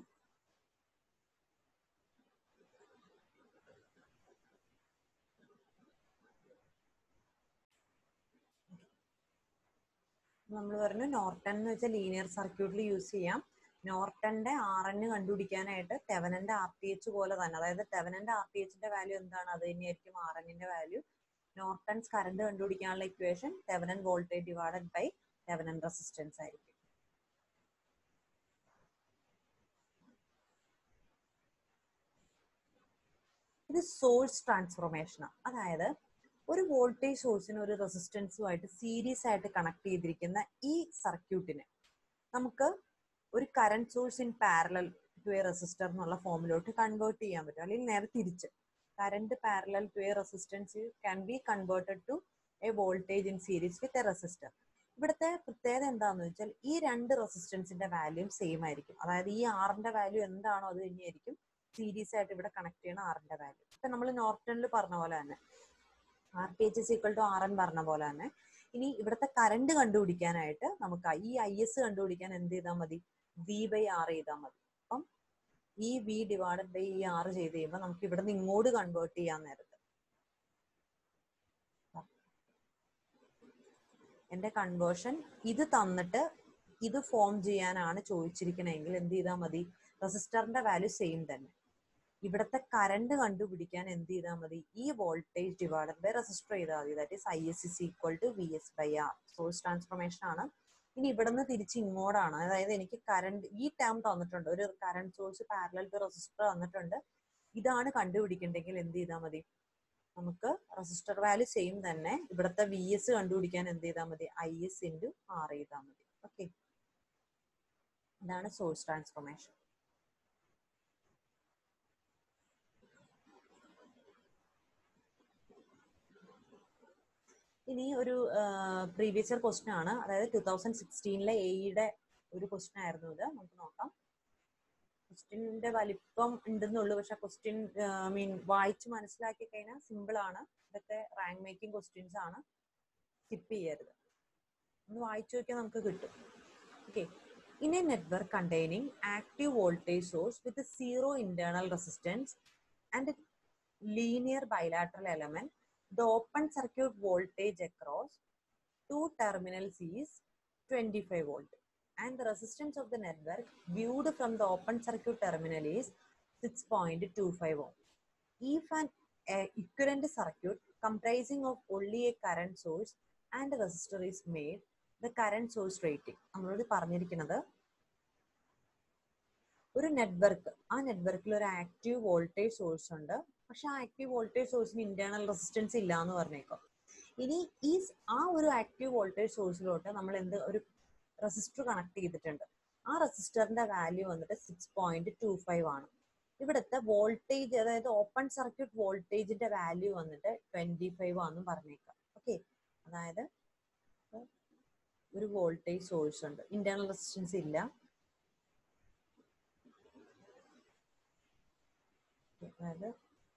നമ്മൾ പറഞ്ഞു നോർട്ടൺ എന്ന് വെച്ചാൽ ലീനിയർ സർക്യൂട്ടിൽ യൂസ് ചെയ്യാം നോർട്ടന്റെ ആർ എൻ കണ്ടുപിടിക്കാനായിട്ട് തെവനന്റെ ആർ ടി എച്ച് പോലെ തന്നെ അതായത് തെവനന്റെ ആർ ടി എച്ചിന്റെ വാല്യൂ എന്താണ് അത് തന്നെയായിരിക്കും ആർ എന്നിന്റെ വാല്യൂ നോർട്ടൺസ് കറണ്ട് കണ്ടുപിടിക്കാനുള്ള equation Thevenin voltage divided by Thevenin resistance ആയിരിക്കും ഇത് സോഴ്സ് ട്രാൻസ്ഫോർമേഷനാണ് അതായത് ഒരു വോൾട്ടേജ് സോഴ്സിന് ഒരു റെസിസ്റ്റൻസുമായിട്ട് സീരീസ് ആയിട്ട് കണക്ട് ചെയ്തിരിക്കുന്ന ഈ സർക്യൂട്ടിന് നമുക്ക് ഒരു current source in parallel to a resistor എന്നുള്ള ഫോമിലോട്ട് കൺവേർട്ട് ചെയ്യാൻ പറ്റും അല്ലെങ്കിൽ നേരെ തിരിച്ച് current parallel to a resistance can be converted to a voltage in series with a resistor ഇവിടുത്തെ പ്രത്യേകത എന്താണെന്ന് വെച്ചാൽ ഈ രണ്ട് റെസിസ്റ്റൻസിന്റെ വാല്യൂം സെയിം ആയിരിക്കും അതായത് ഈ ആറിന്റെ വാല്യൂ എന്താണോ അത് തന്നെയായിരിക്കും സീരീസ് ആയിട്ട് ഇവിടെ കണക്ട് ചെയ്യണ ആറിന്റെ വാല്യൂ ഇപ്പൊ നമ്മൾ നോർട്ടണിൽ പറഞ്ഞ പോലെ തന്നെ R T H equal to R N പറഞ്ഞ പോലെ തന്നെ ഇനി ഇവിടുത്തെ കറണ്ട് കണ്ടുപിടിക്കാനായിട്ട് നമുക്ക് ഈ ഐ എസ് കണ്ടുപിടിക്കാൻ എന്ത് ചെയ്താൽ മതി വി ബൈ ആർ ചെയ്താൽ മതി അപ്പം ഈ വി ഡിവൈഡഡ് ബൈ ഈ ആർ ചെയ്ത് കഴിയുമ്പോൾ നമുക്ക് ഇവിടെ നിന്ന് ഇങ്ങോട്ട് കൺവേർട്ട് ചെയ്യാൻ നേരത്ത് എന്റെ കൺവേർഷൻ ഇത് തന്നിട്ട് ഇത് ഫോം ചെയ്യാനാണ് ചോദിച്ചിരിക്കണമെങ്കിൽ എന്ത് ചെയ്താൽ മതി റെസിസ്റ്ററിന്റെ വാല്യൂ സെയിം തന്നെ ഇവിടുത്തെ കറണ്ട് കണ്ടുപിടിക്കാൻ എന്ത് ചെയ്താൽ മതി ഈ വോൾട്ടേജ് ഡിവൈഡഡ് ബൈ റെസിസ്റ്റർ ചെയ്താൽ മതി that is I S is equal to V S by R source transformation ആണ് ഇനി ഇവിടുന്ന് തിരിച്ച് ഇങ്ങോട്ടാണ് അതായത് എനിക്ക് കറണ്ട് ഈ ടേം തന്നിട്ടുണ്ട് ഒരു current source parallel to resistor തന്നിട്ടുണ്ട് ഇതാണ് കണ്ടുപിടിക്കണ്ടെങ്കിൽ എന്ത് ചെയ്താൽ മതി നമുക്ക് റെസിസ്റ്റർ വാല്യൂ സെയിം തന്നെ ഇവിടുത്തെ വി എസ് കണ്ടുപിടിക്കാൻ എന്ത് ചെയ്താൽ മതി ഐ എസ് ഇൻറ്റു ആർ ചെയ്താൽ മതി ഓക്കെ ഇതാണ് സോഴ്സ് ട്രാൻസ്ഫോർമേഷൻ ഇനി ഒരു പ്രീവിയസ് ഇയർ ക്വസ്റ്റ്യൻ ആണ് അതായത് ടൂ തൗസൻഡ് സിക്സ്റ്റീനിലെ എയുടെ ഒരു ക്വസ്റ്റ്യൻ ആയിരുന്നു ഇത് നമുക്ക് നോക്കാം ക്വസ്റ്റ്യന്റെ വലിപ്പം ഉണ്ടെന്നുള്ളൂ പക്ഷെ ക്വസ്റ്റ്യൻ മീൻ വായിച്ച് മനസ്സിലാക്കി കഴിഞ്ഞാൽ സിമ്പിൾ ആണ് ഇതൊക്കെ റാങ്ക് മേക്കിംഗ് ക്വസ്റ്റ്യൻസ് ആണ് സ്കിപ്പ് ചെയ്യരുത് ഒന്ന് വായിച്ചു നോക്കിയാൽ നമുക്ക് കിട്ടും okay in a network containing active voltage source with zero internal resistance and linear bilateral element the open circuit voltage across two terminals is 25 volt and the resistance of the network viewed from the open circuit terminal is 6.25 ohm if an uh, equivalent circuit comprising of only a current source and a resistor is made the current source rating നമ്മളോട് പറഞ്ഞിരിക്കുന്നത് ഒരു network ആ നെറ്റ്വർക്കിൽ ഒരു active voltage source ഉണ്ട് പക്ഷെ ആ active voltage സോഴ്സിന് ഇന്റേണൽ റെസിസ്റ്റൻസ് ഇല്ല എന്ന് പറഞ്ഞേക്കും ഇനി ഈ സ് ആ ഒരു ആക്റ്റീവ് വോൾട്ടേജ് സോഴ്സിലോട്ട് നമ്മൾ എന്ത് ഒരു റെസിസ്റ്റർ കണക്ട് ചെയ്തിട്ടുണ്ട് ആ റെസിസ്റ്ററിന്റെ വാല്യൂ വന്നിട്ട് സിക്സ് പോയിന്റ് ടു ഫൈവ് ആണ് ഇവിടുത്തെ വോൾട്ടേജ് അതായത് ഓപ്പൺ സർക്യൂട്ട് വോൾട്ടേജിന്റെ വാല്യൂ വന്നിട്ട് ട്വന്റി ഫൈവ് ആണെന്നും പറഞ്ഞേക്കാം ഓക്കെ അതായത് ഒരു വോൾട്ടേജ് സോഴ്സ് ഉണ്ട് ഇന്റേണൽ റെസിസ്റ്റൻസ് ഇല്ല അതായത്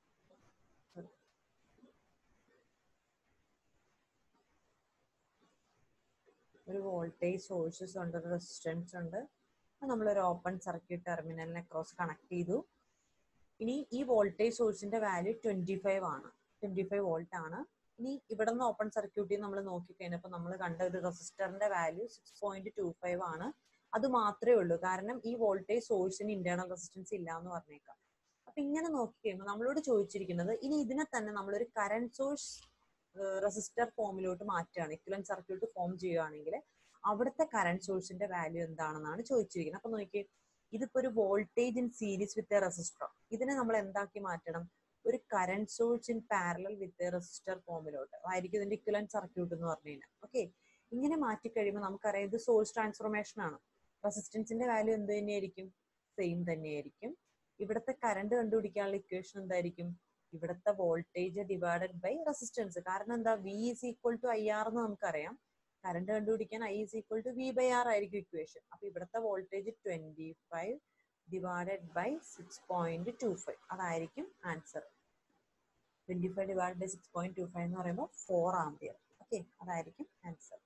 ഒരു വോൾട്ടേജ് സോഴ്സസ് ഉണ്ട് ഒരു റെസിസ്റ്റൻസ് ഉണ്ട് നമ്മളൊരു ഓപ്പൺ സർക്യൂട്ട് ടെർമിനലിനെ ക്രോസ് കണക്ട് ചെയ്തു ഇനി ഈ വോൾട്ടേജ് സോഴ്സിന്റെ വാല്യൂ ട്വന്റി ഫൈവ് ആണ് ട്വന്റി ഫൈവ് വോൾട്ട് ആണ് ഇനി ഇവിടെ നിന്ന് ഓപ്പൺ സർക്യൂട്ടിൽ നമ്മൾ നോക്കിക്കഴിഞ്ഞപ്പോൾ നമ്മൾ കണ്ട ഒരു റെസിസ്റ്ററിന്റെ value six point two five ആണ് അത് മാത്രമേ ഉള്ളൂ കാരണം ഈ വോൾട്ടേജ് സോഴ്സിന് ഇന്റേണൽ റെസിസ്റ്റൻസ് ഇല്ല എന്ന് പറഞ്ഞേക്കാം അപ്പൊ ഇങ്ങനെ നോക്കിക്കഴിയുമ്പോൾ നമ്മളോട് ചോദിച്ചിരിക്കുന്നത് ഇനി ഇതിനെ തന്നെ നമ്മളൊരു കറന്റ് സോഴ്സ് റെസിസ്റ്റർ ഫോമിലോട്ട് മാറ്റുകയാണ് ഇക്വലൻ സർക്യൂട്ട് ഫോം ചെയ്യുകയാണെങ്കിൽ അവിടുത്തെ കറന്റ് സോഴ്സിന്റെ വാല്യൂ എന്താണെന്നാണ് ചോദിച്ചിരിക്കുന്നത് അപ്പൊ നോക്കി ഇതിപ്പോ ഒരു voltage in series with a resistor ഇതിനെ നമ്മൾ എന്താക്കി മാറ്റണം ഒരു current source in parallel with a resistor ഫോമിലോട്ട് ആയിരിക്കും ഇതിന്റെ ഇക്വലൻ സർക്യൂട്ട് എന്ന് പറഞ്ഞു കഴിഞ്ഞാൽ ഓക്കെ ഇങ്ങനെ മാറ്റി കഴിയുമ്പോൾ നമുക്കറിയാം ഇത് സോഴ്സ് ട്രാൻസ്ഫോർമേഷൻ ആണ് റെസിസ്റ്റൻസിന്റെ വാല്യൂ എന്ത് തന്നെയായിരിക്കും സെയിം തന്നെയായിരിക്കും ഇവിടുത്തെ കറണ്ട് കണ്ടുപിടിക്കാനുള്ള ഇക്വേഷൻ എന്തായിരിക്കും ഇവിടുത്തെ വോൾട്ടേജ് ഡിവൈഡഡ് ബൈ റെസിസ്റ്റൻസ് കാരണം എന്താ V is equal to I R എന്ന് നമുക്കറിയാം കറണ്ട് കണ്ടുപിടിക്കാൻ I is equal to V by R ആയിരിക്കും ഇക്വേഷൻ അപ്പൊ ഇവിടുത്തെ voltage twenty five divided by six point two five അതായിരിക്കും answer twenty five divide by six point two five എന്ന് പറയുമ്പോൾ four ampere okay അതായിരിക്കും ആൻസർ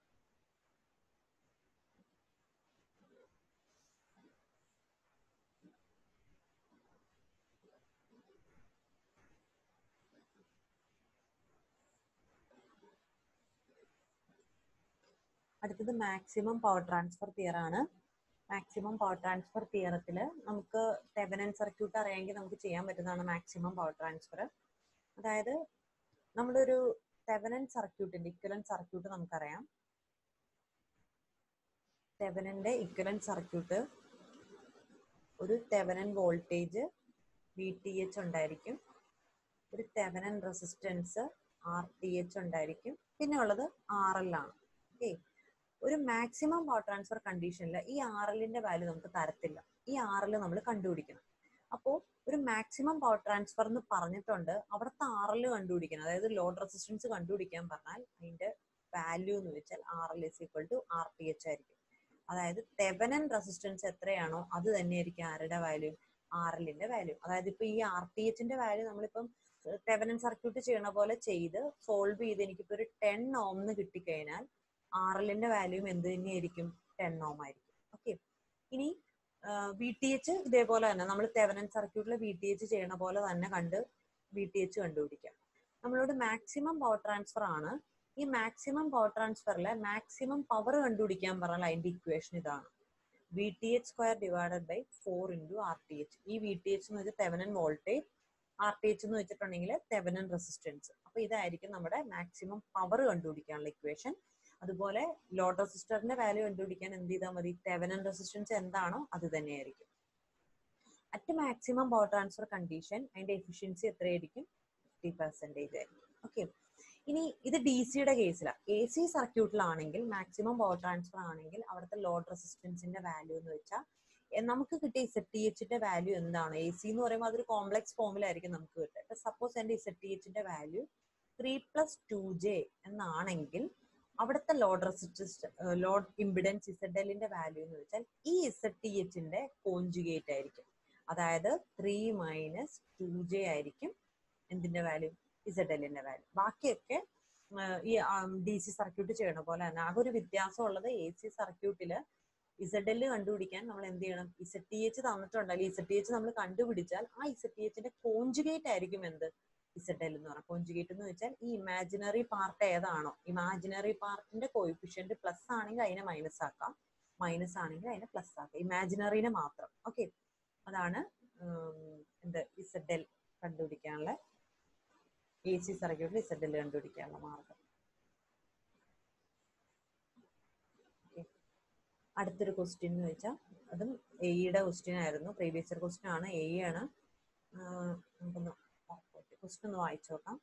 അടുത്തത് maximum power transfer theorem ആണ് maximum power transfer തിയറത്തിൽ നമുക്ക് തെവനൻ സർക്യൂട്ട് അറിയാമെങ്കിൽ നമുക്ക് ചെയ്യാൻ പറ്റുന്നതാണ് മാക്സിമം പവർ ട്രാൻസ്ഫർ അതായത് നമ്മളൊരു തെവനൻ സർക്യൂട്ടിന്റെ ഇക്വലൻ സർക്യൂട്ട് നമുക്കറിയാം തെവനന്റെ ഇക്വലൻ സർക്യൂട്ട് ഒരു Thevenin voltage V T H ഉണ്ടായിരിക്കും ഒരു Thevenin resistance R T H ഉണ്ടായിരിക്കും പിന്നെ ഉള്ളത് ആർ എൽ ആണ് ഓക്കെ ഒരു മാക്സിമം പവർ ട്രാൻസ്ഫർ കണ്ടീഷനിൽ ഈ ആർ എല്ലിന്റെ വാല്യൂ നമുക്ക് തരത്തില്ല ഈ ആർ എൽ നമ്മൾ കണ്ടുപിടിക്കണം അപ്പോൾ ഒരു മാക്സിമം പവർ ട്രാൻസ്ഫർ എന്ന് പറഞ്ഞിട്ടുണ്ട് അവിടുത്തെ ആർ എൽ കണ്ടുപിടിക്കണം അതായത് ലോഡ് റെസിസ്റ്റൻസ് കണ്ടുപിടിക്കാൻ പറഞ്ഞാൽ അതിന്റെ വാല്യൂ എന്ന് വെച്ചാൽ R L is equal to R T H ആയിരിക്കും അതായത് തെവനൻ റെസിസ്റ്റൻസ് എത്രയാണോ അത് തന്നെയായിരിക്കും ആരുടെ വാല്യൂ ആർ എല്ലിന്റെ വാല്യൂ അതായത് ഇപ്പൊ ഈ ആർ ടി എച്ചിന്റെ വാല്യൂ നമ്മളിപ്പം തെവനൻ സർക്യൂട്ട് ചെയ്യണ പോലെ ചെയ്ത് സോൾവ് ചെയ്ത് എനിക്കിപ്പോ ഒരു ടെൻ ഓംന്ന് കിട്ടിക്കഴിഞ്ഞാൽ ആർ എല്ലിന്റെ വാല്യൂം എന്ത് തന്നെയായിരിക്കും ടെൻ ഓം ആയിരിക്കും ഓക്കെ ഇനി വി ടി എച്ച് ഇതേപോലെ തന്നെ നമ്മൾ തെവനൻ സർക്യൂട്ടിൽ വി ടി എച്ച് ചെയ്യണ പോലെ തന്നെ കണ്ട് വി ടി എച്ച് കണ്ടുപിടിക്കാം നമ്മളോട് മാക്സിമം പവർ ട്രാൻസ്ഫർ ആണ് ഈ മാക്സിമം പവർ ട്രാൻസ്ഫറിലെ മാക്സിമം പവർ കണ്ടുപിടിക്കാൻ പറഞ്ഞാൽ അതിന്റെ ഇക്വേഷൻ ഇതാണ് V T H square divided by four into R T H ഈ വി ടി എച്ച് എന്ന് വെച്ചാൽ Thevenin voltage R T H എന്ന് വെച്ചിട്ടുണ്ടെങ്കിൽ തെവനൻ റെസിസ്റ്റൻസ് അപ്പൊ ഇതായിരിക്കും നമ്മുടെ മാക്സിമം പവർ കണ്ടുപിടിക്കാനുള്ള ഇക്വേഷൻ അതുപോലെ ലോഡ് റെസിസ്റ്ററിന്റെ വാല്യൂ കണ്ടുപിടിക്കാൻ എന്ത് ചെയ്താൽ മതി തെവനൻ റെസിസ്റ്റൻസ് എന്താണോ അത് തന്നെയായിരിക്കും at maximum power transfer condition അതിന്റെ എഫിഷ്യൻസി എത്രയായിരിക്കും ഫിഫ്റ്റി പെർസെൻറ്റേജ് ആയിരിക്കും ഓക്കെ ഇനി ഇത് ഡി സിയുടെ കേസിലാണ് എ സി സർക്യൂട്ടിലാണെങ്കിൽ മാക്സിമം പവർ ട്രാൻസ്ഫർ ആണെങ്കിൽ അവിടുത്തെ ലോഡ് റെസിസ്റ്റൻസിന്റെ വാല്യൂ എന്ന് വെച്ചാൽ നമുക്ക് കിട്ടിയ ഇസെഡ് ടി എച്ചിന്റെ വാല്യൂ എന്താണ് എ സി എന്ന് പറയുമ്പോൾ അതൊരു കോംപ്ലക്സ് ഫോമിലായിരിക്കും നമുക്ക് കിട്ടുക ഇപ്പൊ സപ്പോസ് എന്റെ ഇസെഡ് ടി എച്ചിന്റെ value three plus two J എന്നാണെങ്കിൽ അവിടുത്തെ load resistance load impedance Z എല്ലിന്റെ വാല്യൂ എന്ന് വെച്ചാൽ ഈ ഇസെഡ് ടി എച്ചിന്റെ കോഞ്ചുഗേറ്റ് ആയിരിക്കും അതായത് ത്രീ മൈനസ് ടു ജെ ആയിരിക്കും എന്തിന്റെ വാല്യൂ ഇസെഡ് എല്ലിന്റെ വാല്യൂ ബാക്കിയൊക്കെ ഈ ഡി സി സർക്യൂട്ട് ചെയ്യണ പോലെ തന്നെ ആകെ ഒരു വ്യത്യാസം ഉള്ളത് എ സി സർക്യൂട്ടില് ഇസഡ് എല് കണ്ടുപിടിക്കാൻ നമ്മൾ എന്ത് ചെയ്യണം ഇസഡ് ടി എച്ച് തന്നിട്ടുണ്ടല്ലോ ഇസഡ് ടി എച്ച് നമ്മൾ കണ്ടുപിടിച്ചാൽ ആ ഇസഡ് ടി എച്ചിന്റെ കോഞ്ചുഗേറ്റ് ആയിരിക്കും എന്ത് ഇസഡ് എൽ എന്ന് പറയാം കോഞ്ചുഗേറ്റ് എന്ന് വെച്ചാൽ ഈ ഇമാജിനറി പാർട്ട് ഏതാണോ ഇമാജിനറി പാർട്ടിന്റെ കോയിഫിഷ്യന്റ് പ്ലസ് ആണെങ്കിൽ അതിനെ മൈനസ് ആക്കാം മൈനസ് ആണെങ്കിൽ അതിനെ പ്ലസ് ആക്കാം ഇമാജിനറിനെ മാത്രം ഓക്കെ അതാണ് എന്ത് ഇസഡ് എൽ കണ്ടുപിടിക്കാനുള്ള എ സി സർക്യൂട്ടിൽ ഇസഡിൽ കണ്ടുപിടിക്കാനുള്ള മാർഗം Okay. അടുത്തൊരു ക്വസ്റ്റ്യൻ എന്ന് വെച്ചാൽ അതും എയുടെ ക്വസ്റ്റ്യൻ ആയിരുന്നു പ്രീവിയസ് ഇയർ ക്വസ്റ്റ്യൻ ആണ് എ ആണ് ആഹ് നമുക്കൊന്ന് ക്വസ്റ്റ്യൻ ഒന്ന് വായിച്ചു നോക്കാം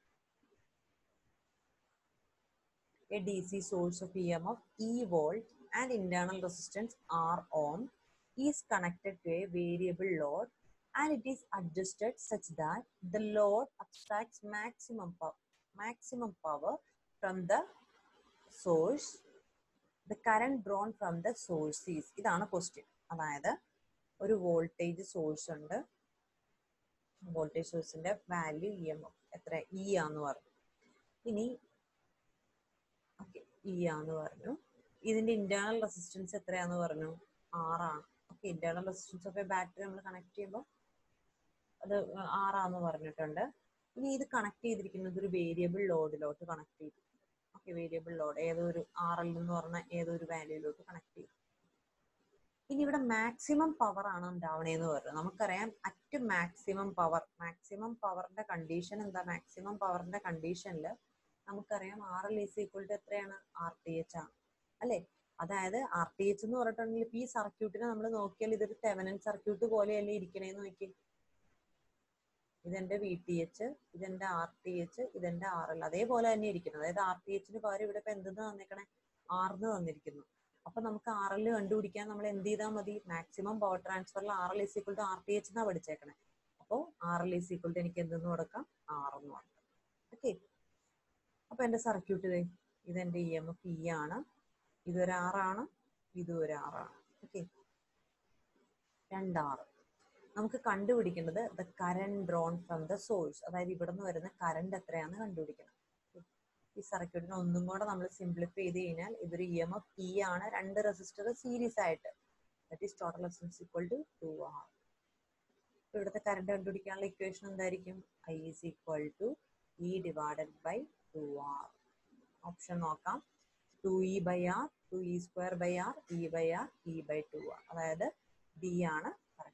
a DC source of EMF E volt and internal resistance R ohm is connected to a variable load and it is adjusted such that the load abstracts maximum power, maximum power from the source. The current drawn from the source is ഇതാണ് question അതായത് ഒരു voltage source ഉണ്ട് voltage സോഴ്സിന്റെ value E M എത്ര E ആന്ന് പറഞ്ഞു ഇനി okay E ആന്ന് പറഞ്ഞു ഇതിന്റെ ഇന്റേണൽ റെസിസ്റ്റൻസ് എത്രയാന്ന് പറഞ്ഞു ആറാണ് okay internal resistance of a battery നമ്മൾ കണക്ട് ചെയ്യുമ്പോൾ അത് ആറാന്ന് പറഞ്ഞിട്ടുണ്ട് ഇനി ഇത് കണക്ട് ചെയ്തിരിക്കുന്നത് ഒരു വേരിയബിൾ ലോഡിലോട്ട് കണക്ട് ചെയ്തു ഓക്കെ വേരിയബിൾ ലോഡ് ഏതോ ഒരു ആർ എൽ എന്ന് പറഞ്ഞ ഏതോ ഒരു വാല്യൂയിലോട്ട് കണക്ട് ചെയ്തു ഇനി ഇവിടെ മാക്സിമം പവർ ആണ് ഉണ്ടാവണേന്ന് പറഞ്ഞു നമുക്കറിയാം അറ്റ് മാക്സിമം പവർ മാക്സിമം പവറിന്റെ കണ്ടീഷൻ എന്താ മാക്സിമം പവറിന്റെ കണ്ടീഷനിൽ നമുക്കറിയാം R L is equal to എത്രയാണ് ആർ ടി എച്ച് ആണ് അല്ലെ അതായത് ആർ ടി എച്ച് എന്ന് പറഞ്ഞിട്ടുണ്ടെങ്കിൽ ഇപ്പൊ ഈ സർക്യൂട്ടിനെ നമ്മൾ നോക്കിയാൽ ഇതൊരു തെവനൻ സർക്യൂട്ട് പോലെയല്ലേ ഇരിക്കണേന്ന് നോക്കി ഇതെന്റെ വി ടി എച്ച് ഇതെന്റെ ആർ ടി എച്ച് ഇതെന്റെ ആർ എൽ അതേപോലെ തന്നെ ഇരിക്കുന്നത് അതായത് ആർ ടി എച്ചിന് പകരം ഇവിടെ ഇപ്പൊ എന്തെന്ന് തന്നിരിക്കണേ ആറിന് തന്നിരിക്കുന്നു അപ്പൊ നമുക്ക് ആർ എൽ കണ്ടുപിടിക്കാൻ നമ്മൾ എന്ത് ചെയ്താൽ മതി മാക്സിമം പവർ ട്രാൻസ്ഫറിൽ R L is equal to R T H എന്നാ പഠിച്ചേക്കണേ അപ്പോൾ R L is equal to എനിക്ക് എന്തെന്ന് കൊടുക്കാം ആറെന്ന് കൊടുക്കാം ഓക്കെ അപ്പൊ എന്റെ സർക്യൂട്ട് ഇത് ഇതെന്റെ ഇ എം എഫ് ഇ ആണ് ഇതൊരു ആറാണ് ഇതും ഒരു ആറാണ് ഓക്കെ രണ്ടാറ് നമുക്ക് കണ്ടുപിടിക്കേണ്ടത് the current drawn from the source അതായത് ഇവിടെ നിന്ന് വരുന്ന കറണ്ട് എത്രയാണെന്ന് കണ്ടുപിടിക്കണം ഈ സർക്യൂട്ടിനെ ഒന്നും കൂടെ നമ്മൾ സിംപ്ലിഫൈ ചെയ്ത് കഴിഞ്ഞാൽ ഇതൊരു ഇ എം എഫ് ഇ ആണ് രണ്ട് റെസിസ്റ്റർ സീരീസ് ആയിട്ട് that is total resistance equal to two R ഇവിടുത്തെ കറണ്ട് കണ്ടുപിടിക്കാനുള്ള ഇക്വേഷൻ എന്തായിരിക്കും I is equal to E divided by two R option നോക്കാം two E by R two E square by R E by R E by two R അതായത് D ആണ് correct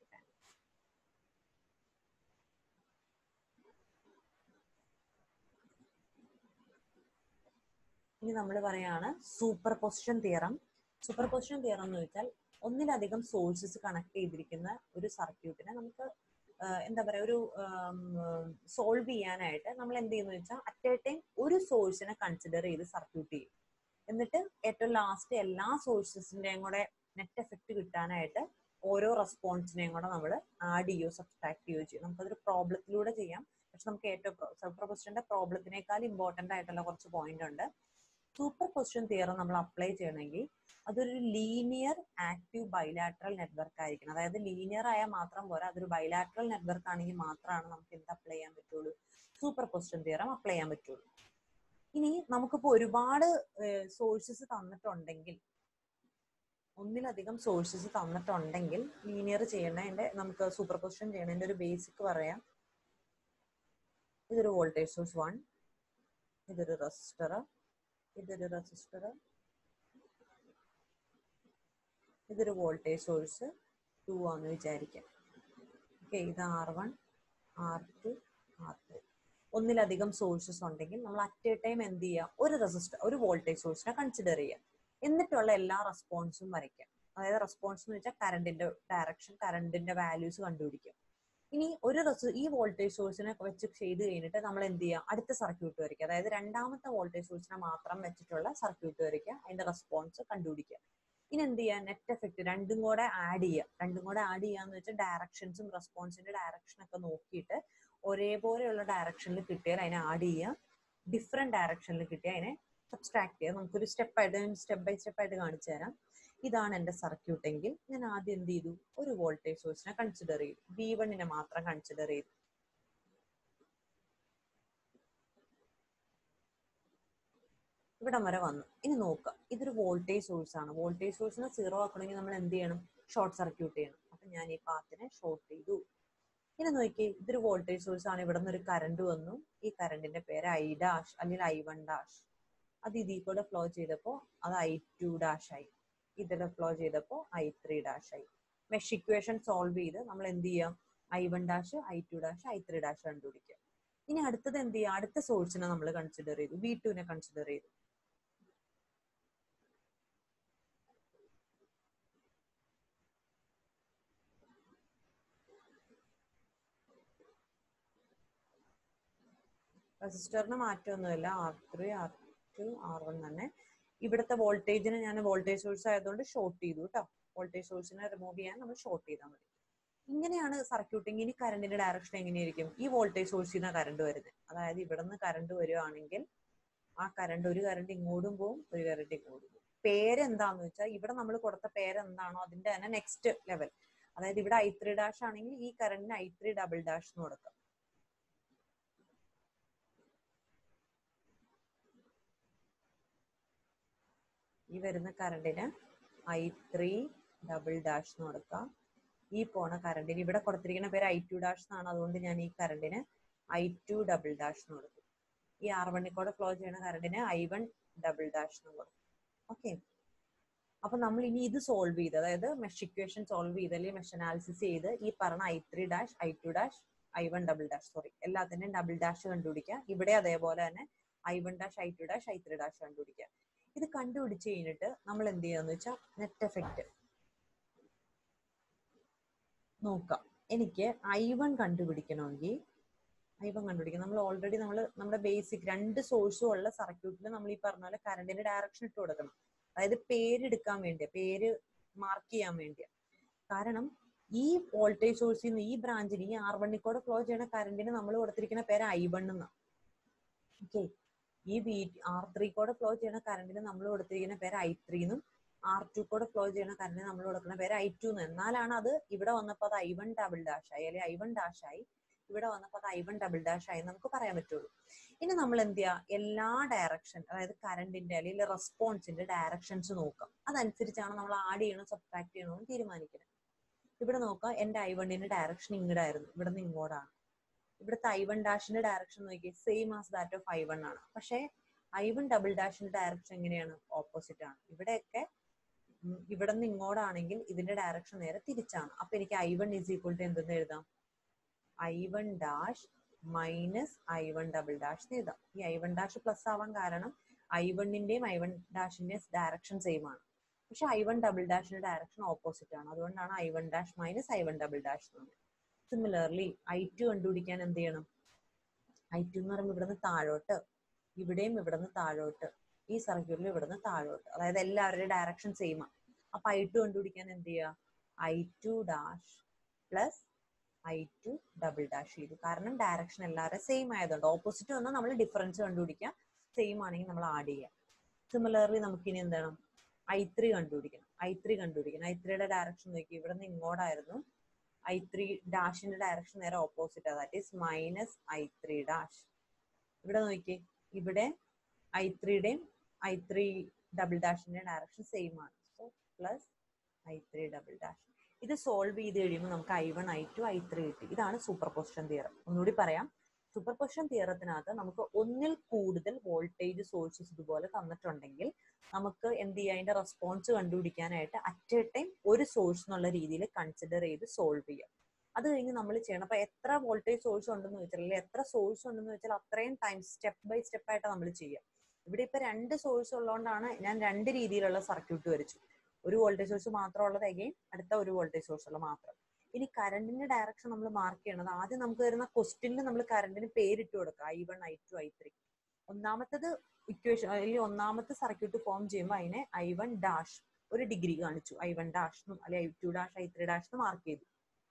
ഇനി നമ്മൾ പറയാണ് superposition theorem superposition theorem എന്ന് വെച്ചാൽ ഒന്നിലധികം sources connect ചെയ്തിരിക്കുന്ന ഒരു സർക്യൂട്ടിനെ നമുക്ക് ആഹ് എന്താ പറയാ ഒരു സോൾവ് ചെയ്യാനായിട്ട് നമ്മൾ എന്ത് ചെയ്യുന്നു വെച്ചാൽ അറ്റ് എ ടൈം ഒരു സോഴ്സിനെ കൺസിഡർ ചെയ്ത് സർക്യൂട്ട് ചെയ്യും എന്നിട്ട് ഏറ്റവും ലാസ്റ്റ് എല്ലാ സോഴ്സസിന്റെയും കൂടെ നെറ്റ് എഫക്റ്റ് കിട്ടാനായിട്ട് ഓരോ റെസ്പോൺസിനെയും കൂടെ നമ്മൾ ആഡ് ചെയ്യോ സബ്സ്ട്രാക്ട് ചെയ്യോ ചെയ്യും നമുക്കതൊരു പ്രോബ്ലത്തിലൂടെ ചെയ്യാം പക്ഷെ നമുക്ക് ഏറ്റവും സൂപ്പർ പൊസിഷന്റെ പ്രോബ്ലത്തിനേക്കാൾ ഇമ്പോർട്ടന്റ് ആയിട്ടുള്ള കുറച്ച് പോയിന്റ് ഉണ്ട് സൂപ്പർ പൊസിഷൻ തിയറം നമ്മൾ അപ്ലൈ ചെയ്യണമെങ്കിൽ അതൊരു ലീനിയർ ആക്റ്റീവ് ബൈലാറ്ററൽ നെറ്റ്വർക്ക് ആയിരിക്കണം അതായത് ലീനിയർ ആയാൽ മാത്രം പോരാ അതൊരു ബൈലാറ്ററൽ നെറ്റ്വർക്ക് ആണെങ്കിൽ മാത്രമാണ് നമുക്ക് എന്ത് അപ്ലൈ ചെയ്യാൻ പറ്റുള്ളൂ സൂപ്പർ പൊസിഷൻ തിയറം അപ്ലൈ ചെയ്യാൻ പറ്റുള്ളൂ ഇനി നമുക്കിപ്പോൾ ഒരുപാട് സോഴ്സസ് തന്നിട്ടുണ്ടെങ്കിൽ ഒന്നിലധികം സോഴ്സസ് തന്നിട്ടുണ്ടെങ്കിൽ ലീനിയർ ചെയ്യണതിന്റെ നമുക്ക് സൂപ്പർ പൊസിഷൻ ചെയ്യണതിന്റെ ഒരു ബേസിക് പറയാം ഇതൊരു വോൾട്ടേജ് സോഴ്സ് വൺ ഇതൊരു റെസിസ്റ്റർ ഇതൊരു റെസിസ്റ്റർ ഇതൊരു വോൾട്ടേജ് സോഴ്സ് ടു ആണെന്ന് വിചാരിക്കാം ഓക്കെ ഇത് R one R two R three ഒന്നിലധികം സോഴ്സസ് ഉണ്ടെങ്കിൽ നമ്മൾ അറ്റ് എ ടൈം എന്ത് ചെയ്യുക ഒരു റെസിസ്റ്റർ ഒരു വോൾട്ടേജ് സോഴ്സിനെ കൺസിഡർ ചെയ്യുക എന്നിട്ടുള്ള എല്ലാ റെസ്പോൺസും വരയ്ക്കാം അതായത് റെസ്പോൺസ് എന്ന് വെച്ചാൽ കറണ്ടിന്റെ ഡയറക്ഷൻ കറണ്ടിന്റെ വാല്യൂസ് കണ്ടുപിടിക്കുക ഇനി ഒരു റെസ് ഈ വോൾട്ടേജ് സോഴ്സിനെ വെച്ച് ചെയ്ത് കഴിഞ്ഞിട്ട് നമ്മൾ എന്ത് ചെയ്യുക അടുത്ത സർക്യൂട്ട് വരയ്ക്കുക അതായത് രണ്ടാമത്തെ വോൾട്ടേജ് സോഴ്സിനെ മാത്രം വെച്ചിട്ടുള്ള സർക്യൂട്ട് വരയ്ക്കുക അതിന്റെ റെസ്പോൺസ് കണ്ടുപിടിക്കുക ഇനി എന്ത് ചെയ്യുക നെറ്റ് എഫക്ട് രണ്ടും കൂടെ ആഡ് ചെയ്യുക രണ്ടും കൂടെ ആഡ് ചെയ്യാന്ന് വെച്ചാൽ ഡയറക്ഷൻസും റെസ്പോൺസിന്റെ ഡയറക്ഷൻ ഒക്കെ നോക്കിയിട്ട് ഒരേപോലെയുള്ള ഡയറക്ഷനിൽ കിട്ടിയാൽ അതിനെ ആഡ് ചെയ്യുക ഡിഫറെന്റ് ഡയറക്ഷനിൽ കിട്ടിയാൽ അതിനെ സബ്സ്ട്രാക്ട് ചെയ്യുക നമുക്കൊരു സ്റ്റെപ്പ് ആയിട്ട് സ്റ്റെപ്പ് ബൈ സ്റ്റെപ്പ് ആയിട്ട് കാണിച്ചു തരാം ഇതാണ് എന്റെ സർക്യൂട്ട് എങ്കിൽ ഞാൻ ആദ്യം എന്ത് ചെയ്തു ഒരു വോൾട്ടേജ് സോഴ്സിനെ കൺസിഡർ ചെയ്തു വി വണ്ണിനെ മാത്രം കൺസിഡർ ചെയ്തു ഇവിടം വരെ വന്നു ഇനി നോക്കുക ഇതൊരു വോൾട്ടേജ് സോഴ്സ് ആണ് വോൾട്ടേജ് സോഴ്സിനെ സീറോ ആക്കണമെങ്കിൽ നമ്മൾ എന്ത് ചെയ്യണം ഷോർട്ട് സർക്യൂട്ട് ചെയ്യണം അപ്പൊ ഞാൻ ഈ പാത്തിനെ ഷോർട്ട് ചെയ്തു ഇനി നോക്കി ഇതൊരു വോൾട്ടേജ് സോഴ്സ് ആണ് ഇവിടെ നിന്ന് ഒരു കറണ്ട് വന്നു ഈ കറണ്ടിന്റെ പേര് ഐ ഡാഷ് അല്ലെങ്കിൽ ഐ വൺ ഡാഷ് അത് ഇതിൽ കൂടെ ഫ്ലോ ചെയ്തപ്പോൾ അത് ഐ ടു ഡാഷ് ആയി ഇതിലെ ഫ്ലോ ചെയ്തപ്പോൾ ഐ ത്രീ ഡാഷ് ആയി മെഷ് ഇക്വേഷൻ സോൾവ് ചെയ്ത് നമ്മൾ എന്ത് ചെയ്യാം I one dash I two dash I three dash കണ്ടുപിടിക്കുക ഇനി അടുത്തത് എന്ത് ചെയ്യുക അടുത്ത സോഴ്സിനെ നമ്മൾ കൺസിഡർ ചെയ്തു വി ടുവിനെ കൺസിഡർ ചെയ്തു റെസിസ്റ്ററിന് മാറ്റമൊന്നുമില്ല R three R two R one തന്നെ ഇവിടുത്തെ വോൾട്ടേജിന് ഞാൻ വോൾട്ടേജ് സോഴ്സ് ആയതുകൊണ്ട് ഷോർട്ട് ചെയ്തു കേട്ടോ വോൾട്ടേജ് സോഴ്സിനെ റിമൂവ് ചെയ്യാൻ നമ്മൾ ഷോർട്ട് ചെയ്താൽ മതി ഇങ്ങനെയാണ് സർക്യൂട്ടിങ് ഇനി കറണ്ടിന്റെ ഡയറക്ഷൻ എങ്ങനെയായിരിക്കും ഈ വോൾട്ടേജ് സോഴ്സിൽ നിന്ന് കറണ്ട് വരുന്നത് അതായത് ഇവിടെ നിന്ന് കറണ്ട് വരികയാണെങ്കിൽ ആ കറണ്ട് ഒരു കറണ്ട് ഇങ്ങോട്ടും പോവും ഒരു കറണ്ട് ഇങ്ങോട്ടും പോവും പേരെന്താന്ന് വെച്ചാൽ ഇവിടെ നമ്മൾ കൊടുത്ത പേരെന്താണോ അതിന്റെ തന്നെ നെക്സ്റ്റ് ലെവൽ അതായത് ഇവിടെ ഐ ത്രീ ഡാഷ് ആണെങ്കിൽ ഈ കറണ്ടിന് ഐ ത്രീ ഡബിൾ ഡാഷ് എന്ന് കൊടുക്കാം ഈ വരുന്ന കറണ്ടിന് ഐ ത്രീ ഡബിൾ ഡാഷ് എന്ന് കൊടുക്കാം ഈ പോണ കറണ്ടിന് ഇവിടെ കൊടുത്തിരിക്കുന്ന പേര് ഐ ടു ഡാഷ് എന്നാണ് അതുകൊണ്ട് ഞാൻ ഈ കറണ്ടിന് ഐ ടു ഡബിൾ ഡാഷ് എന്ന് കൊടുക്കും ഈ ആർ വണ്ണിൽ കൂടെ ഫ്ലോ ചെയ്യുന്ന കറണ്ടിന് ഐ വൺ ഡബിൾ ഡാഷ് എന്ന് കൊടുക്കും ഓക്കെ അപ്പൊ നമ്മൾ ഇനി ഇത് സോൾവ് ചെയ്ത് അതായത് മെഷ് ഇക്വേഷൻ സോൾവ് ചെയ്ത് അല്ലെങ്കിൽ മെഷ് അനാലിസിസ് ചെയ്ത് ഈ പറഞ്ഞ I three dash I two dash I one double dash sorry എല്ലാത്തിന്റെയും ഡബിൾ ഡാഷ് കണ്ടുപിടിക്കുക ഇവിടെ അതേപോലെ തന്നെ I one dash I two dash I three dash കണ്ടുപിടിക്കുക ഇത് കണ്ടുപിടിച്ച് കഴിഞ്ഞിട്ട് നമ്മൾ എന്ത് ചെയ്യാന്ന് വെച്ചാൽ നെറ്റ് എഫക്റ്റ് നോക്കാം എനിക്ക് ഐ വൺ കണ്ടുപിടിക്കണമെങ്കിൽ ഐ വൺ കണ്ടുപിടിക്കണം നമ്മൾ ഓൾറെഡി നമ്മൾ നമ്മുടെ ബേസിക് രണ്ട് സോഴ്സും ഉള്ള സർക്യൂട്ടിൽ നമ്മൾ ഈ പറഞ്ഞ പോലെ കറണ്ടിന്റെ ഡയറക്ഷൻ ഇട്ട് കൊടുക്കണം അതായത് പേരെടുക്കാൻ വേണ്ടിയ പേര് മാർക്ക് ചെയ്യാൻ വേണ്ടിയ കാരണം ഈ വോൾട്ടേജ് സോഴ്സിൽ നിന്ന് ഈ ബ്രാഞ്ചിന് ഈ ആർ വണ്ണിൽ കൂടെ ഫ്ലോ ചെയ്യുന്ന കറണ്ടിന് നമ്മൾ കൊടുത്തിരിക്കുന്ന പേര് ഐ വൺ എന്നാണ് ഓക്കെ ഈ വി ആർ ത്രീ കൂടെ ഫ്ലോ ചെയ്യുന്ന കറണ്ടിന് നമ്മൾ കൊടുത്തിരിക്കുന്ന പേര് ഐ ത്രീ എന്നും ആർ ടു കൂടെ ഫ്ലോ ചെയ്യുന്ന കറണ്ടിന് നമ്മൾ കൊടുക്കുന്ന പേര് ഐ ടു എന്ന് എന്നാലാണ് അത് ഇവിടെ വന്നപ്പോൾ അത് ഐ വൺ ഡബിൾ ഡാഷ് ആയി അല്ലെങ്കിൽ ഐ വൺ ഡാഷ് ആയി ഇവിടെ വന്നപ്പോൾ അത് ഐ വൺ ഡബിൾ ഡാഷ് ആയി നമുക്ക് പറയാൻ പറ്റുള്ളൂ ഇനി നമ്മൾ എന്ത് ചെയ്യുക എല്ലാ ഡയറക്ഷൻ അതായത് കറണ്ടിന്റെ അല്ലെങ്കിൽ റെസ്പോൺസിന്റെ ഡയറക്ഷൻസ് നോക്കാം അതനുസരിച്ചാണ് നമ്മൾ ആഡ് ചെയ്യണോ സബ്ട്രാക്ട് ചെയ്യണോ എന്ന് തീരുമാനിക്കുന്നത് ഇവിടെ നോക്കാം എന്റെ ഐ വണ്ണിന്റെ ഡയറക്ഷൻ ഇങ്ങോട്ടായിരുന്നു ഇവിടെ നിന്ന് ഇങ്ങോട്ടാണ് ഇവിടുത്തെ ഐ വൺ ഡാഷിന്റെ ഡയറക്ഷൻ നോക്കി same as that of I one ആണ് പക്ഷേ ഐ വൺ ഡബിൾ ഡാഷിന്റെ ഡയറക്ഷൻ എങ്ങനെയാണ് ഓപ്പോസിറ്റ് ആണ് ഇവിടെയൊക്കെ ഇവിടെ നിന്ന് ഇങ്ങോട്ടാണെങ്കിൽ ഇതിന്റെ ഡയറക്ഷൻ നേരെ തിരിച്ചാണ് അപ്പൊ എനിക്ക് I one is equal to എന്തെന്ന് എഴുതാം I one dash minus I one double dash എഴുതാം ഈ ഐ വൺ ഡാഷ് പ്ലസ് ആവാൻ കാരണം ഐ വണ്ണിന്റെയും ഐ വൺ ഡാഷിന്റെയും ഡയറക്ഷൻ സെയിം ആണ് പക്ഷെ ഐ വൺ ഡബിൾ ഡാഷിന്റെ ഡയറക്ഷൻ ഓപ്പോസിറ്റ് ആണ് അതുകൊണ്ടാണ് I one dash minus I one double dash എന്ന് സിമിലർലി ഐ ടു കണ്ടുപിടിക്കാൻ എന്ത് ചെയ്യണം ഐ ടു എന്ന് പറയുമ്പോൾ ഇവിടുന്ന് താഴോട്ട് ഇവിടെയും ഇവിടുന്ന് താഴോട്ട് ഈ സർക്യൂട്ടിൽ ഇവിടുന്ന് താഴോട്ട് അതായത് എല്ലാവരുടെയും ഡയറക്ഷൻ സെയിം ആണ് അപ്പൊ ഐ ടു കണ്ടുപിടിക്കാൻ എന്ത് ചെയ്യുക I two dash plus I two double dash ചെയ്തു കാരണം ഡയറക്ഷൻ എല്ലാവരും സെയിം ആയതുകൊണ്ട് ഓപ്പോസിറ്റ് വന്നാൽ നമ്മൾ ഡിഫറൻസ് കണ്ടുപിടിക്കുക സെയിം ആണെങ്കിൽ നമ്മൾ ആഡ് ചെയ്യാം സിമിലർലി നമുക്കിനി എന്താണ് ഐ ത്രീ കണ്ടുപിടിക്കണം ഐ ത്രീ കണ്ടുപിടിക്കണം ഐ ത്രീയുടെ ഡയറക്ഷൻ നോക്കി ഇവിടെ നിന്ന് ഇങ്ങോട്ടായിരുന്നു ഐ ത്രീ ഡാഷിന്റെ ഡയറക്ഷൻ നേരെ opposite that is minus I three dash ഇവിടെ നോക്കി ഇവിടെ ഐ ത്രീയുടെയും ഐ ത്രീ ഡബിൾ ഡാഷിന്റെ ഡയറക്ഷൻ സെയിം ആണ് so plus I three double dash ഇത് സോൾവ് ചെയ്ത് കഴിയുമ്പോൾ നമുക്ക് I one I two I three കിട്ടി ഇതാണ് സൂപ്പർ പൊസിഷൻ തിയറം ഒന്നുകൂടി പറയാം സൂപ്പർ പൊസിഷൻ തിയറത്തിനകത്ത് നമുക്ക് ഒന്നിൽ കൂടുതൽ വോൾട്ടേജ് സോഴ്സസ് ഇതുപോലെ തന്നിട്ടുണ്ടെങ്കിൽ നമുക്ക് എന്ത് ചെയ്യാം അതിന്റെ റെസ്പോൺസ് കണ്ടുപിടിക്കാനായിട്ട് അറ്റ് എ ടൈം ഒരു സോഴ്സ് എന്നുള്ള രീതിയിൽ കൺസിഡർ ചെയ്ത് സോൾവ് ചെയ്യാം അത് കഴിഞ്ഞ് നമ്മൾ ചെയ്യണം അപ്പൊ എത്ര വോൾട്ടേജ് സോഴ്സ് ഉണ്ടെന്ന് വെച്ചാൽ അല്ലെങ്കിൽ എത്ര സോഴ്സ് ഉണ്ടെന്ന് വെച്ചാൽ അത്രയും ടൈം സ്റ്റെപ്പ് ബൈ സ്റ്റെപ്പ് ആയിട്ട് നമ്മൾ ചെയ്യാം ഇവിടെ ഇപ്പൊ രണ്ട് സോഴ്സ് ഉള്ളതുകൊണ്ടാണ് ഞാൻ രണ്ട് രീതിയിലുള്ള സർക്യൂട്ട് വരച്ചു ഒരു വോൾട്ടേജ് സോഴ്സ് മാത്രമുള്ളത് അഗെയിൻ അടുത്ത ഒരു വോൾട്ടേജ് സോഴ്സ് ഉള്ള മാത്രം ഇനി കറണ്ടിന്റെ ഡയറക്ഷൻ നമ്മൾ മാർക്ക് ചെയ്യണത് ആദ്യം നമുക്ക് വരുന്ന ക്വസ്റ്റ്യനിൽ നമ്മൾ കറണ്ടിന് പേരിട്ട് കൊടുക്കുക I one I two I three ഒന്നാമത്തത് ഇക്വേഷൻ അല്ലെങ്കിൽ ഒന്നാമത്തെ സർക്യൂട്ട് ഫോം ചെയ്യുമ്പോൾ അതിനെ ഐ വൺ ഡാഷ് ഒരു ഡിഗ്രി കാണിച്ചു ഐ വൺ ഡാഷ് അല്ലെങ്കിൽ I two dash I three dash mark ചെയ്തു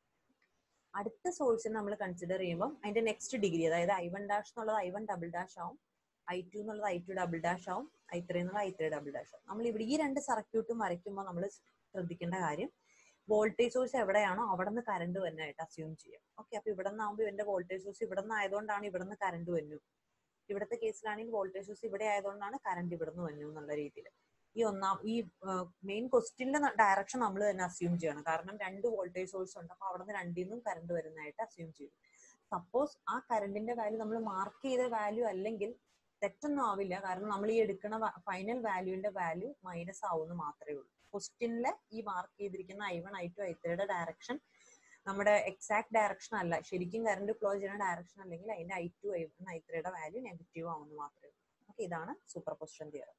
അടുത്ത സോഴ്സിനെ നമ്മൾ കൺസിഡർ ചെയ്യുമ്പോൾ അതിന്റെ നെക്സ്റ്റ് ഡിഗ്രി അതായത് ഐ വൺ ഡാഷ് എന്നുള്ളത് ഐ വൺ ഡബിൾ ഡാഷ് ആവും ഐ ടു എന്നുള്ളത് ഐ ടു ഡബിൾ ഡാഷ് ആവും ഐ ത്രീ എന്നുള്ളത് ഐ ത്രീ ഡബിൾ ഡാഷ് ആവും നമ്മൾ ഇവിടെ ഈ രണ്ട് സർക്യൂട്ടും വരയ്ക്കുമ്പോൾ നമ്മൾ ശ്രദ്ധിക്കേണ്ട കാര്യം വോൾട്ടേജ് സോഴ്സ് എവിടെയാണോ അവിടെ നിന്ന് കറണ്ട് വന്നായിട്ട് അസ്യൂം ചെയ്യാം ഓക്കെ അപ്പൊ ഇവിടെ നിന്നാകുമ്പോൾ ഇവന്റെ വോൾട്ടേജ് സോഴ്സ് ഇവിടെ നിന്ന് ആയതുകൊണ്ടാണ് ഇവിടെ നിന്ന് കറണ്ട് വന്നു ഇവിടുത്തെ കേസിലാണെങ്കിൽ വോൾട്ടേജ് സോഴ്സ് ഇവിടെ ആയതുകൊണ്ടാണ് കറണ്ട് ഇവിടെ നിന്ന് വന്നു എന്നുള്ള രീതിയിൽ ഈ ഒന്നാം ഈ മെയിൻ ക്വസ്റ്റ്യനിലെ ഡയറക്ഷൻ നമ്മൾ തന്നെ അസ്യൂം ചെയ്യണം കാരണം രണ്ട് വോൾട്ടേജ് സോഴ്സ് ഉണ്ട് അപ്പൊ അവിടെ നിന്ന് രണ്ടിൽ നിന്നും കറണ്ട് വരുന്നതായിട്ട് അസ്യൂം ചെയ്തു സപ്പോസ് ആ കറണ്ടിന്റെ വാല്യൂ നമ്മൾ മാർക്ക് ചെയ്ത വാല്യൂ അല്ലെങ്കിൽ തെറ്റൊന്നും ആവില്ല കാരണം നമ്മൾ ഈ എടുക്കുന്ന ഫൈനൽ വാല്യൂവിന്റെ വാല്യൂ മൈനസ് ആവുമെന്ന് മാത്രമേ ഉള്ളൂ ക്വസ്റ്റ്യനിലെ ഈ മാർക്ക് ചെയ്തിരിക്കുന്ന I one I two I ത്രീയുടെ ഡയറക്ഷൻ നമ്മുടെ എക്സാക്ട് ഡയറക്ഷൻ അല്ല ശരിക്കും കറണ്ട് ഫ്ലോ ചെയ്യുന്ന ഡയറക്ഷൻ അല്ലെങ്കിൽ അതിന്റെ ഐ ടു ഐ ഐ ത്രീയുടെ വാല്യൂ നെഗറ്റീവ് ആവുന്നു മാത്രമേ ഉള്ളൂ ഓക്കെ ഇതാണ് superposition theorem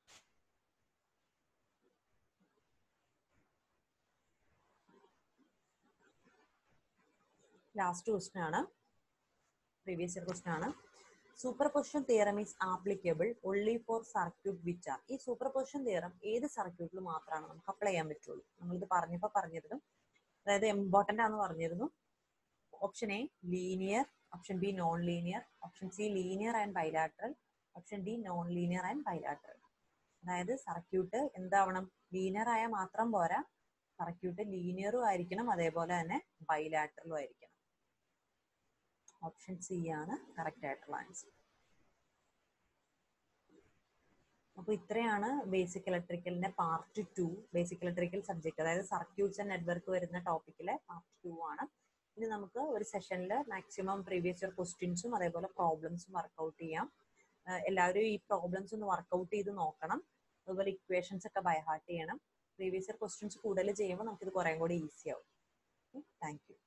last question ആണ് പ്രീവിയസ് ഇയർ ക്വസ്റ്റൻ ആണ് superposition theorem is applicable only for circuit which are ഈ സൂപ്പർ പൊസിഷൻ തിയറം ഏത് സർക്യൂട്ടിൽ മാത്രമാണ് നമുക്ക് അപ്ലൈ ചെയ്യാൻ പറ്റുള്ളൂ നമ്മളിത് പറഞ്ഞപ്പോൾ പറഞ്ഞിരുന്നു അതായത് ഇമ്പോർട്ടൻ്റ് ആണെന്ന് പറഞ്ഞിരുന്നു option A linear option B non linear option C linear and bilateral option D non linear and bilateral അതായത് സർക്യൂട്ട് എന്താവണം ലീനിയർ ആയ മാത്രം പോരാ സർക്യൂട്ട് ലീനിയറും ആയിരിക്കണം അതേപോലെ തന്നെ ബൈലാട്രലും ആയിരിക്കണം ഓപ്ഷൻ സി ആണ് കറക്റ്റ് ആയിട്ടുള്ള ആൻസർ അപ്പൊ ഇത്രയാണ് ബേസിക് ഇലക്ട്രിക്കലിന്റെ part two basic electrical subject അതായത് സർക്യൂട്ട്സ് ആൻഡ് നെറ്റ്വർക്ക് വരുന്ന ടോപ്പിക്കിലെ പാർട്ട് ടു ആണ് ഇനി നമുക്ക് ഒരു സെഷനിൽ മാക്സിമം പ്രീവിയസ് ഇയർ ക്വസ്റ്റ്യൻസും അതേപോലെ പ്രോബ്ലംസും വർക്കൗട്ട് ചെയ്യാം എല്ലാവരും ഈ പ്രോബ്ലംസ് ഒന്ന് വർക്കൗട്ട് ചെയ്ത് നോക്കണം അതുപോലെ ഇക്വേഷൻസ് ഒക്കെ ബൈ ഹാർട്ട് ചെയ്യണം പ്രീവിയസ് ഇയർ ക്വസ്റ്റ്യൻസ് കൂടുതൽ ചെയ്യുമ്പോൾ നമുക്കിത് കുറേ കൂടി ഈസി ആവും താങ്ക് യു